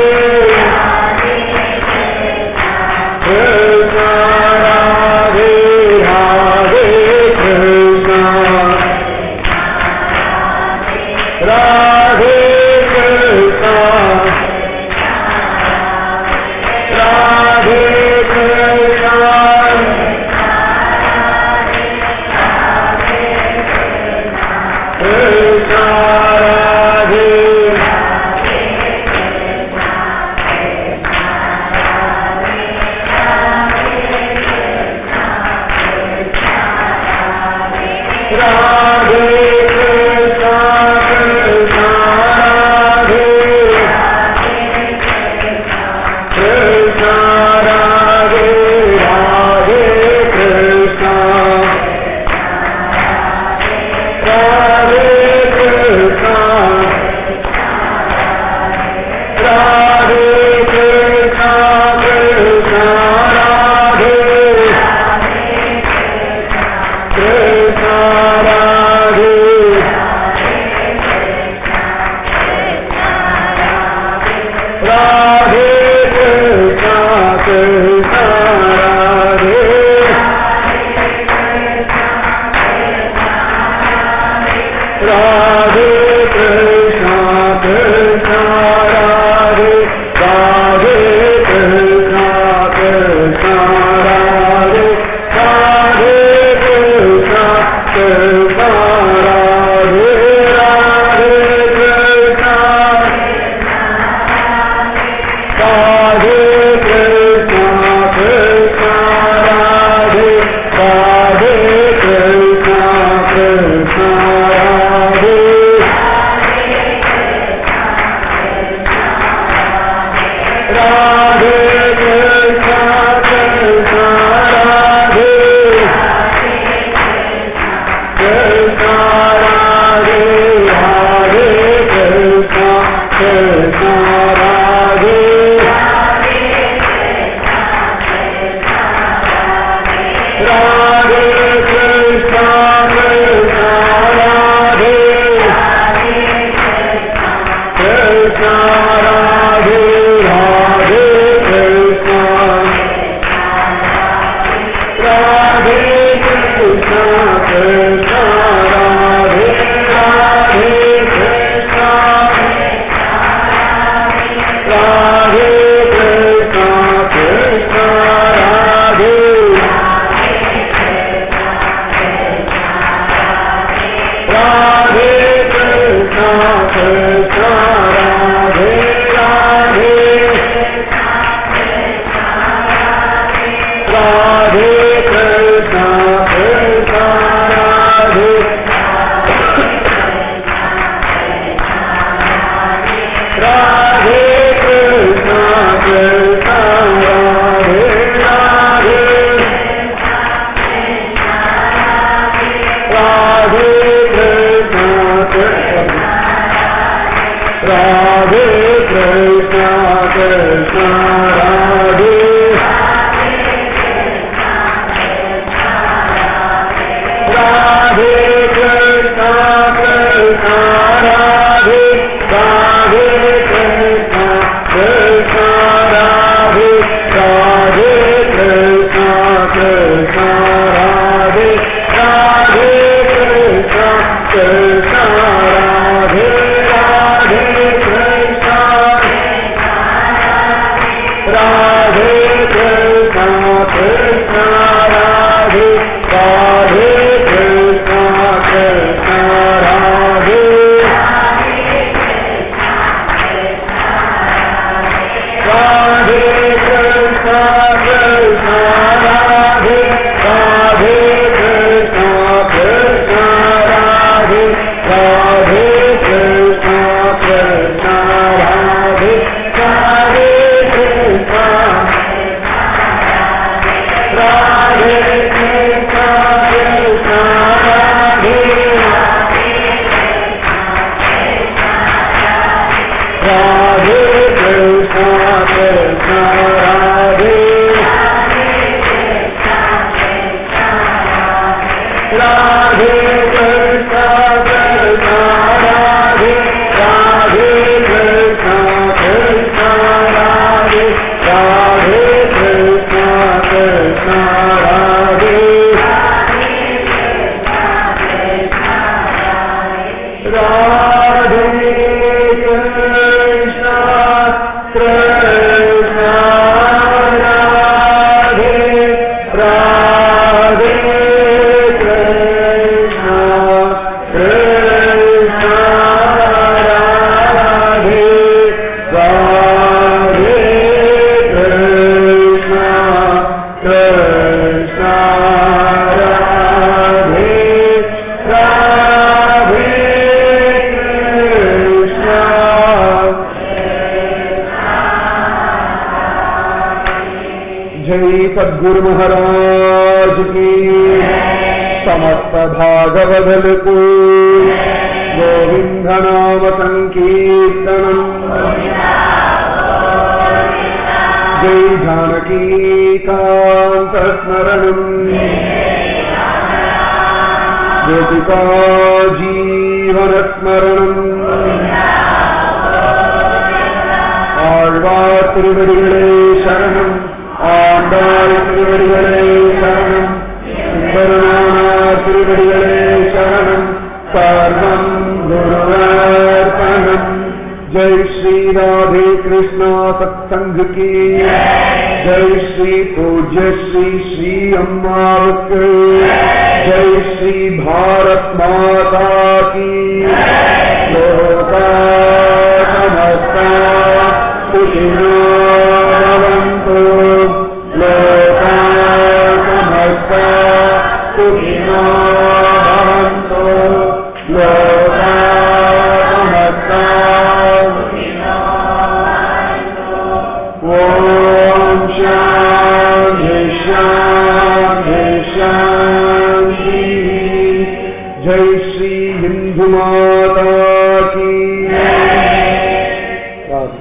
[SPEAKER 1] கிருஷ்ணா ராதே ராதே கிருஷ்ணா ராதே கிருஷ்ணா ராதே கிருஷ்ணா கிருஷ்ணா ராதே ராதே கிருஷ்ணா கிருஷ்ணா ராதே கிருஷ்ணா ராதே ராதே கிருஷ்ணா ராதே கிருஷ்ணா ராதே கிருஷ்ணா கிருஷ்ணா ராதே கிருஷ்ணா ராதே ராதே கிருஷ்ணா கிருஷ்ணா ராதே ராதே கிருஷ்ணா கிருஷ்ணா ராதே ராதே கிருஷ்ணா கிருஷ்ணா ராதே ராதே கிருஷ்ணா கிருஷ்ணா ராதே ராதே கிருஷ்ணா राधे कृष्ण कृष्ण राधे राधे कृष्ण कृष्ण राधे राधे कृष्ण कृष्ण राधे राधे कृष्ण राधे कृष्ण कृष्ण राधे राधे कृष्ण कृष्ण राधे राधे कृष्ण कृष्ण राधे राधे कृष्ण कृष्ण राधे राधे कृष्ण कृष्ण राधे राधे कृष्ण कृष्ण राधे राधे कृष्ण कृष्ण राधे राधे कृष्ण कृष्ण राधे राधे कृष्ण जय सद्गुरु महाराज की समस्त भागवदल को गोविंद नाम संकीर्तनम जय जानकी कांत स्मरणम गोपिका जीवन स्मरणम ஆழ்வார் திருவடிகளே சரணம் ஆண்டாள் திருவடிகளே சரணம் சுந்தரனானார் திருவடிகளே சரணம் சர்வம் குருவர்ப்பணம் ஜெய் ஸ்ரீ ராதே கிருஷ்ணா சத்சங்க கி ஜெய் ஸ்ரீ பூஜ்ய ஸ்ரீ ஸ்ரீ அம்மாவுக்கு ஜெய் ஸ்ரீ பாரத் மாதா கி லோகா समस्ता सुखिनो भवन्तु लोका समस्ता सुखिनो भवन्तु लोका समस्ता ॐ शान्ति शान्ति शान्ति जय श्री हिन्दु माता की राधे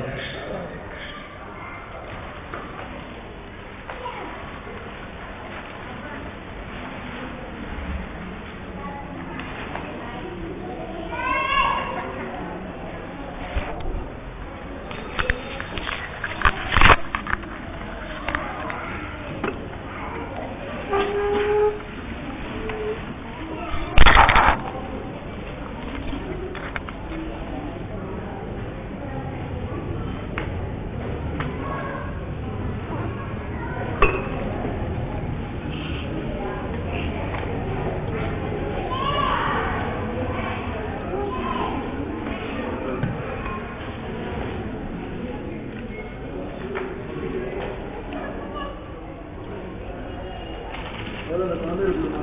[SPEAKER 3] முதல்ல அந்த குழந்தை